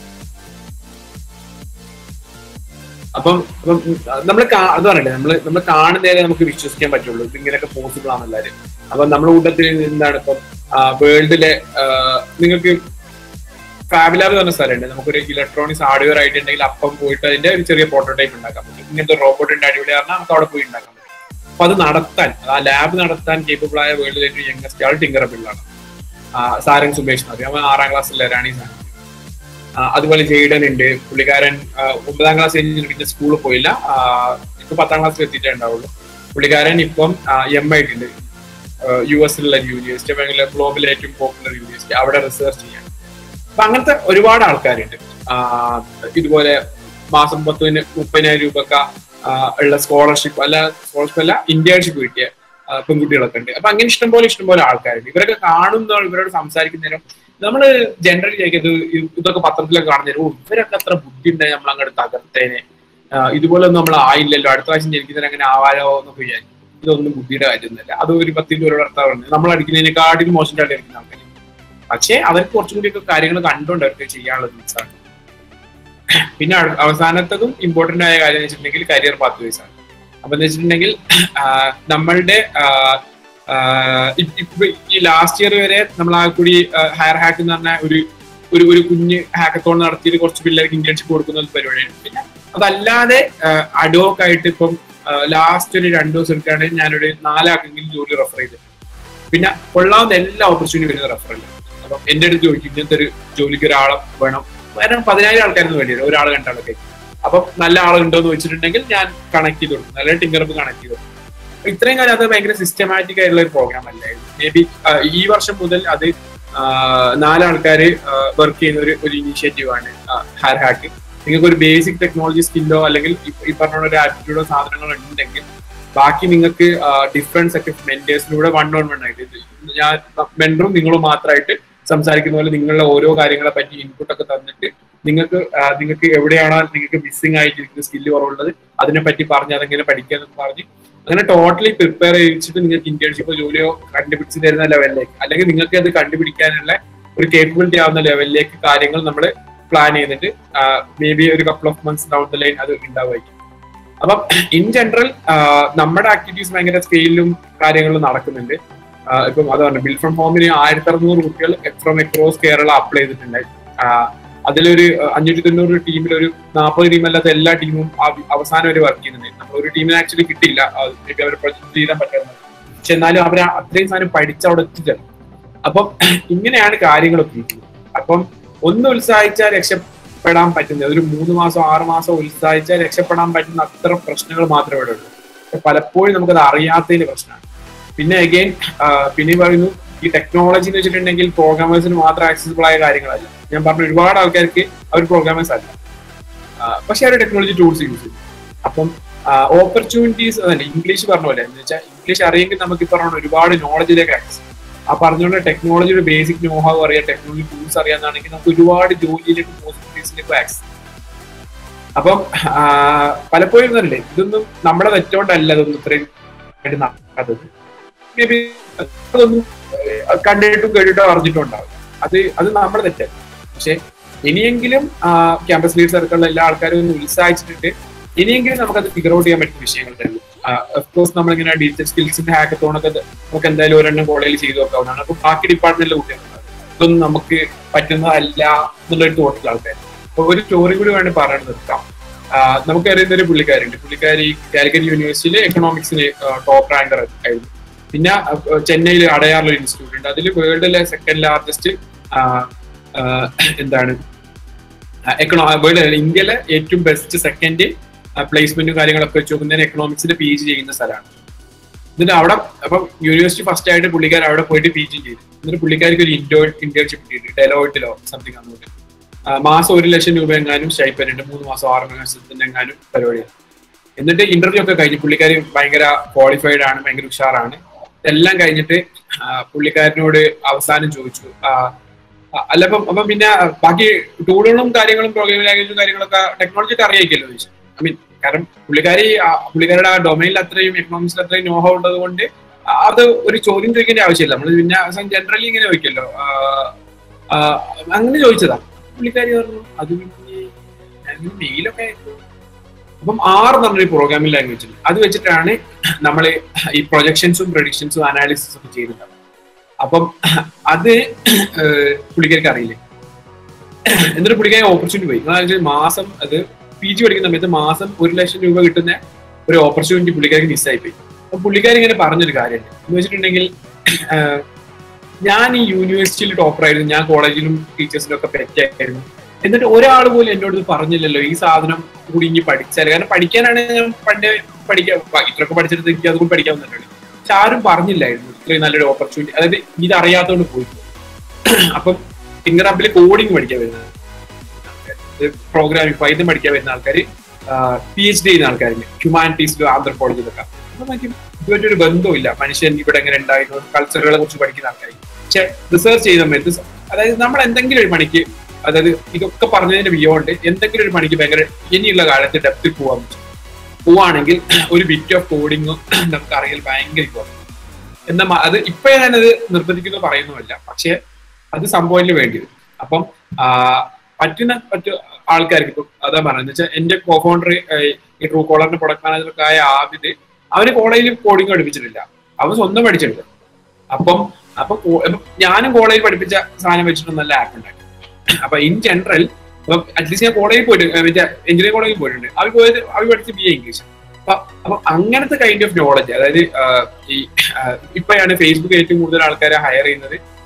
അപ്പം അപ്പം നമ്മൾ അത് പറയണ്ടേ നമ്മൾ നമ്മൾ കാണുന്നതേ നമുക്ക് വിശ്വസിക്കാൻ പറ്റുള്ളൂ ഇത് ഇങ്ങനെയൊക്കെ പോസിബിൾ ആണെല്ലാരും അപ്പൊ നമ്മുടെ കൂട്ടത്തിൽ എന്താണ് ഇപ്പം വേൾഡിലെ നിങ്ങൾക്ക് ഫാബിലാർ എന്ന് പറഞ്ഞ സ്ഥലമുണ്ട് നമുക്കൊരു ഇലക്ട്രോണിക്സ് ഹാർഡ്വെയർ ആയിട്ടുണ്ടെങ്കിൽ അപ്പം പോയിട്ട് അതിന്റെ ഒരു ചെറിയ പ്രോട്ടോടൈപ്പ് ഉണ്ടാക്കാൻ പറ്റും ഇങ്ങനത്തെ റോബോട്ടിന്റെ അടിപൊളി പറഞ്ഞാൽ നമുക്ക് അവിടെ പോയി ഉണ്ടാക്കാൻ പറ്റും അപ്പൊ അത് നടത്താൻ ആ ലാബ് നടത്താൻ കേപ്പബിൾ ആയ വേൾഡിലെ ഏറ്റവും യങ്ങസ്റ്റ് ആൾ ടിങ്കറബിളാണ് സാരൻ സുമേഷ് അറിയാം അവൻ ആറാം ക്ലാസ്സിലാണ് ഈ സാധനം ആ, അതുപോലെ ജെയ്ഡൻ ഉണ്ട് പുള്ളിക്കാരൻ ആ, ഒമ്പതാം ക്ലാസ് കഴിഞ്ഞിട്ട് പിന്നെ സ്കൂളിൽ പോയില്ല ആ, ഇപ്പൊ പത്താം ക്ലാസ്സിൽ എത്തിയിട്ടേ ഉണ്ടാവുള്ളൂ പുള്ളിക്കാരൻ ഇപ്പം എം ഐ ടി ഉണ്ട് യു എസിലുള്ള യൂണിവേഴ്സിറ്റി ഭയങ്കര ഗ്ലോബൽ ഏറ്റവും പോപ്പുലർ യൂണിവേഴ്സിറ്റി അവിടെ റിസർച്ച് ചെയ്യാൻ അപ്പൊ അങ്ങനത്തെ ഒരുപാട് ആൾക്കാരുണ്ട് ആ, ഇതുപോലെ മാസം പത്തിന് മുപ്പതിനായിരം രൂപക്ക ആ, ഉള്ള സ്കോളർഷിപ്പ് അല്ല സ്കോളർഷിപ്പ് അല്ല ഇന്റേൺഷിപ്പ് കിട്ടിയ ആ, പെൺകുട്ടികളൊക്കെ ഉണ്ട് അപ്പൊ അങ്ങനെ ഇഷ്ടംപോലെ ഇഷ്ടംപോലെ ആൾക്കാരുണ്ട് ഇവരൊക്കെ കാണുന്ന ഇവരോട് സംസാരിക്കുന്നേരം നമ്മള് ജനറലി ചോദിക്കുന്നത് ഇതൊക്കെ പത്രത്തിലൊക്കെ കാണുന്നേരം ഓ ഇവരൊക്കെ അത്ര ബുദ്ധി ഉണ്ടായി നമ്മൾ അങ്ങോട്ട് തകർത്തേനെ ആ, ഇതുപോലെ ഒന്നും നമ്മൾ ആയില്ലല്ലോ അടുത്ത പ്രാവശ്യം ജനിക്കുന്നതിന് അങ്ങനെ ആവാലോ എന്നൊക്കെ വിചാരിക്കും ഇതൊന്നും ബുദ്ധിയുടെ കാര്യമൊന്നുമല്ല അത് ഒരു പത്ത് രൂപയുടെ ഭർത്താവുണ്ട് നമ്മൾ അടിക്കുന്നതിനെക്കാട്ടിലും മോശമായിട്ട് അടിക്കുന്ന ആൾക്കാർ പക്ഷേ അവർക്ക് കുറച്ചും കൂടിയൊക്കെ കാര്യങ്ങൾ കണ്ടുകൊണ്ട് അവർക്ക് ചെയ്യാനുള്ള ദിവസമാണ് പിന്നെ അ- അവസാനത്തതും ഇമ്പോർട്ടന്റ് ആയ കാര്യം എന്ന് വെച്ചിട്ടുണ്ടെങ്കിൽ കരിയർ പാത്ത് വേസ് ആണ് അപ്പൊ എന്ന് വെച്ചിട്ടുണ്ടെങ്കിൽ ആ, നമ്മളുടെ ആ, ആ, ഇ- ഇപ്പൊ ഈ ലാസ്റ്റ് ഇയർ വരെ നമ്മൾ ആ കൂടി ഹയർ ഹാക്ക് എന്ന് പറഞ്ഞ ഒരു ഒരു ഒരു കുഞ്ഞ് ഹാക്കത്തോൺ നടത്തിയിട്ട് കുറച്ച് പിള്ളേർക്ക് ഇന്റേൺഷിപ്പ് കൊടുക്കുന്ന ഒരു പരിപാടിയാണ് പിന്നെ അതല്ലാതെ അഡോക്ക് ആയിട്ട് ഇപ്പം ലാസ്റ്റ് ഒരു രണ്ടു ദിവസം എടുക്കുകയാണെങ്കിൽ ഞാനൊരു നാലാക്കെങ്കിലും ജോലി റെഫർ ചെയ്ത് പിന്നെ കൊള്ളാവുന്ന എല്ലാ ഓപ്പർച്യൂണിറ്റി വരുന്ന റെഫറല്ല അപ്പൊ അപ്പം എന്റെ അടുത്ത് ചോദിക്കും ഇങ്ങനത്തെ ഒരു ജോലിക്ക് ഒരാളെ വേണം വേണം പതിനായിരം ആൾക്കാരൊന്നും വേണ്ടി വരും ഒരാൾ രണ്ടാളൊക്കെ അപ്പം നല്ല ആളുണ്ടോ എന്ന് വെച്ചിട്ടുണ്ടെങ്കിൽ ഞാൻ കണക്ട് ചെയ്ത് കൊടുക്കും നല്ല ടിങ്കറപ്പ് കണക്ട് ചെയ്ത് കൊടുക്കും അപ്പൊ ഇത്രയും കാലം അത് ഭയങ്കര സിസ്റ്റമാറ്റിക് ആയിട്ടുള്ള ഒരു പ്രോഗ്രാം അല്ലായിരുന്നു മേ ബി ഈ വർഷം മുതൽ അത് നാലാൾക്കാര് വർക്ക് ചെയ്യുന്ന ഒരു ഒരു ഇനീഷ്യേറ്റീവ് ആണ് ഹാർ ഹാക്ക് നിങ്ങൾക്ക് ഒരു ബേസിക് ടെക്നോളജി സ്കില്ലോ അല്ലെങ്കിൽ ഈ- ഈ പറഞ്ഞ ഒരു ആറ്റിറ്റ്യൂഡോ സാധനങ്ങളോ ഉണ്ടെങ്കിൽ ബാക്കി നിങ്ങൾക്ക് ഡിഫറൻസ് ഒക്കെ മെന്റേഴ്സിലൂടെ വൺ ഓൺ വൺ ആയിട്ട് ഇത് ഞാൻ മെന്ററും നിങ്ങളും മാത്രമായിട്ട് സംസാരിക്കുന്ന പോലെ നിങ്ങളുടെ ഓരോ കാര്യങ്ങളെ പറ്റി ഇൻപുട്ട് ഒക്കെ തന്നിട്ട് നിങ്ങൾക്ക് ആ, നിങ്ങൾക്ക് എവിടെയാണോ നിങ്ങൾക്ക് മിസ്സിംഗ് ആയിട്ടിരിക്കുന്ന സ്കില്ല് കുറവുള്ളത് അതിനെ പറ്റി പറഞ്ഞ് അതെങ്ങനെ പഠിക്കാന്നൊക്കെ പറഞ്ഞ് അങ്ങനെ ടോട്ടലി പ്രിപ്പയർ ചെയ്യിച്ചിട്ട് നിങ്ങൾക്ക് ഇന്റേൺഷിപ്പോ ജോലിയോ കണ്ടുപിടിച്ച് തരുന്ന ലെവലിലേക്ക് അല്ലെങ്കിൽ നിങ്ങൾക്ക് അത് കണ്ടുപിടിക്കാനുള്ള ഒരു കേപ്പബിലിറ്റി ആവുന്ന ലെവലിലേക്ക് കാര്യങ്ങൾ നമ്മൾ പ്ലാൻ ചെയ്തിട്ട് മേ ബി ഒരു couple of months down the line അത് ഉണ്ടാവുമായിരിക്കും അപ്പം ഇൻ ജനറൽ നമ്മുടെ ആക്ടിവിറ്റീസ് ഭയങ്കര സ്കെയിലും കാര്യങ്ങളും നടക്കുന്നുണ്ട് ആ, ഇപ്പം അത് പറഞ്ഞു ബിൽ ഫ്രം ഹോമിന് ആയിരത്തി അറുന്നൂറ് കുട്ടികൾ ഫ്രം എക്രോസ് കേരള അപ്ലൈ ചെയ്തിട്ടുണ്ട് ആ, അതിലൊരു ആ, അഞ്ഞൂറ്റി തൊണ്ണൂറ് ടീമിൽ ഒരു നാൽപ്പത് ടീം അല്ലാത്ത എല്ലാ ടീമും അവ- അവസാനം വരെ വർക്ക് ചെയ്യുന്നുണ്ട് നമ്മൾ ഒരു ടീമിനെ ആക്ച്വലി കിട്ടിയില്ല മേബി അവർ പ്രൊജക്ട് ചെയ്യാൻ പറ്റുന്നത് പക്ഷെ എന്നാലും അവർ അത്രയും സാധനം പഠിച്ച് അവിടെ എത്തിച്ചത് അപ്പം ഇങ്ങനെയാണ് കാര്യങ്ങളൊക്കെ ഇരിക്കുന്നത് അപ്പം ഒന്ന് ഉത്സാഹിച്ചാൽ രക്ഷപ്പെടാൻ പറ്റുന്നത് ഒരു മൂന്ന് മാസം ആറ് മാസം ഉത്സാഹിച്ചാൽ രക്ഷപ്പെടാൻ പറ്റുന്ന അത്ര പ്രശ്നങ്ങൾ മാത്രമേ ഇവിടെ ഉള്ളൂ പക്ഷെ പലപ്പോഴും നമുക്കത് അറിയാത്തതിന്റെ പ്രശ്നമാണ് പിന്നെ അഗൈൻ പിന്നെ പറയുന്നു ഈ ടെക്നോളജി എന്ന് വെച്ചിട്ടുണ്ടെങ്കിൽ പ്രോഗ്രാമേഴ്സിന് മാത്രം ആക്സസിബിൾ ആയ കാര്യങ്ങളല്ല ഞാൻ പറഞ്ഞ ഒരുപാട് ആൾക്കാർക്ക് അവർ പ്രോഗ്രാമേഴ്സ് അല്ല ആ, പക്ഷെ അവർ ടെക്നോളജി ടൂൾസ് യൂസ് ചെയ്യും അപ്പം ഓപ്പർച്യൂണിറ്റീസ് അതല്ല ഇംഗ്ലീഷ് പറഞ്ഞ പോലെ എന്ന് വെച്ചാൽ ഇംഗ്ലീഷ് അറിയെങ്കിൽ നമുക്ക് ഈ പറഞ്ഞ ഒരുപാട് നോളജിലേക്ക് ആക്സസ് ആ പറഞ്ഞുകൊണ്ട് ടെക്നോളജിയുടെ ബേസിക് നോഹാവ് അറിയാം ടെക്നോളജി ടൂൾസ് അറിയാന്നാണെങ്കിൽ നമുക്ക് ഒരുപാട് ജോലിയിലേക്കും പോസിബിലിറ്റീസിലേക്കും ആക്സസ് അപ്പം ആ, പലപ്പോഴും തന്നെ ഇതൊന്നും നമ്മുടെ തെറ്റോണ്ടല്ല ഇതൊന്നും ഇത്രയും ആയിട്ട് നടക്കാത്തത് മേ ബി അതൊന്നും ഏഹ്, കണ്ടിട്ടും കേട്ടിട്ടോ അറിഞ്ഞിട്ടും ഉണ്ടാവും അത് അത് നമ്മുടെ തെറ്റല്ല പക്ഷെ ഇനിയെങ്കിലും ക്യാമ്പസ് ലീഡ് സർക്കിളിലെ എല്ലാ ആൾക്കാരും ഒന്ന് ഉത്സാഹിച്ചിട്ട് ഇനിയെങ്കിലും നമുക്കത് ഫിഗർ ഔട്ട് ചെയ്യാൻ പറ്റുന്ന വിഷയങ്ങൾ തന്നെ കോഴ്സ് നമ്മളിങ്ങനെ ഡിജിറ്റൽ സ്കിൽസിന്റെ ഹാക്കത്തോണൊക്കെ നമുക്ക് എന്തായാലും ഒരെണ്ണം കോളേജിൽ ചെയ്തു നോക്കാവുന്നതാണ് അപ്പൊ ബാക്കി ഡിപ്പാർട്ട്മെന്റിലെ കുട്ടികളുണ്ടാവും ഇതൊന്നും നമുക്ക് പറ്റുന്നതല്ല എന്നുള്ളൊരു തോട്ടിൽ ആൾക്കാർ അപ്പൊ ഒരു സ്റ്റോറി കൂടി വേണ്ടി പറഞ്ഞു നിർത്താം ആ, നമുക്കറിയുന്ന ഒരു പുള്ളിക്കാരുണ്ട് പുള്ളിക്കാരി കാലിക്കറ്റ് യൂണിവേഴ്സിറ്റിയിലെ എക്കണോമിക്സിന് ടോപ്പ് റാങ്കർ ആയിരുന്നു പിന്നെ അഹ് ചെന്നൈയിൽ അടയാറിലൊരു ഇൻസ്റ്റിറ്റ്യൂട്ട് ഉണ്ട് അതിൽ വേൾഡിലെ സെക്കൻഡ് ലാർജസ്റ്റ് എന്താണ് എക്കണോ വേൾഡ് ഇന്ത്യയിലെ ഏറ്റവും ബെസ്റ്റ് സെക്കൻഡ് പ്ലേസ്മെന്റും കാര്യങ്ങളൊക്കെ വെച്ച് നോക്കുന്നതിന് എക്കണോമിക്സിന്റെ പി ജി ചെയ്യുന്ന സ്ഥലമാണ് എന്നിട്ട് അവിടെ അപ്പം യൂണിവേഴ്സിറ്റി ഫസ്റ്റ് ആയിട്ട് പുള്ളിക്കാർ അവിടെ പോയിട്ട് പി ജി ചെയ്തു എന്നിട്ട് പുള്ളിക്കാർക്ക് ഒരു ഇൻഡോ ഇന്റേൺഷിപ്പ് കിട്ടിയിട്ടുണ്ട് ഡെലോയിട്ടിലോ സംതിങ് അങ്ങോട്ട് ആ, മാസം ഒരു ലക്ഷം രൂപ എങ്ങാനും സ്റ്റൈപ്പൻ ഉണ്ട് മൂന്ന് മാസം ആറ് മാസത്തിന്റെ എങ്ങാനും പരിപാടിയാണ് എന്നിട്ട് ഇന്റർവ്യൂ ഒക്കെ കഴിഞ്ഞ് പുള്ളിക്കാരി ഭയങ്കര ക്വാളിഫൈഡ് ആണ് ഭയങ്കര ഉഷാറാണ് എല്ലാം കഴിഞ്ഞിട്ട് ആ, പുള്ളിക്കാരനോട് അവസാനം ചോദിച്ചു ആ, ആ, അല്ല അപ്പം അപ്പം പിന്നെ ബാക്കി ടൂളുകളും കാര്യങ്ങളും പ്രോഗ്രാമിംഗ് ലാംഗ്വേജും കാര്യങ്ങളൊക്കെ ടെക്നോളജി ഒക്കെ അറിയിക്കല്ലോ ചോദിച്ചു ഐ മീൻ കാരണം പുള്ളിക്കാരി ആ, പുള്ളിക്കാരുടെ ആ ഡൊമൈനിൽ അത്രയും എക്കണോമിക്സിൽ അത്രയും നോഹ ഉള്ളത് കൊണ്ട് അത് ഒരു ചോദ്യം ചോദിക്കേണ്ട ആവശ്യമില്ല നമ്മൾ പിന്നെ ജനറലി ഇങ്ങനെ ചോദിക്കല്ലോ ആ, ആ, അങ്ങനെ ചോദിച്ചതാ പുള്ളിക്കാരി പറഞ്ഞു അത് പിന്നെ മെയിലൊക്കെ അയച്ചു. അപ്പം ആർ എന്ന് പറഞ്ഞൊരു പ്രോഗ്രാമിംഗ് ലാംഗ്വേജ് ഉണ്ട് അത് വെച്ചിട്ടാണ് നമ്മൾ ഈ പ്രൊജക്ഷൻസും പ്രൊഡിക്ഷൻസും അനാലിസിസും ഒക്കെ ചെയ്യുന്നത് അപ്പം അത് ഏഹ്, പുള്ളിക്കാർക്ക് അറിയില്ലേ എന്നിട്ട് പുള്ളിക്കാരി ഓപ്പർച്യൂണിറ്റി പോയി എന്ന് വെച്ചാൽ മാസം അത് പി ജി പഠിക്കുന്ന സമയത്ത് മാസം ഒരു ലക്ഷം രൂപ കിട്ടുന്ന ഒരു ഓപ്പർച്യൂണിറ്റി പുള്ളിക്കാർക്ക് മിസ്സായി പോയി അപ്പൊ പുള്ളിക്കാരി ഇങ്ങനെ പറഞ്ഞൊരു കാര്യമുണ്ട് എന്ന് വെച്ചിട്ടുണ്ടെങ്കിൽ ഏഹ്, ഞാൻ ഈ യൂണിവേഴ്സിറ്റിയിൽ ടോപ്പറായിരുന്നു ഞാൻ കോളേജിലും ടീച്ചേഴ്സിലും ഒക്കെ പെറ്റായിരുന്നു എന്നിട്ട് ഒരാൾ പോലും എന്നോട് ഇത് പറഞ്ഞില്ലല്ലോ ഈ സാധനം കൂടി ഇനി പഠിച്ചാൽ കാരണം പഠിക്കാനാണ് ഞാൻ പണ്ട് പഠിക്കാൻ ഇത്രയൊക്കെ പഠിച്ചിട്ട് എനിക്ക് അതുകൊണ്ട് പഠിക്കാവുന്നതല്ലേ പക്ഷെ ആരും പറഞ്ഞില്ലായിരുന്നു ഇത്രയും നല്ലൊരു ഓപ്പർച്യൂണിറ്റി അതായത് ഇത് അറിയാത്തതുകൊണ്ട് പോയി അപ്പം ഫിംഗർ ആപ്പിൽ കോഡിങ് പഠിക്കാൻ വരുന്നത് പ്രോഗ്രാമിംഗ് പൈതം പഠിക്കാൻ വരുന്ന ആൾക്കാർ പി എച്ച് ഡി ചെയ്യുന്ന ആൾക്കാരുണ്ട് ഹ്യൂമാനിറ്റീസിലും ആന്ത്രപ്പോളജിയിലൊക്കെ അപ്പൊ നമുക്ക് ഇതുമായിട്ടൊരു ബന്ധമില്ല മനുഷ്യൻ ഇവിടെ എങ്ങനെ ഉണ്ടായിരുന്നു കൾച്ചറുകളെ കുറിച്ച് പഠിക്കുന്ന ആൾക്കാർ പക്ഷെ റിസർച്ച് ചെയ്യുന്ന സമയത്ത് അതായത് നമ്മൾ എന്തെങ്കിലും ഒരു പണിക്ക് അതായത് ഇതൊക്കെ പറഞ്ഞതിന്റെ ബിയോണ്ട് എന്തെങ്കിലും ഒരു പണിക്ക് ഭയങ്കര ഇനിയുള്ള കാലത്ത് ഡെപ്തിൽ പോകാൻ പറ്റും പോവാണെങ്കിൽ ഒരു ബിറ്റ് ഓഫ് കോഡിങ്ങും നമുക്ക് അറിയൽ ഭയങ്കര കുറവ് എന്നാൽ മ- അത് ഇപ്പൊ ഞാനത് നിർബന്ധിക്കുന്നു പറയുന്നുമില്ല പക്ഷെ അത് സംഭവത്തിന് വേണ്ടി വരും അപ്പം ആ, പറ്റുന്ന മറ്റു ആൾക്കാർക്ക് ഇപ്പൊ അതാ പറയുന്നത് വെച്ചാൽ എന്റെ കോഫൗണ്ടർ ഈ ട്രൂ കോളറിന്റെ പ്രൊഡക്ട് മാനേജർക്ക് ആയ ആബിദ് അവന് കോളേജിൽ കോഡിങ് പഠിപ്പിച്ചിട്ടില്ല അവൻ സ്വന്തം പഠിച്ചിട്ടില്ല അപ്പം അപ്പൊ കോ- അപ്പൊ ഞാനും കോളേജിൽ പഠിപ്പിച്ച സാധനം വെച്ചിട്ട് നല്ല ആപ്പ് ഉണ്ടാക്കി അപ്പൊ ഇൻ ജനറൽ അപ്പൊ അറ്റ്ലീസ്റ്റ് ഞാൻ കോളേജിൽ പോയിട്ട് എഞ്ചിനീയറിംഗ് കോളേജിൽ പോയിട്ടുണ്ട് അവർ പോയത് അവർ പഠിച്ച് ബി എ ഇംഗ്ലീഷ് അപ്പൊ അപ്പൊ അങ്ങനത്തെ കൈൻഡ് ഓഫ് നോളജ് അതായത് ആ, ഈ ആ, ഇപ്പോഴാണ് ഫേസ്ബുക്ക് ഏറ്റവും കൂടുതൽ ആൾക്കാരെ ഹയർ ചെയ്യുന്നത്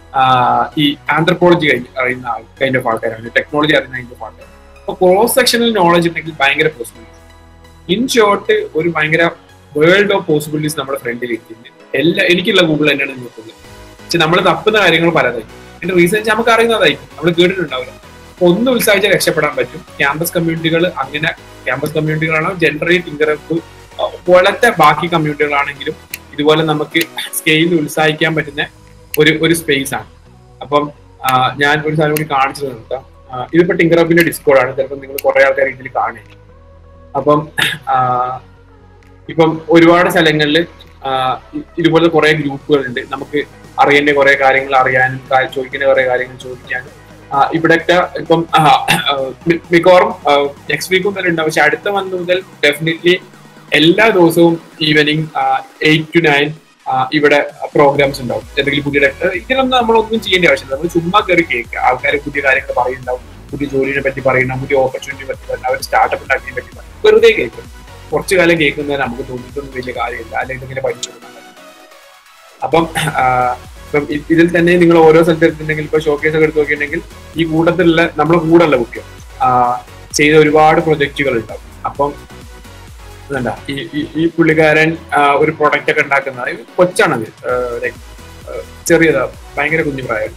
ഈ ആന്ത്രപ്പോളജി കഴിഞ്ഞ് അറിയുന്ന ആൾ കൈൻഡ് ഓഫ് ആൾക്കാരാണ് ടെക്നോളജി അറിയുന്ന കൈൻഡ് ഓഫ് ആൾക്കാർ അപ്പൊ ക്രോസ് സെക്ഷണൽ നോളജ് ഉണ്ടെങ്കിൽ ഭയങ്കര പോസിബിലിറ്റീസ് ഇൻ ഷോർട്ട് ഒരു ഭയങ്കര വേൾഡ് ഓഫ് പോസിബിലിറ്റീസ് നമ്മുടെ ഫ്രണ്ടിൽ ഇരിക്കുന്നുണ്ട് എല്ലാ എനിക്കുള്ള ഗൂഗിൾ തന്നെയാണ് നോക്കുന്നത് പക്ഷെ നമ്മൾ തപ്പുന്ന കാര്യങ്ങൾ പലതായിരിക്കും എന്റെ റീസെർച്ച് നമുക്ക് അറിയുന്നതായിരിക്കും നമ്മൾ കേട്ടിട്ടുണ്ടാവില്ല അപ്പൊ ഒന്ന് ഉത്സാഹിച്ചാൽ രക്ഷപ്പെടാൻ പറ്റും ക്യാമ്പസ് കമ്മ്യൂണിറ്റികൾ അങ്ങനെ ക്യാമ്പസ് കമ്മ്യൂണിറ്റികളാണോ ജനറേറ്റ് ഇൻകറപ്പ് പോലത്തെ ബാക്കി കമ്മ്യൂണിറ്റികളാണെങ്കിലും ഇതുപോലെ നമുക്ക് സ്കെയിലിൽ ഉത്സാഹിക്കാൻ പറ്റുന്ന ഒരു ഒരു സ്പേസ് ആണ് അപ്പം ആ, ഞാൻ ഒരു സാധനം കൂടി കാണിച്ചു നിർത്താം ആ, ഇതിപ്പോ ടിങ്കറപ്പിന്റെ ഡിസ്കോഡാണ് ചിലപ്പോൾ നിങ്ങൾ കുറെ ആൾക്കാർ ഇതിൽ കാണുക അപ്പം ആ, ഇപ്പം ഒരുപാട് സ്ഥലങ്ങളിൽ ഇതുപോലത്തെ കുറെ ഗ്രൂപ്പുകളുണ്ട് നമുക്ക് അറിയേണ്ട കുറെ കാര്യങ്ങൾ അറിയാനും കാ- ചോദിക്കേണ്ട കുറെ കാര്യങ്ങൾ ചോദിക്കാനും ആ, ഇവിടൊക്കെ ഇപ്പം ആ, ആ, മി- മിക്കവാറും നെക്സ്റ്റ് വീക്ക് മുതൽ ഉണ്ടാവും പക്ഷെ അടുത്ത മന്ത് മുതൽ ഡെഫിനറ്റ്ലി എല്ലാ ദിവസവും ഈവനിങ് എയ്റ്റ് ടു നയൻ ഇവിടെ പ്രോഗ്രാംസ് ഉണ്ടാവും എന്തെങ്കിലും പുതിയ ഡെ- ഇതിലൊന്നും നമ്മളൊന്നും ചെയ്യേണ്ട ആവശ്യമില്ല നമ്മൾ ചുമ്മാ കയറി കേൾക്കുക ആൾക്കാർ പുതിയ കാര്യങ്ങൾ പറയുന്നുണ്ടാവും പുതിയ ജോലിനെ പറ്റി പറയണം പുതിയ ഓപ്പർച്യൂണിറ്റി പറ്റി പറയണം അവർ സ്റ്റാർട്ടപ്പ് ഉണ്ടാക്കിയെ പറ്റി പറയണം വെറുതെ കേൾക്കും കുറച്ചു കാലം കേൾക്കുന്നത് നമുക്ക് തോന്നിയിട്ടൊന്നും വലിയ കാര്യമില്ല അല്ലെങ്കിൽ ഇങ്ങനെ പഠിച്ചു കൊടുക്കണം അപ്പം ആ, ഇപ്പം ഇ- ഇതിൽ തന്നെ നിങ്ങൾ ഓരോ സ്ഥലത്ത് എടുത്തിട്ടുണ്ടെങ്കിൽ ഇപ്പൊ ഷോക്കേസ് ഒക്കെ എടുത്ത് നോക്കിയിട്ടുണ്ടെങ്കിൽ ഈ കൂട്ടത്തിലുള്ള നമ്മുടെ കൂടെയുള്ള കുട്ടികൾ ആ, ചെയ്ത ഒരുപാട് പ്രൊജക്റ്റുകൾ ഉണ്ടാവും അപ്പം ഇതെന്താ ഈ ഈ- ഈ പുള്ളിക്കാരൻ ആ, ഒരു പ്രൊഡക്റ്റ് ഒക്കെ ഉണ്ടാക്കുന്ന ഇത് കൊച്ചാണത് ലൈക് ചെറിയതാ ഭയങ്കര കുഞ്ഞു പ്രായം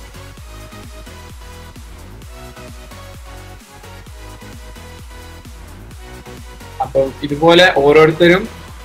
അപ്പം ഇതുപോലെ ഓരോരുത്തരും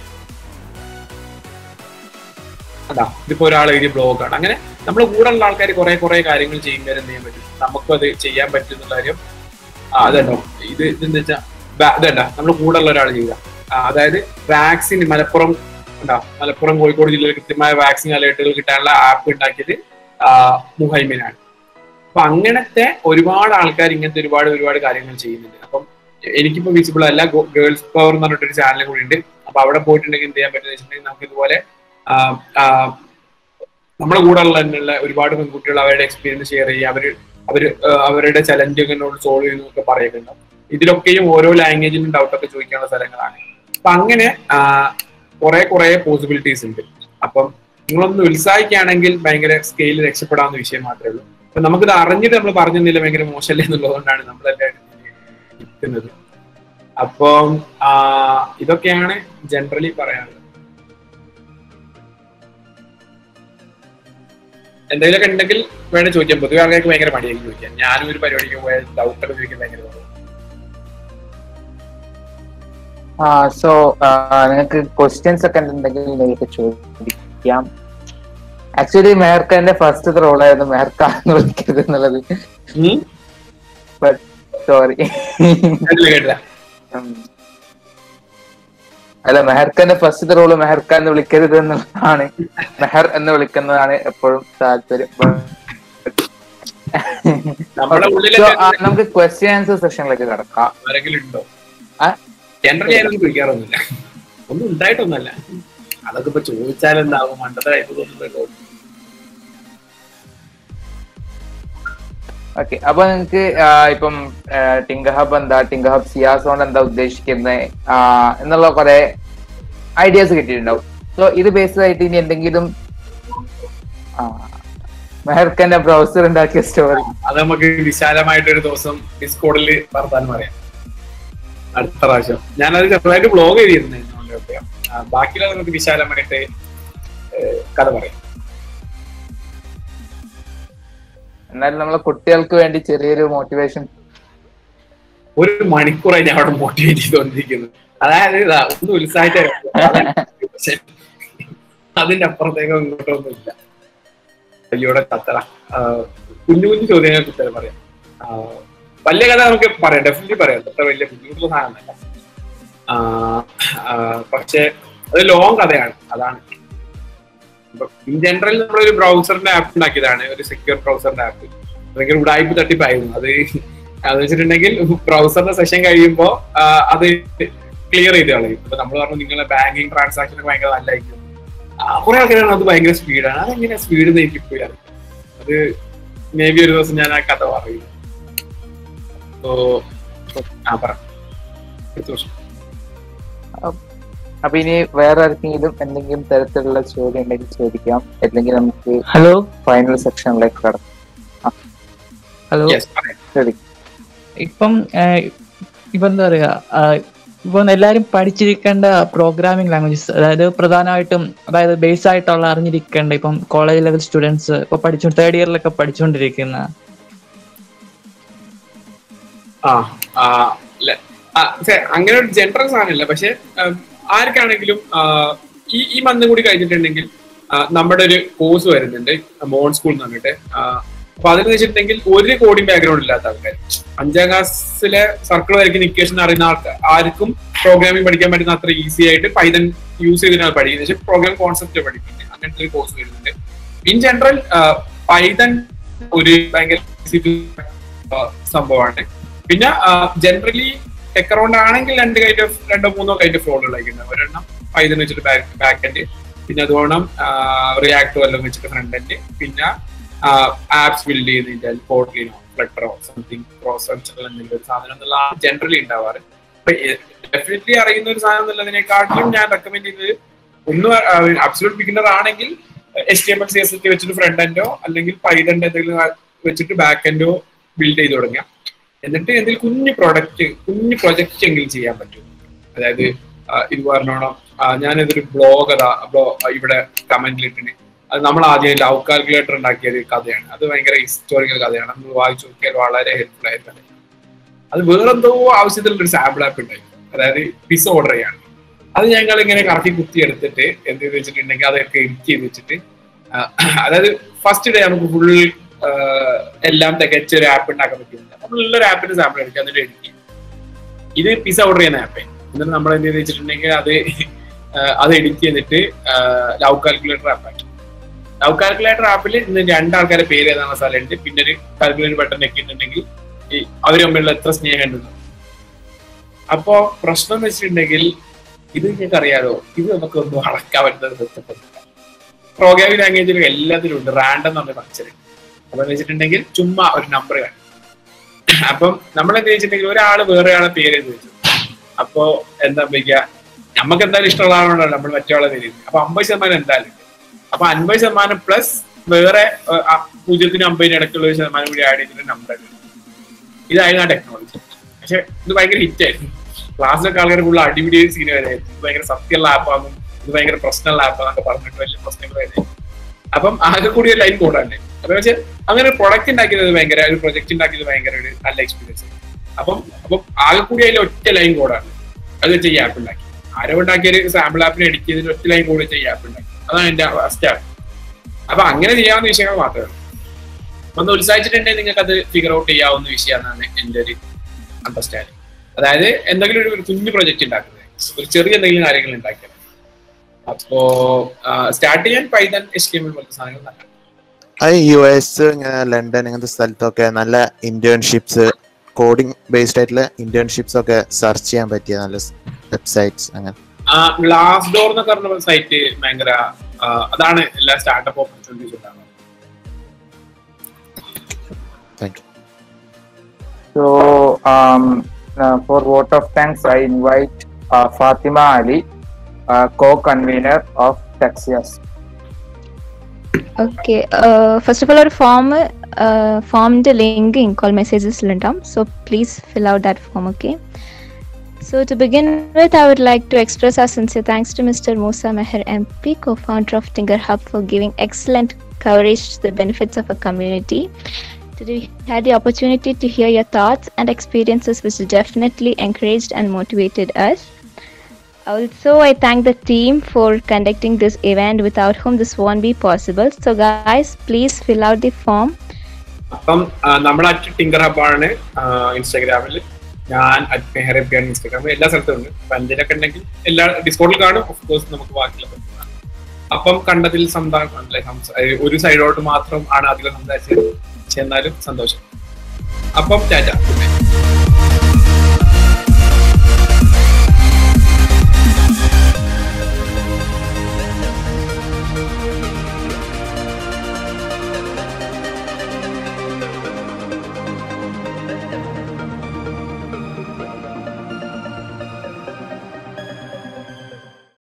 അതാ ഇതിപ്പോ ഒരാൾ എഴുതിയ ബ്ലോഗാണ് അങ്ങനെ നമ്മുടെ കൂടെ ഉള്ള ആൾക്കാർ കുറെ കുറെ കാര്യങ്ങൾ ചെയ്യുമ്പോൾ എന്ത് ചെയ്യാൻ പറ്റും നമുക്കും അത് ചെയ്യാൻ പറ്റും എന്നുള്ള കാര്യം ആ അതുണ്ടോ ഇത് ഇതെന്താ വെച്ചാ ബാ- ഇതല്ല നമ്മുടെ കൂടെ ഉള്ള ഒരാൾ ചെയ്യുക ആ, അതായത് വാക്സിൻ മലപ്പുറം ഉണ്ടാ മലപ്പുറം കോഴിക്കോട് ജില്ലയിൽ കൃത്യമായ വാക്സിൻ അലേർട്ടുകൾ കിട്ടാനുള്ള ആപ്പ് ഉണ്ടാക്കിയത് ആ, മുഹൈമിനാണ് അപ്പൊ അങ്ങനത്തെ ഒരുപാട് ആൾക്കാർ ഇങ്ങനത്തെ ഒരുപാട് ഒരുപാട് കാര്യങ്ങൾ ചെയ്യുന്നുണ്ട് അപ്പം എനിക്കിപ്പോ വിസിബിൾ അല്ല ഗേൾസ് പവർ എന്ന് പറഞ്ഞിട്ടൊരു ചാനലും കൂടി ഉണ്ട് അപ്പൊ അവിടെ പോയിട്ടുണ്ടെങ്കിൽ എന്ത് ചെയ്യാൻ പറ്റുന്ന വെച്ചിട്ടുണ്ടെങ്കിൽ നമുക്ക് ഇതുപോലെ ആ, ആ, നമ്മുടെ കൂടെ ഉള്ള തന്നെയുള്ള ഒരുപാട് പെൺകുട്ടികൾ അവരുടെ എക്സ്പീരിയൻസ് ഷെയർ ചെയ്യുക അവര് അവര് ആ, അവരുടെ ചലഞ്ചുകളോട് സോൾവ് ചെയ്യുന്നതൊക്കെ പറയുന്നുണ്ടാവും ഇതിലൊക്കെയും ഓരോ ലാംഗ്വേജിലും ഡൗട്ടൊക്കെ ചോദിക്കാനുള്ള സ്ഥലങ്ങളാണ് അപ്പൊ അങ്ങനെ കുറെ കുറെ പോസിബിലിറ്റീസ് ഉണ്ട് അപ്പം നിങ്ങളൊന്ന് ഉത്സാഹിക്കുകയാണെങ്കിൽ ഭയങ്കര സ്കെയിലിൽ രക്ഷപ്പെടാവുന്ന വിഷയം മാത്രമേ ഉള്ളൂ അപ്പൊ നമുക്കിത് അറിഞ്ഞിട്ട് നമ്മൾ പറഞ്ഞില്ല ഭയങ്കര മോശമല്ലേ എന്നുള്ളതുകൊണ്ടാണ് നമ്മളെല്ലാവരും നിൽക്കുന്നത് അപ്പം ആ, ഇതൊക്കെയാണ് ജനറലി പറയാനുള്ളത് എന്തെങ്കിലുമൊക്കെ ഉണ്ടെങ്കിൽ വേണേ ചോദിക്കാം പൊതുവെ ആൾക്കാർക്ക് ഭയങ്കര മടിയായിരിക്കും ചോദിക്കാൻ ഞാനും ഒരു പരിപാടിക്ക് പോയ ഡൗട്ടൊക്കെ ചോദിക്കാൻ ഭയങ്കര മടിയാണ്. ആ സോ നിങ്ങൾക്ക് ക്വസ്റ്റ്യൻസ് ഒക്കെ ഉണ്ടെങ്കിൽ നിങ്ങൾക്ക് ചോദിക്കാം ആക്ച്വലി മെഹർഖാന്റെ ഫസ്റ്റ് റോളായിരുന്നു മെഹർഖാൻ എന്ന് വിളിക്കരുത് എന്നുള്ളത് ഉം? സോറി കേട്ടില്ല കേട്ടില്ല അല്ല മെഹർഖാന്റെ ഫസ്റ്റ് റോള് മെഹർഖാൻ എന്ന് വിളിക്കരുത് എന്നുള്ളതാണ് മെഹർ എന്ന് വിളിക്കുന്നതാണ് എപ്പോഴും താല്പര്യം നമ്മുടെ So, ഉള്ളിലൊക്കെ ആ, നമുക്ക് ക്വസ്റ്റ്യൻ ആൻസർ സെഷനിലേക്ക് കിടക്കാം ആരെങ്കിലും ഉണ്ടോ ആ? ജനറലി ആരും ചോദിക്കാറൊന്നുമില്ല ഒന്നും ഉണ്ടായിട്ടൊന്നുമല്ല അതൊക്കെ ഇപ്പൊ ചോദിച്ചാലെന്താവും മണ്ടത്തെ ടൈപ്പ് തോന്നുന്നുണ്ടോ ഓക്കെ അപ്പൊ നിങ്ങക്ക് ഇപ്പം ടിങ്ക ഹബ് എന്താ ടിങ്ക ഹബ് സിയാസ് കൊണ്ട് എന്താ ഉദ്ദേശിക്കുന്നത് എന്നുള്ള കുറെ ഐഡിയാസ് കിട്ടിയിട്ടുണ്ടാവും സോ ഇത് ബേസ്ഡ് ആയിട്ട് ഇനി എന്തെങ്കിലും മെഹർഖാന്റെ ബ്രൗസർ ഉണ്ടാക്കിയ സ്റ്റോറി അത് നമുക്ക് വിശാലമായിട്ടൊരു ദിവസം ഡിസ്കോഡിൽ വർത്താനം പറയാം അടുത്ത പ്രാവശ്യം ഞാനത് ചെറുതായിട്ട് ബ്ലോഗ് ചെയ്തിരുന്നു ഇതിനോടൊക്കെ. ആ, ബാക്കിയുള്ള നമുക്ക് വിശാലമായിട്ട് ഏഹ്, കഥ പറയാം എന്നാലും നമ്മളെ കുട്ടികൾക്ക് വേണ്ടി ചെറിയൊരു മോട്ടിവേഷൻ ഒരു മണിക്കൂറായി ഞാൻ അവിടെ മോട്ടിവേറ്റ് ചെയ്തുകൊണ്ടിരിക്കുന്നു അതായത് ഇതാ, ഒന്ന് ഉത്സാഹിച്ച പക്ഷെ അതിന്റെ അപ്പുറത്തേക്കോ ഇങ്ങോട്ടോ ഒന്നും ഇല്ല അയ്യോടെ കത്തറ ആ, കുഞ്ഞു കുഞ്ഞു ചോദ്യങ്ങൾക്ക് ഉത്തരം പറയാം ആ, വലിയ കഥ നമുക്ക് പറയാം ഡെഫിനറ്റ്ലി പറയാം അത്ര വലിയ ബുദ്ധിമുട്ടുള്ള സാധനമല്ല ആ, ആ, പക്ഷെ അത് ലോങ് കഥയാണ് അതാണ് ഇൻ ജനറൽ നമ്മളൊരു ബ്രൗസറിന്റെ ആപ്പ് ഉണ്ടാക്കിയതാണ് ഒരു സെക്യൂർ ബ്രൗസറിന്റെ ആപ്പ് ഭയങ്കര ഉടായ്പ തട്ടിപ്പായിരുന്നു അത് അത് വെച്ചിട്ടുണ്ടെങ്കിൽ ബ്രൗസറിന്റെ സെഷൻ കഴിയുമ്പോൾ അത് ക്ലിയർ ചെയ്ത് കളയും ഇപ്പൊ നമ്മൾ പറഞ്ഞു നിങ്ങളെ ബാങ്കിങ് ട്രാൻസാക്ഷൻ ഒക്കെ ഭയങ്കര നല്ലതായിരിക്കും കുറെ ആൾക്കാരാണ് അത് ഭയങ്കര സ്പീഡാണ് അതെങ്ങനെ സ്പീഡ് എനിക്ക് ഇപ്പോഴും അറിയില്ല. അത് മേ ബി ഒരു ദിവസം ഞാൻ ആ കഥ പറയും സോ ആ പറ അടുത്ത വർഷം അപ്പൊ ഇനി വേറെ ആർക്കെങ്കിലും എന്തെങ്കിലും തരത്തിലുള്ള ചോദ്യം ഉണ്ടെങ്കിൽ ചോദിക്കാം അല്ലെങ്കിൽ നമുക്ക് ഹലോ ഫൈനൽ സെക്ഷനിലേക്ക് കടക്കാം ഹലോ യെസ് പറയാം ചോദിക്കാം ഇപ്പം ഏഹ്, ഇപ്പൊ എന്താ പറയാ ആഹ്, ഇപ്പം എല്ലാരും പഠിച്ചിരിക്കേണ്ട പ്രോഗ്രാമിംഗ് ലാംഗ്വേജസ് അതായത് പ്രധാനമായിട്ടും അതായത് ബേസ് ആയിട്ടുള്ള അറിഞ്ഞിരിക്കേണ്ട ഇപ്പം കോളേജ് ലെവൽ സ്റ്റുഡൻസ് ഇപ്പൊ പഠിച്ചു തേർഡ് ഇയറിലൊക്കെ പഠിച്ചുകൊണ്ടിരിക്കുന്ന ആ ആ, ല- ആ, ഛെ, അങ്ങനെ ഒരു ജനറൽ സാധനമില്ല പക്ഷെ ഉം, ആർക്കാണെങ്കിലും ആ, ഈ ഈ മന്ത് കൂടി കഴിഞ്ഞിട്ടുണ്ടെങ്കിൽ ആ, നമ്മുടെ ഒരു കോഴ്സ് വരുന്നുണ്ട് മോൺ സ്കൂൾ എന്ന് പറഞ്ഞിട്ട് ആ, അപ്പൊ അതെന്ന് വെച്ചിട്ടുണ്ടെങ്കിൽ ഒരു കോഡിംഗ് ബാക്ക്ഗ്രൗണ്ട് ഇല്ലാത്ത ആൾക്കാർ അഞ്ചാം ക്ലാസ്സിലെ സർക്കിൾ വരയ്ക്കുന്ന ഇക്വേഷൻ അറിയുന്ന ആൾക്കാർ ആർക്കും പ്രോഗ്രാമിംഗ് പഠിക്കാൻ പറ്റുന്ന അത്ര ഈസി ആയിട്ട് പൈതൻ യൂസ് ചെയ്തിട്ടാണ് പഠിക്കുന്നത് പക്ഷേ പ്രോഗ്രാം കോൺസെപ്റ്റ് പഠിക്കുന്നത് അങ്ങനത്തെ ഒരു കോഴ്സ് വരുന്നുണ്ട് ഇൻ ജനറൽ പൈതൻ ഒരു ഭയങ്കര easy ആ, സംഭവമാണ് പിന്നെ ജനറലി ടെക് അറൗണ്ട് ആണെങ്കിൽ രണ്ട് കൈൻഡ് ഓഫ് രണ്ടോ മൂന്നോ കൈൻഡ് ഓഫ് റോളുകളൊക്കെ ഉണ്ടാവും ഒരെണ്ണം പൈതൻ വെച്ചിട്ട് ബാക്ക് എൻഡ് പിന്നെ അതുകൊണ്ട് റിയാക്ട് വല്ലതും വെച്ചിട്ട് ഫ്രണ്ട് എൻഡ് പിന്നെ ആപ്സ് ബിൽഡ് ചെയ്യുന്നതിന്റെ പോർട്ട്ലിനോ ഫ്ലട്ടറോ സംതിങ് പ്രോസൻസറോ എന്തെങ്കിലും ഒരു സാധനം എന്നുള്ള ജനറലി ഉണ്ടാവാറ് ഡെഫിനറ്റ്ലി അറിയുന്ന ഒരു സാധനം എന്നുള്ളതിനെക്കാട്ടിലും ഞാൻ റെക്കമെൻഡ് ചെയ്തത് ഒന്ന് അബ്സലൂട്ട് ബിഗിനർ ആണെങ്കിൽ H T M L C S T വെച്ചിട്ട് ഫ്രണ്ട് എൻഡോ അല്ലെങ്കിൽ പൈതന്റെ എന്തെങ്കിലും വെച്ചിട്ട് ബാക്ക് എൻഡോ ബിൽഡ് ചെയ്ത് തുടങ്ങാം എന്നിട്ട് എന്തെങ്കിലും കുഞ്ഞു പ്രൊഡക്റ്റ് കുഞ്ഞു പ്രൊജക്റ്റ് എങ്കിലും ചെയ്യാൻ പറ്റും അതായത് ആ, ഇത് പറഞ്ഞോണം ആ, ഞാനിതൊരു ബ്ലോഗ് അതാ ബ്ലോ ഇവിടെ കമന്റിൽ ഇട്ടിന് അത് നമ്മൾ ആദ്യം ലവ് കാൽക്കുലേറ്റർ ഉണ്ടാക്കിയ ഒരു കഥയാണ് അത് ഭയങ്കര ഹിസ്റ്റോറിക്കൽ കഥയാണ് നമ്മൾ വായിച്ചു നോക്കിയാൽ വളരെ ഹെൽപ്ഫുൾ ആയ കഥയാണ് അത് വേറെന്തോ ആവശ്യത്തിലുള്ള ഒരു സാമ്പിൾ ആപ്പ് ഉണ്ടായി അതായത് പിസ ഓർഡർ ചെയ്യാണ് അത് ഞങ്ങൾ ഇങ്ങനെ കറക്കി കുത്തി എടുത്തിട്ട് എന്ത് ചെയ്ത് വെച്ചിട്ടുണ്ടെങ്കിൽ അതൊക്കെ എഡിറ്റ് ചെയ്ത് വെച്ചിട്ട് ആ, അതായത് ഫസ്റ്റ് ഡേ നമുക്ക് ഫുൾ എല്ലാം തികച്ച ഒരു ആപ്പ് ഉണ്ടാക്കാൻ പറ്റുന്നില്ല നമ്മളുള്ള ഒരു ആപ്പിന്റെ സാമ്പിൾ എടുക്കുക എന്നിട്ട് എഡിറ്റ് ചെയ്യും ഇത് പിസ ഓർഡർ ചെയ്യുന്ന ആപ്പ് എന്നിട്ട് നമ്മൾ എന്ത് ചെയ്ത് വെച്ചിട്ടുണ്ടെങ്കിൽ അത് ആ, അത് എഡിറ്റ് ചെയ്തിട്ട് ലവ് കാൽക്കുലേറ്റർ ആപ്പാക്കി ലവ് കാൽക്കുലേറ്റർ ആപ്പിൽ ഇന്ന് രണ്ടാൾക്കാരെ പേര് ഏതാണെന്ന സ്ഥലമുണ്ട് പിന്നെ ഒരു കാൽക്കുലേറ്റർ ബട്ടൺ ഞെക്കിയിട്ടുണ്ടെങ്കിൽ ഈ അവർ തമ്മിലുള്ള എത്ര സ്നേഹം ഉണ്ടെന്ന് അപ്പോ പ്രശ്നം എന്ന് വെച്ചിട്ടുണ്ടെങ്കിൽ ഇത് നിങ്ങൾക്ക് അറിയാലോ ഇത് നമുക്കൊന്നും അളക്കാൻ പറ്റുന്നത് സെറ്റപ്പൊന്നുമില്ല പ്രോഗ്രാമിംഗ് ലാംഗ്വേജിലും എല്ലാത്തിലും ഉണ്ട് റാൻഡം എന്ന് പറഞ്ഞ ഫംഗ്ഷൻ അപ്പൊ എന്ന് വെച്ചിട്ടുണ്ടെങ്കിൽ ചുമ്മാ ഒരു നമ്പർ കാണും അപ്പം നമ്മൾ എന്ത് വെച്ചിട്ടുണ്ടെങ്കിൽ ഒരാള് വേറെ ആളെ പേര് എഴുതി വെച്ചു അപ്പോ എന്താ വിളിക്കുക നമുക്ക് എന്തായാലും ഇഷ്ടമുള്ള ആളാണല്ലോ നമ്മൾ മറ്റൊരാളെ പേര് എഴുതി അപ്പൊ അമ്പത് ശതമാനം എന്തായാലും ഉണ്ട് അപ്പൊ അൻപത് ശതമാനം പ്ലസ് വേറെ ഏഹ്, ആ പൂജ്യത്തിനും അമ്പതിനും ഇടയ്ക്കുള്ള ഒരു ശതമാനം കൂടി ആഡ് ചെയ്തിട്ട് നമ്പർ ഇതായിരുന്നു ആ ടെക്നോളജി പക്ഷെ ഇത് ഭയങ്കര ഹിറ്റ് ആയിരുന്നു ക്ലാസ്സിലൊക്കെ ആൾക്കാർ കൂടുതൽ അടിപിടി സീൻ വരെയായിരുന്നു ഇത് ഭയങ്കര സത്യമുള്ള ആപ്പാന്നും ഇത് ഭയങ്കര പ്രശ്നമുള്ള ആപ്പാന്നൊക്കെ പറഞ്ഞിട്ട് വലിയ പ്രശ്നങ്ങൾ വരെ അപ്പം ആകെ കൂടി ഒരു ലൈൻ കോഡാണ് അപ്പൊ പക്ഷെ അങ്ങനെ ഒരു പ്രൊഡക്റ്റ് ഉണ്ടാക്കിയത് ഭയങ്കര ഒരു പ്രൊജക്ട് ഉണ്ടാക്കിയത് ഭയങ്കര ഒരു നല്ല എക്സ്പീരിയൻസ് അപ്പം അപ്പം ആകെ കൂടി അതിൽ ഒറ്റ ലൈൻ കോഡാണ് അത് വെച്ച് ഈ ആപ്പ് ഉണ്ടാക്കി ആരോ ഉണ്ടാക്കിയ ഒരു സാമ്പിൾ ആപ്പിനെ എഡിറ്റ് ചെയ്തിട്ട് ഒറ്റ ലൈൻ കോഡ് വെച്ച് ഈ ആപ്പ് ഉണ്ടാക്കി അതാണ് എന്റെ സ്റ്റാർട്ട് അപ്പൊ അങ്ങനെ ചെയ്യാവുന്ന വിഷയങ്ങൾ മാത്രമേ ഉള്ളൂ ഒന്ന് ഉത്സാഹിച്ചിട്ടുണ്ടെങ്കിൽ നിങ്ങൾക്ക് അത് ഫിഗർ ഔട്ട് ചെയ്യാവുന്ന വിഷയമാണ് എന്റെ ഒരു അണ്ടർസ്റ്റാൻഡിങ് അതായത് എന്തെങ്കിലും ഒരു ഒരു കുഞ്ഞു പ്രൊജക്ട് ഉണ്ടാക്കുന്നത് ഒരു ചെറിയ എന്തെങ്കിലും കാര്യങ്ങൾ ഉണ്ടാക്കിയത് അപ്പോ സ്റ്റാർട്ട് ചെയ്യാൻ Python H T M L പോലത്തെ സാധനങ്ങൾ നല്ലതാണ് അത് യു എസ് ഇങ്ങനെ ലണ്ടൻ ഇങ്ങനത്തെ സ്ഥലത്തൊക്കെ നല്ല ഇന്റേൺഷിപ്സ് കോഡിംഗ് ബേസ്ഡ് ആയിട്ടുള്ള ഇന്റേൺഷിപ്സ് ഒക്കെ സെർച്ച് ചെയ്യാൻ പറ്റിയ നല്ല വെബ്സൈറ്റ്സ് അങ്ങനെ ഗ്ലാസ് ഡോർ എന്നൊക്കെ പറഞ്ഞ സൈറ്റ് ഭയങ്കര ആ, അതാണ് എല്ലാ സ്റ്റാർട്ടപ്പ് ഓപ്പർച്യൂണിറ്റീസ് ഉണ്ടാകുന്നത് thank you So, um, uh, for vote of thanks, I invite uh, Fatima Ali, uh, co-convener of Taxias. Okay first of all ഒരു ഫോം ഫോമിൻ്റെ ലിങ്ക് ഇൻകോൾ മെസ്സേജസിലുണ്ടാവും so please fill out that form okay So to begin with, I would like to express our sincere thanks to Mr. Musa Meher MP, co-founder of Tinker Hub, for giving excellent coverage to the benefits of a community. Today we had the opportunity to hear your thoughts and experiences, which definitely encouraged and motivated us. Also, I thank the team for conducting this event, without whom this won't be possible. So, guys, please fill out the form. അപ്പം ആ, നമ്മുടെ at tinker ഹബാണ് ഇൻസ്റ്റാഗ്രാമിൽ ഞാൻ at മെഹറബിയാണ് ഇൻസ്റ്റാഗ്രാമിൽ എല്ലാ സ്ഥലത്തും ഉണ്ട് അപ്പൊ എന്തിനൊക്കെ ഉണ്ടെങ്കിൽ എല്ലാ ഡിസ്കൗണ്ടിൽ കാണും ഓഫ് കോഴ്സ് നമുക്ക് ബാക്കിയുള്ള പറ്റുന്നതാണ് അപ്പം കണ്ടതിൽ സംസാ അല്ലെ, സംസ- ഏ, ഒരു സൈഡോട്ട് മാത്രം ആണ് അധികം സംസാരിച്ചത് പക്ഷെ എന്നാലും സന്തോഷം അപ്പം ടാറ്റ